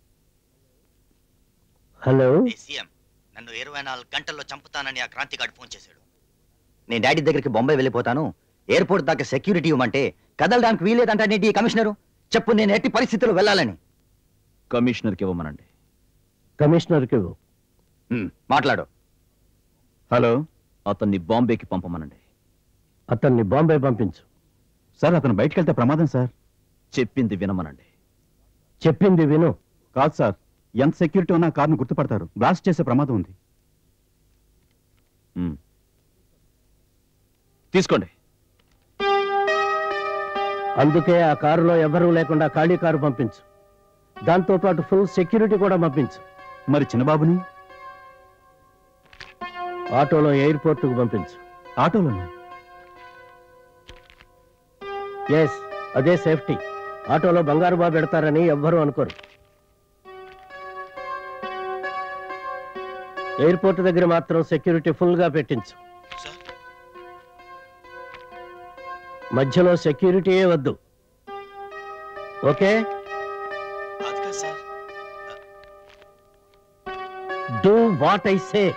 హలో సీఎం నన్ను ఇరవై నాలుగు గంటల్లో చంపుతానని ఆ క్రాంతిగాడు ఫోన్ చేశాడు నేను డాడీ దగ్గరికి బొంబాయి వెళ్ళిపోతాను ఎయిర్పోర్ట్ దాకా సెక్యూరిటీ ఇవ్వమంటే కదలడానికి వీలేదంటానేటి ఈ కమిషనరు చెప్పు నేను ఎట్టి పరిస్థితుల్లో వెళ్ళాలని కమిషనర్కి ఇవ్వమనండి కమిషనర్కి హ్మ్, మాట్లాడు హలో అతన్ని బాంబేకి పంపమనండి అతన్ని బాంబే పంపించు సార్ అతను బయటకు వెళ్తే ప్రమాదం సార్ చెప్పింది వినమనండి చెప్పింది విను కాదు సార్ ఎంత సెక్యూరిటీ ఉన్నా కార్ను గుర్తుపడతారు బ్లాస్ట్ చేసే ప్రమాదం ఉంది మ్. తీసుకోండి అందుకే ఆ కారులో ఎవరూ లేకుండా ఖాళీ కారు పంపించు దాంతో పాటు ఫుల్ సెక్యూరిటీ కూడా పంపించు మరి చిన్నబాబుని ఆటోలో ఎయిర్పోర్ట్కు పంపించు ఆటోలోనా ఎస్ అదే సేఫ్టీ ఆటోలో బంగారు బాబు పెడతారని ఎవ్వరూ అనుకోరు ఎయిర్పోర్ట్ దగ్గర మాత్రం సెక్యూరిటీ ఫుల్ గా పెట్టించు మధ్యలో సెక్యూరిటీయే వద్దు okay do what I say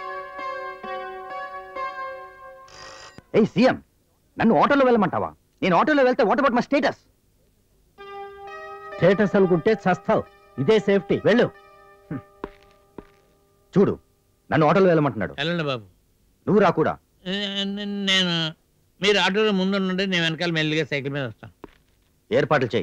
ఏ సీఎం నన్ను ఆటోలో వెళ్ళమంటావా నేను ఆటోలో వెళ్తే what about my status status అనుకుంటే చస్తావు ఇదే సేఫ్టీ వెళ్ళు చూడు నన్ను ఆటోలో వెళ్ళమంటున్నాడు వెళ్ళండి బాబు నువ్వు రా కూడా ఏ, నే- నేను మీరు ఆటోలో ముందు ఉండండి నేను వెనకాల మెల్లిగా సైకిల్ మీద వస్తాను ఏర్పాట్లు చేయి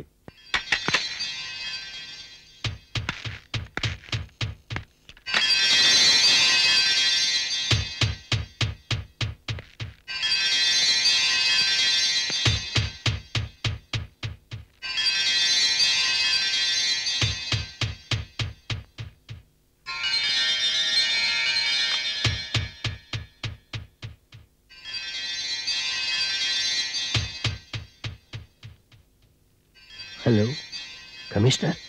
హలో కమిషనర్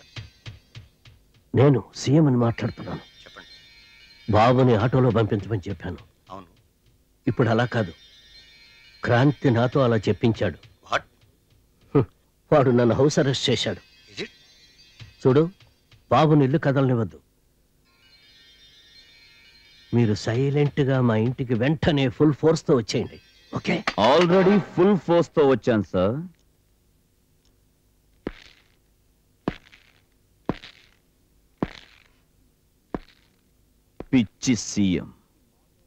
నేను సీఎం అని మాట్లాడుతున్నాను బాబుని ఆటోలో పంపించమని చెప్పాను అవును ఇప్పుడు అలా కాదు క్రాంతి నాతో అలా చెప్పించాడు What? హ్మ్. వాడు నన్ను హౌస్ అరెస్ట్ చేశాడు Is it? చూడు బాబుని ఇల్లు కదలనివ్వద్దు మీరు సైలెంట్ గా మా ఇంటికి వెంటనే ఫుల్ ఫోర్స్ తో వచ్చేయండి ఓకే ఆల్రెడీ ఫుల్ ఫోర్స్ తో వచ్చాను సార్ పిచ్చి సీఎం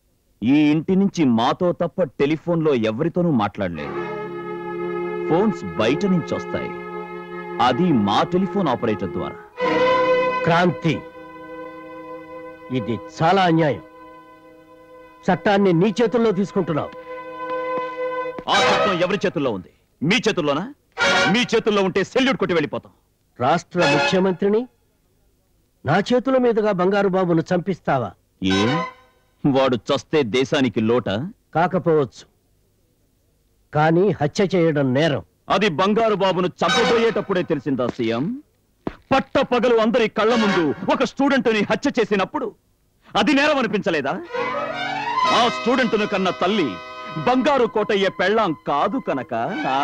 ఈ ఇంటి నుంచి మాతో తప్ప టెలిఫోన్లో ఎవరితోనూ మాట్లాడలేదు ఫోన్స్ బయట నుంచి వస్తాయి అది మా టెలిఫోన్ ఆపరేటర్ ద్వారా క్రాంతి ఇది చాలా అన్యాయం చట్టాన్ని నీ చేతుల్లో తీసుకుంటున్నావు ఆ చట్టం ఎవరి చేతుల్లో ఉంది మీ చేతుల్లోనా మీ చేతుల్లో ఉంటే సెల్యూట్ కొట్టి వెళ్ళిపోతాం రాష్ట్ర ముఖ్యమంత్రిని నా చేతుల మీదుగా బంగారు బాబును చంపిస్తావా ఏ వాడు చస్తే దేశానికి లోట కాకపోవచ్చు కానీ హత్య చేయడం నేరం అది బంగారు బాబును చంపబోయేటప్పుడే తెలిసిందా సీఎం పట్ట పగలు అందరి కళ్ళ ముందు ఒక స్టూడెంట్ని హత్య చేసినప్పుడు అది నేరం అనిపించలేదా ఆ స్టూడెంట్ను కన్న తల్లి బంగారు కోటయ్యే పెళ్ళాం కాదు కనుక ఆ?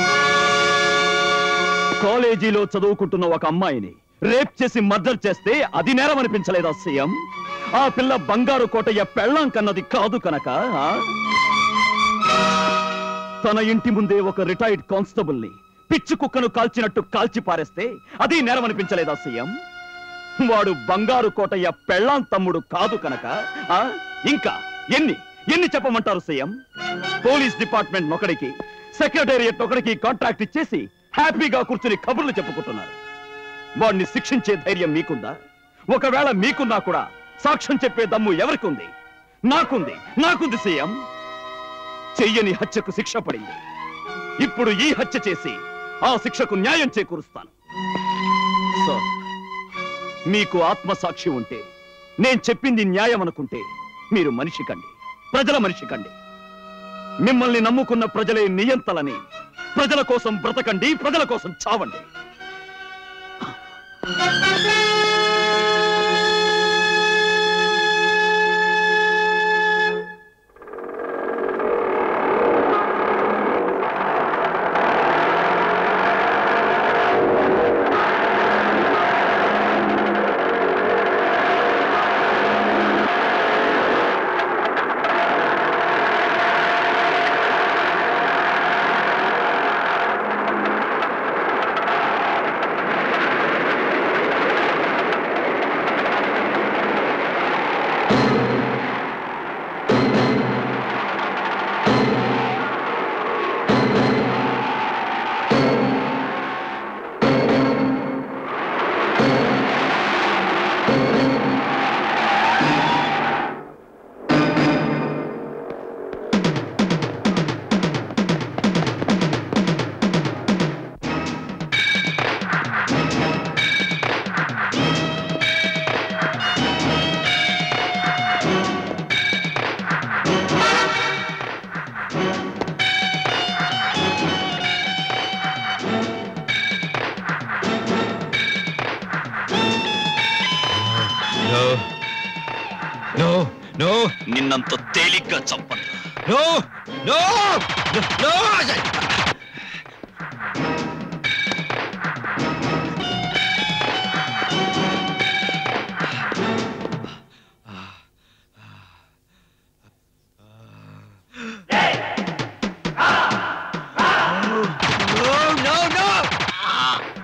కాలేజీలో చదువుకుంటున్న ఒక అమ్మాయిని రేప్ చేసి మర్డర్ చేస్తే అది నేరం అనిపించలేదా సీఎం ఆ పిల్ల బంగారు కోటయ్య పెళ్ళాం కన్నది కాదు కనుక ఆ? తన ఇంటి ముందే ఒక రిటైర్డ్ కానిస్టేబుల్ ని పిచ్చి కుక్కను కాల్చినట్టు కాల్చి పారేస్తే అది నేరం అనిపించలేదా సీఎం వాడు బంగారు కోటయ్య పెళ్ళాం తమ్ముడు కాదు కనుక ఆ? ఇంకా ఎన్ని ఎన్ని చెప్పమంటారు సీఎం పోలీస్ డిపార్ట్మెంట్ నొకడికి సెక్రటేరియట్ నొకడికి కాంట్రాక్ట్ ఇచ్చేసి హ్యాపీగా కూర్చుని కబుర్లు చెప్పుకుంటున్నారు వాడిని శిక్షించే ధైర్యం మీకుందా ఒకవేళ మీకున్నా కూడా సాక్ష్యం చెప్పే దమ్ము ఎవరికుంది నాకుంది నాకుంది సీఎం చెయ్యని హత్యకు శిక్ష పడింది ఇప్పుడు ఈ హత్య చేసి ఆ శిక్షకు న్యాయం చేకూరుస్తాను సార్ మీకు ఆత్మసాక్షి ఉంటే నేను చెప్పింది న్యాయం అనుకుంటే మీరు మనిషి కండి ప్రజల మనిషి కండి మిమ్మల్ని నమ్ముకున్న ప్రజలే నియంతలని ప్రజల కోసం బ్రతకండి ప్రజల కోసం చావండి నో నో నో నిన్నంత తేలిగ్గా చంపను no no no No, no, no!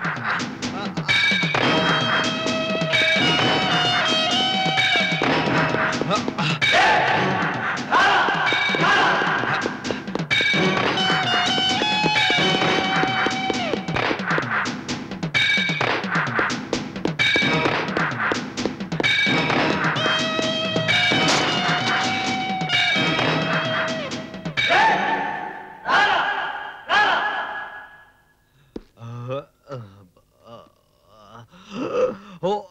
Oh.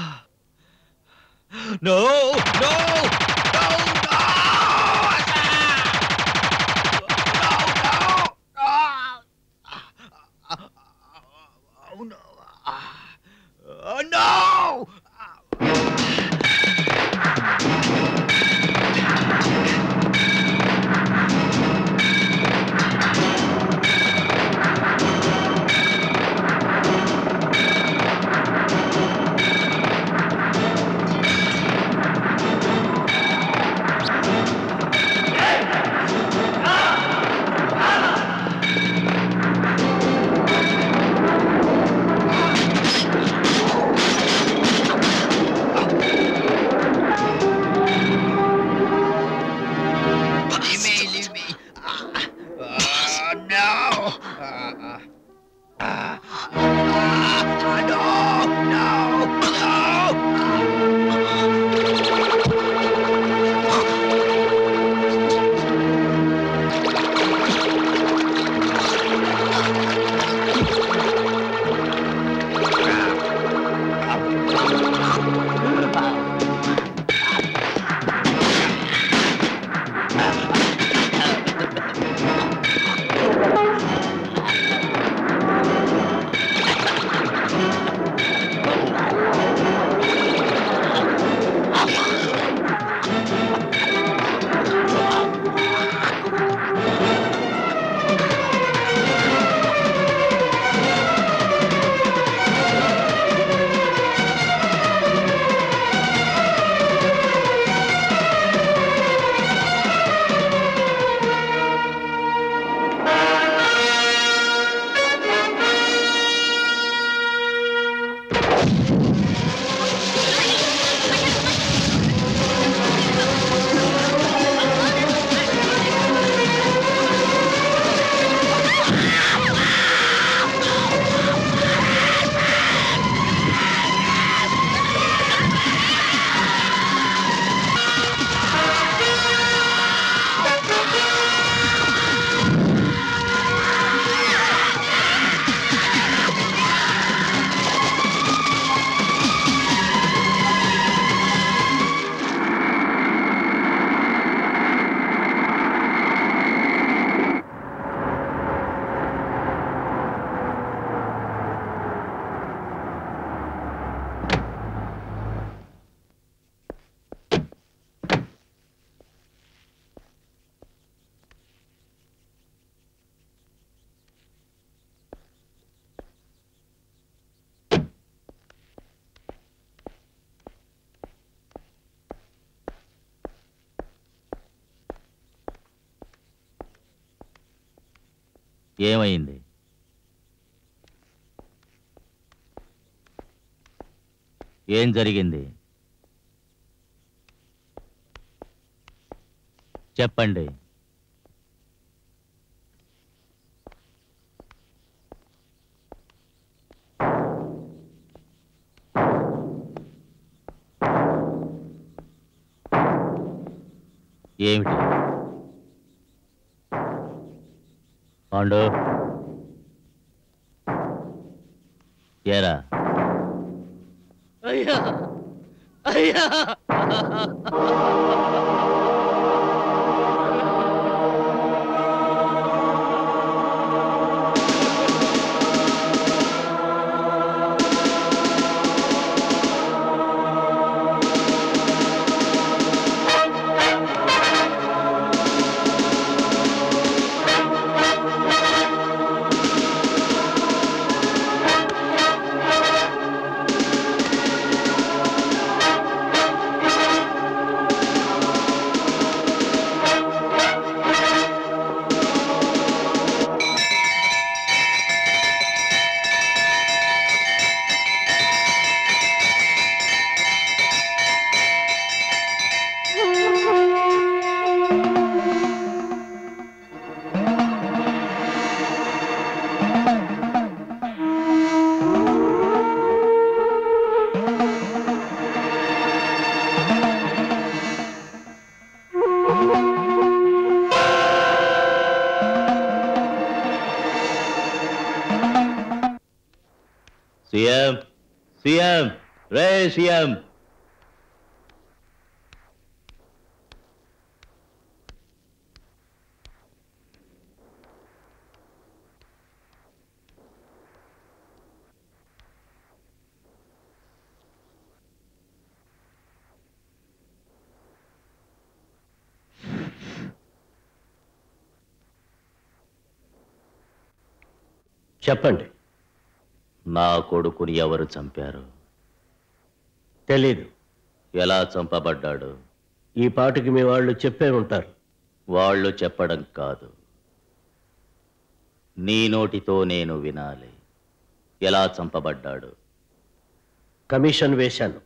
No, no, Oh no! ఏమైంది ఏం జరిగింది చెప్పండి ఏమిటి పాండు ఏరా అయ్యా అయ్యా సీఎం సీఎం రే సీఎం చెప్పండి నా కొడుకుని ఎవరు చంపారు తెలీదు ఎలా చంపబడ్డాడు ఈ పాటికి మీ వాళ్ళు చెప్పే ఉంటారు వాళ్ళు చెప్పడం కాదు నీ నోటితో నేను వినాలి ఎలా చంపబడ్డాడు కమిషన్ వేశాను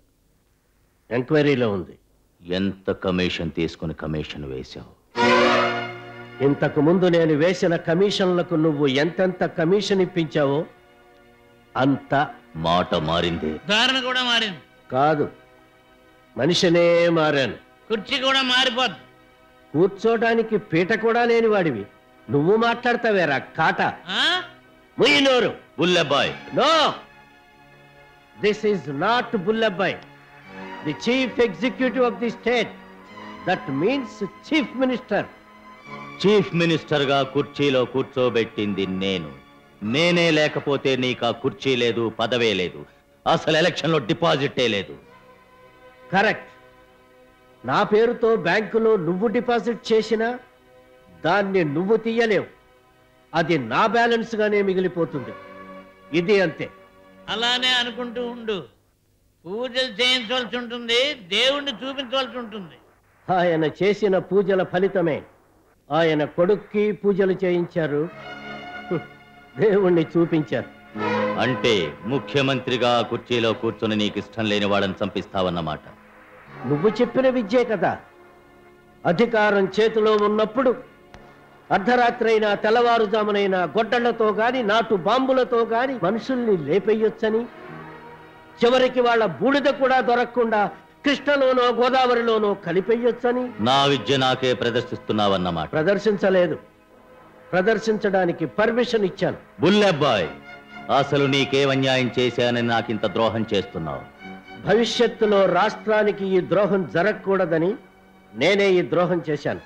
ఎంక్వైరీలో ఉంది ఎంత కమిషన్ తీసుకుని కమిషన్ వేశావు ఇంతకు ముందు నేను వేసిన కమిషన్లకు నువ్వు ఎంతెంత కమిషన్ ఇప్పించావో అంత మాట మారింది ధారణ కూడా మారింది కాదు మనిషినే మారాను కుర్చీ కూడా మారిపోద్ది కూర్చోటానికి పీట కూడా లేని వాడివి నువ్వు మాట్లాడతావేరా కాట ముయ్యనోరు Bullebbai no this is not Bullabbai the chief executive of the state that means chief minister chief minister గా కుర్చీలో కూర్చోబెట్టింది నేను నేనే లేకపోతే నీకు ఆ కుర్చీ లేదు పదవే లేదు అసలు ఎలక్షన్ లో డిపాజిటే లేదు కరెక్ట్ నా పేరుతో బ్యాంకులో నువ్వు డిపాజిట్ చేసినా దాన్ని నువ్వు తీయలేవు అది నా బ్యాలెన్స్ గానే మిగిలిపోతుంది ఇది అంతే అలానే అనుకుంటూ ఉండు పూజలు చేయించవలసి ఉంటుంది దేవుణ్ణి చూపించవలసి ఉంటుంది ఆయన చేసిన పూజల ఫలితమే ఆయన కొడుక్కి పూజలు చేయించారు హ్మ్, దేవుణ్ణి చూపించారు అంటే ముఖ్యమంత్రిగా ఆ కుర్చీలో కూర్చొని నీకు ఇష్టం లేని వాళ్ళని చంపిస్తావన్నమాట నువ్వు చెప్పిన విద్యే కదా అధికారం చేతిలో ఉన్నప్పుడు అర్ధరాత్రైనా తెల్లవారుజామునైనా గొడ్డళ్లతో గాని నాటు బాంబులతో గాని మనుషుల్ని లేపెయ్యొచ్చని చివరికి వాళ్ళ బూడిద కూడా దొరకకుండా కృష్ణలోనో గోదావరిలోనో కలిపెయ్యొచ్చని నా విద్య నాకే ప్రదర్శిస్తున్నావన్నమాట ప్రదర్శించలేదు ప్రదర్శించడానికి పర్మిషన్ ఇచ్చాను బుల్లెబ్బాయ్ అసలు నీకేం అన్యాయం చేశానని నాకింత ద్రోహం చేస్తున్నావు భవిష్యత్తులో రాష్ట్రానికి ఈ ద్రోహం జరగకూడదని నేనే ఈ ద్రోహం చేశాను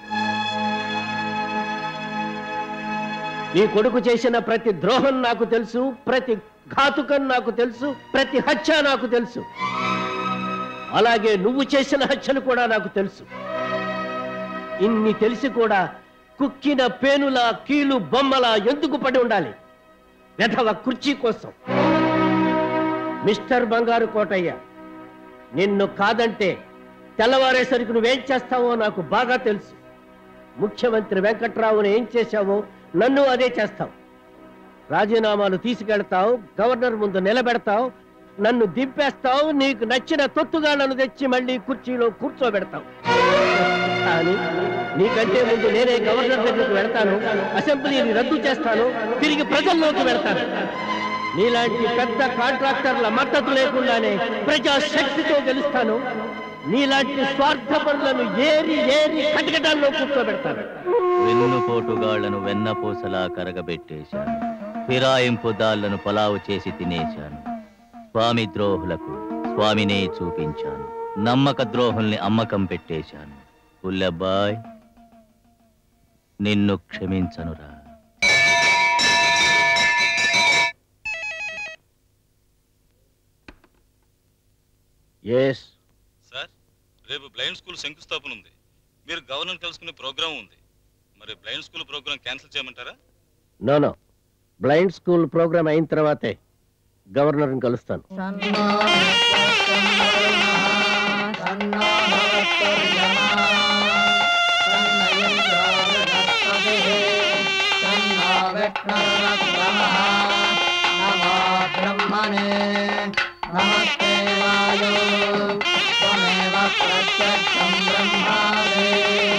నీ కొడుకు చేసిన ప్రతి ద్రోహం నాకు తెలుసు ప్రతి ఘాతుకం నాకు తెలుసు ప్రతి హత్య నాకు తెలుసు అలాగే నువ్వు చేసిన హత్యలు కూడా నాకు తెలుసు ఇన్ని తెలిసి కూడా కుక్కిన పేనుల కీలు బొమ్మల ఎందుకు పడి ఉండాలి వెధవ కుర్చీ కోసం మిస్టర్ బంగారు కోటయ్య నిన్ను కాదంటే తెల్లవారేసరికి నువ్వేం చేస్తావో నాకు బాగా తెలుసు ముఖ్యమంత్రి వెంకట్రావుని ఏం చేశావో నన్ను అదే చేస్తావు రాజీనామాలు తీసుకెళ్తావు గవర్నర్ ముందు నిలబెడతావు నన్ను దింపేస్తావు నీకు నచ్చిన తొత్తుగాళ్లను తెచ్చి మళ్ళీ కుర్చీలో కూర్చోబెడతావు కానీ నీకంటే ముందు నేనే గవర్నర్ దగ్గరికి వెళ్తాను అసెంబ్లీని రద్దు చేస్తాను తిరిగి ప్రజల్లోకి వెళ్తాను నీలాంటి పెద్ద కాంట్రాక్టర్ల మద్దతు లేకుండానే ప్రజా శక్తితో గెలుస్తాను నీలాంటి స్వార్థపరులను ఏరి ఏరి కటకటాల్లో కూర్చోబెడతాను వెన్నుపోటుగాళ్లను వెన్నపూసలా కరగబెట్టేశాను ఫిరాయింపు దాళ్లను పలావు చేసి తినేశాను స్వామి ద్రోహులకు స్వామినే చూపించాను నమ్మక ద్రోహుల్ని అమ్మకం పెట్టేశాను పుల్లబ్బాయ్ నిన్ను క్షమించనురా ఎస్ సార్ రేపు బ్లైండ్ స్కూల్ శంకుస్థాపన ఉంది మీరు గవర్నర్ కలుసుకునే ప్రోగ్రాం ఉంది మరి బ్లైండ్ స్కూల్ ప్రోగ్రాం క్యాన్సిల్ చేయమంటారా no no blind school program అయిన తర్వాతే గవర్నర్ని కలుస్తాను బ్రహ్మణే నమస్తే వాయో త్వమేవ ప్రత్యక్షం బ్రహ్మాదే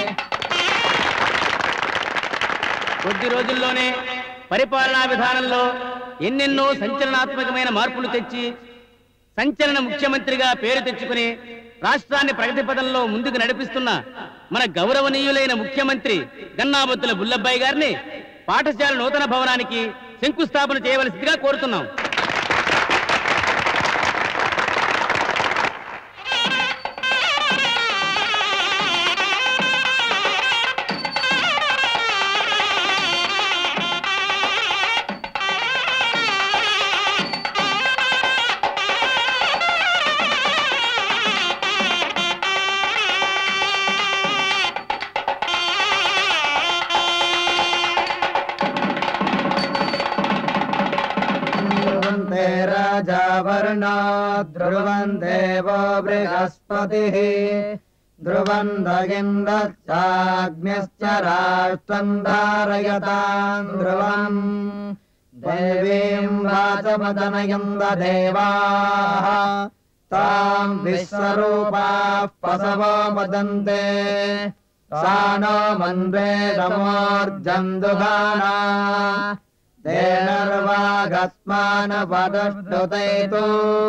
కొద్ది రోజుల్లోనే పరిపాలనా విధానంలో ఎన్నెన్నో సంచలనాత్మకమైన మార్పులు తెచ్చి సంచలన ముఖ్యమంత్రిగా పేరు తెచ్చుకుని రాష్ట్రాన్ని ప్రగతి పదంలో ముందుకు నడిపిస్తున్న మన గౌరవనీయులైన ముఖ్యమంత్రి గన్నాబొత్తుల బుల్లబ్బాయి గారిని పాఠశాల నూతన భవనానికి శంకుస్థాపన చేయవలసిందిగా కోరుతున్నాం ध्रुवन्ते राजा वर्णा ध्रुवन् देवो बृहस्पतिः ध्रुवन्दगिन्दश्चाग्न्यश्च राष्ट्रम् धारयताम् ध्रुवम् देवीम् वाचमदनयन्द देवाः ताम् विश्वरूपाः पशवो वदन्ते सानो मन्वेदमोर्जन्दुगाना तेनर्वागस्मानपदष्टुतैतु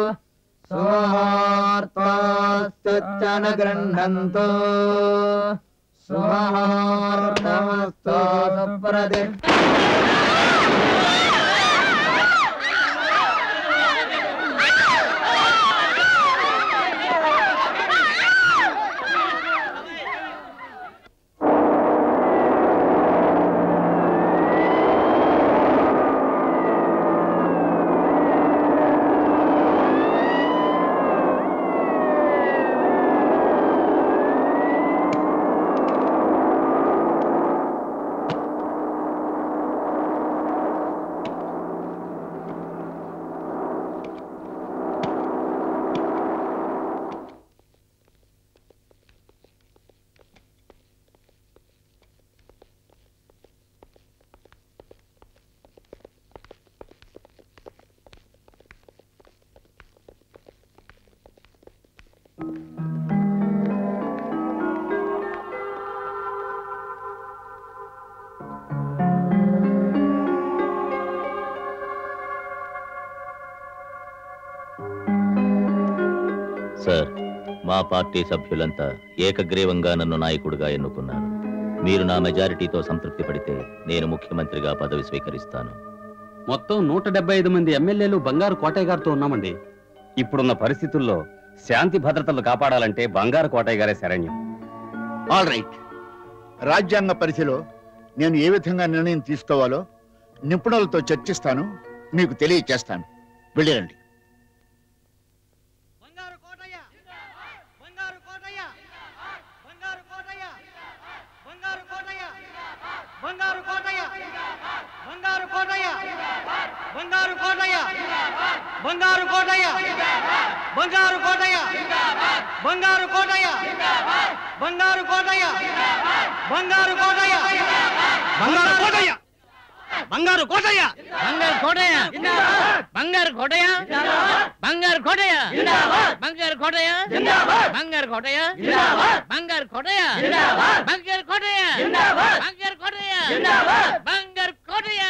सुमुहूर्तोऽस्तुच्चन गृह्णन्तु सुमुहूर्तमस्तु सुप्रति సార్ మా పార్టీ సభ్యులంతా ఏకగ్రీవంగా నన్ను నాయకుడిగా ఎన్నుకున్నారు మీరు నా మెజారిటీతో సంతృప్తి పడితే నేను ముఖ్యమంత్రిగా పదవి స్వీకరిస్తాను మొత్తం నూట డెబ్బై ఐదు మంది ఎమ్మెల్యేలు బంగారు కోటయ్య గారితో ఉన్నామండి ఇప్పుడున్న పరిస్థితుల్లో శాంతి భద్రతలు కాపాడాలంటే బంగారు కోటయ్య గారే శరణ్యం ఆల్ రైట్ రాజ్యాంగ పరిధిలో నేను ఏ విధంగా నిర్ణయం తీసుకోవాలో నిపుణులతో చర్చిస్తాను మీకు తెలియచేస్తాను వెళ్ళిరండి బంగారు కోటయ్య బంగారు కోటయ్య బంగారు కోటయ్య బంగారు కోటయ్య బంగారు కోటయ్య బంగారు కోటయ్య బంగారు కోటయ్య బంగారు కోటయ్య బంగారు కోటయ్య బంగారు కోటయ్య బంగారు కోటయ్య బంగారు కోటయ్య బంగారు కోటయ్య బంగారు కోటయ్య బంగారు కోటయ్య బంగారు కోటయ్య బంగారు కోటయ్య బంగారు కోటయ్య బంగారు కోటయ్య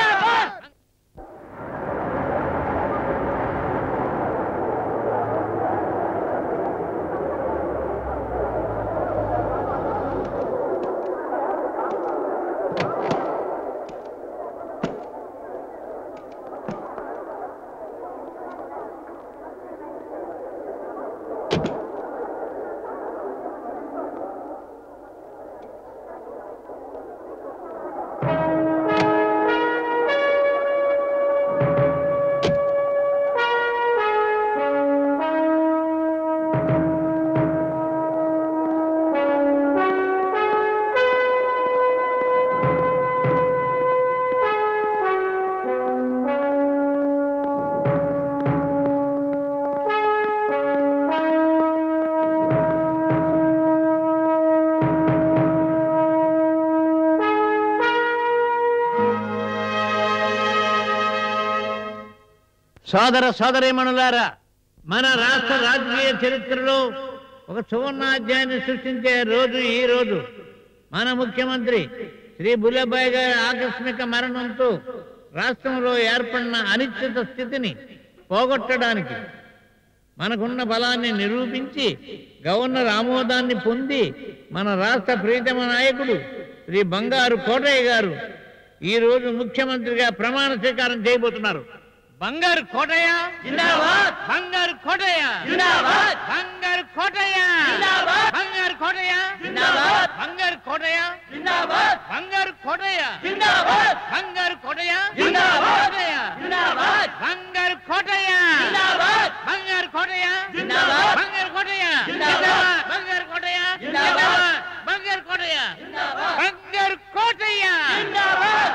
సోదర సోదరీమణులారా మన రాష్ట్ర రాజకీయ చరిత్రలో ఒక సువర్ణాధ్యాయాన్ని సృష్టించే రోజు ఈ రోజు మన ముఖ్యమంత్రి శ్రీ బుల్లబాయ్ గారి ఆకస్మిక మరణంతో రాష్ట్రంలో ఏర్పడిన అనిశ్చిత స్థితిని పోగొట్టడానికి మనకున్న బలాన్ని నిరూపించి గవర్నర్ ఆమోదాన్ని పొంది మన రాష్ట్ర ప్రీతమ నాయకుడు శ్రీ బంగారు కోటయ్య గారు ఈ రోజు ముఖ్యమంత్రిగా ప్రమాణ స్వీకారం చేయబోతున్నారు బంగారు కోటయ్య జిందాబాద్ బంగారు కోటయ్య జిందాబాద్ బంగారు కోటయ్య జిందాబాద్ బంగారు కోటయ్య జిందాబాద్ బంగారు కోటయ్య జిందాబాద్ బంగారు కోటయ్య జిందాబాద్ బంగారు కోటయ్య జిందాబాద్ జిందాబాద్ బంగారు కోటయ్య జిందాబాద్ బంగారు కోటయ్య జిందాబాద్ బంగారు కోటయ్య జిందాబాద్ బంగారు కోటయ్య జిందాబాద్ బంగారు కోటయ్య బంగారు కోటయ్య జిందాబాద్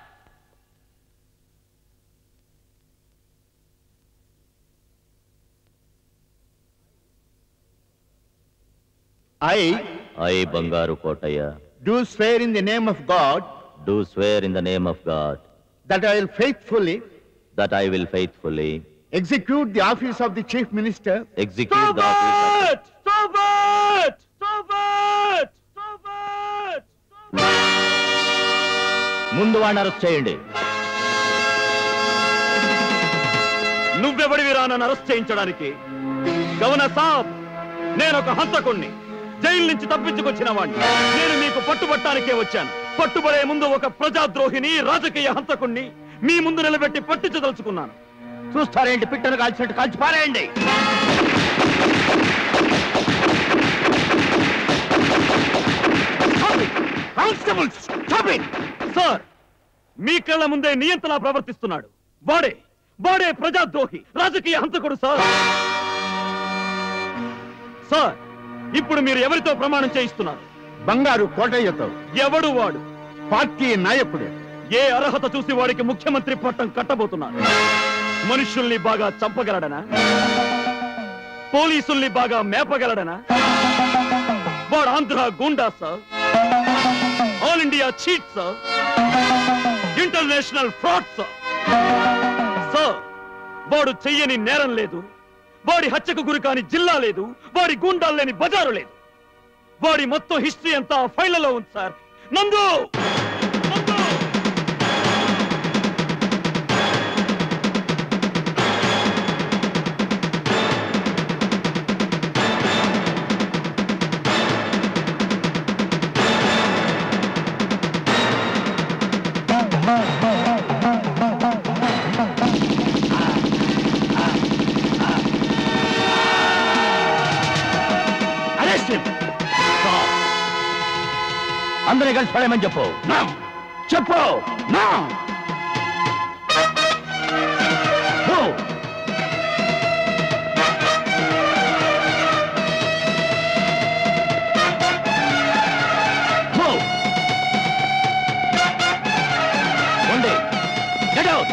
I I Bangaru Kotaiah do swear in the name of God do swear in the name of God that I will faithfully that I will faithfully execute the office of the Chief Minister execute the Stop it! Stop it! Stop it! ముందు వాడిని అరెస్ట్ చేయండి నువ్వెవడివిరా నన్ను అరెస్ట్ చేయించడానికి గవర్నర్ సాబ్ నేను ఒక హంతకుణ్ణి జైలు నుంచి తప్పించుకొచ్చిన వాణ్ణి నేను మీకు పట్టుబట్టానికే వచ్చాను పట్టుబడే ముందు ఒక ప్రజాద్రోహిని రాజకీయ హంతకుణ్ణి మీ ముందు నిలబెట్టి పట్టించదలుచుకున్నాను చూస్తారేంటి పిట్టను కాల్చినట్టు కాల్చి పారేయండి కానిస్టేబుల్స్ సార్ మీ కళ్ళ ముందే నియంత్రణ ప్రవర్తిస్తున్నాడు వాడే వాడే ప్రజాద్రోహి రాజకీయ హంతకుడు సార్ సార్ ఇప్పుడు మీరు ఎవరితో ప్రమాణం చేయిస్తున్నారు బంగారు కోటయ్యతో ఎవడు వాడు పార్టీ నాయకుడు ఏ అర్హత చూసి వాడికి ముఖ్యమంత్రి పట్టం కట్టబోతున్నారు మనుషుల్ని బాగా చంపగలడనా పోలీసుల్ని బాగా మేపగలడనా వాడు Andhra goonda sir all India cheat sir international fraud sir sir వాడు చెయ్యని నేరం లేదు వాడి హత్యకు గురి కాని జిల్లా లేదు వాడి గూండాలు లేని బజారు లేదు వాడి మొత్తం హిస్టరీ అంతా ఫైళ్లలో ఉంది సార్ నందు Arrest him! అందరినీ కలిసి పడేయమని చెప్పు చెప్పు Move. Move. Monday, get out.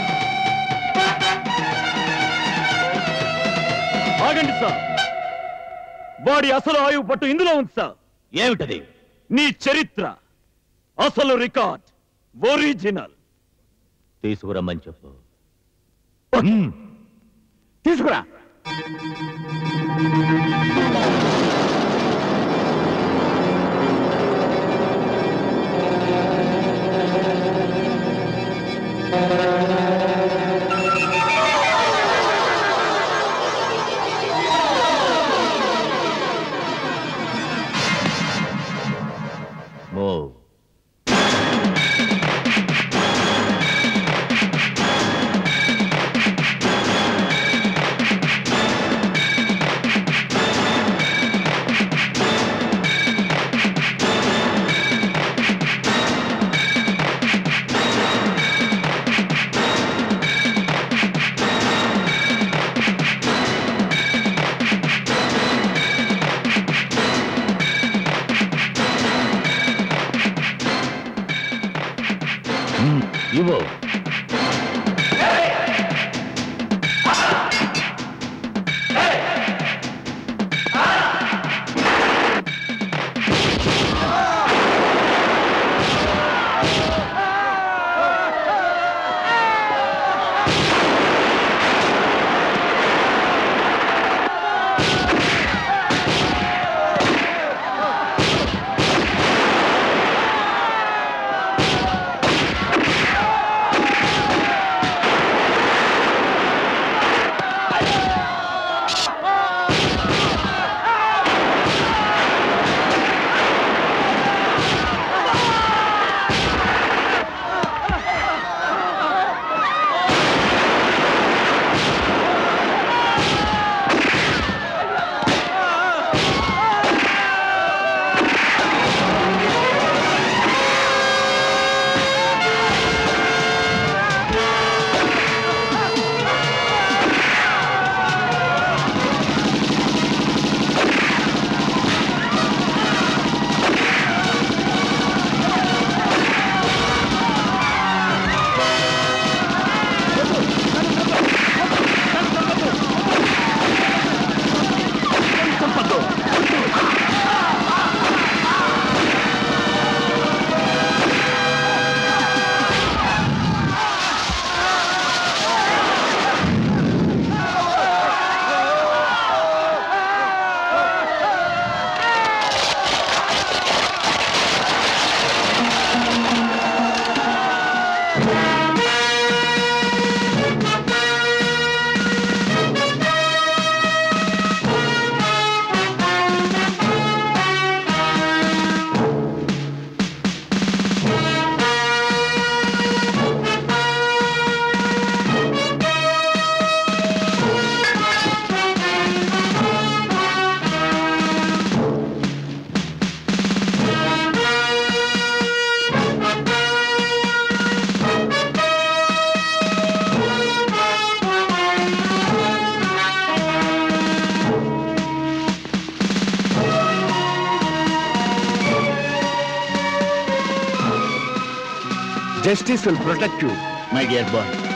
ఆగండి సార్ వాడి అసలు ఆయువు పట్టు ఇందులో ఉంది సార్ ఏమిటది నీ చరిత్ర అసలు రికార్డ్ ఒరిజినల్ తీసుకురమ్మని చెప్పు తీసుకురా Move. ఇవ్వు ఆ justice will protect you my dear bye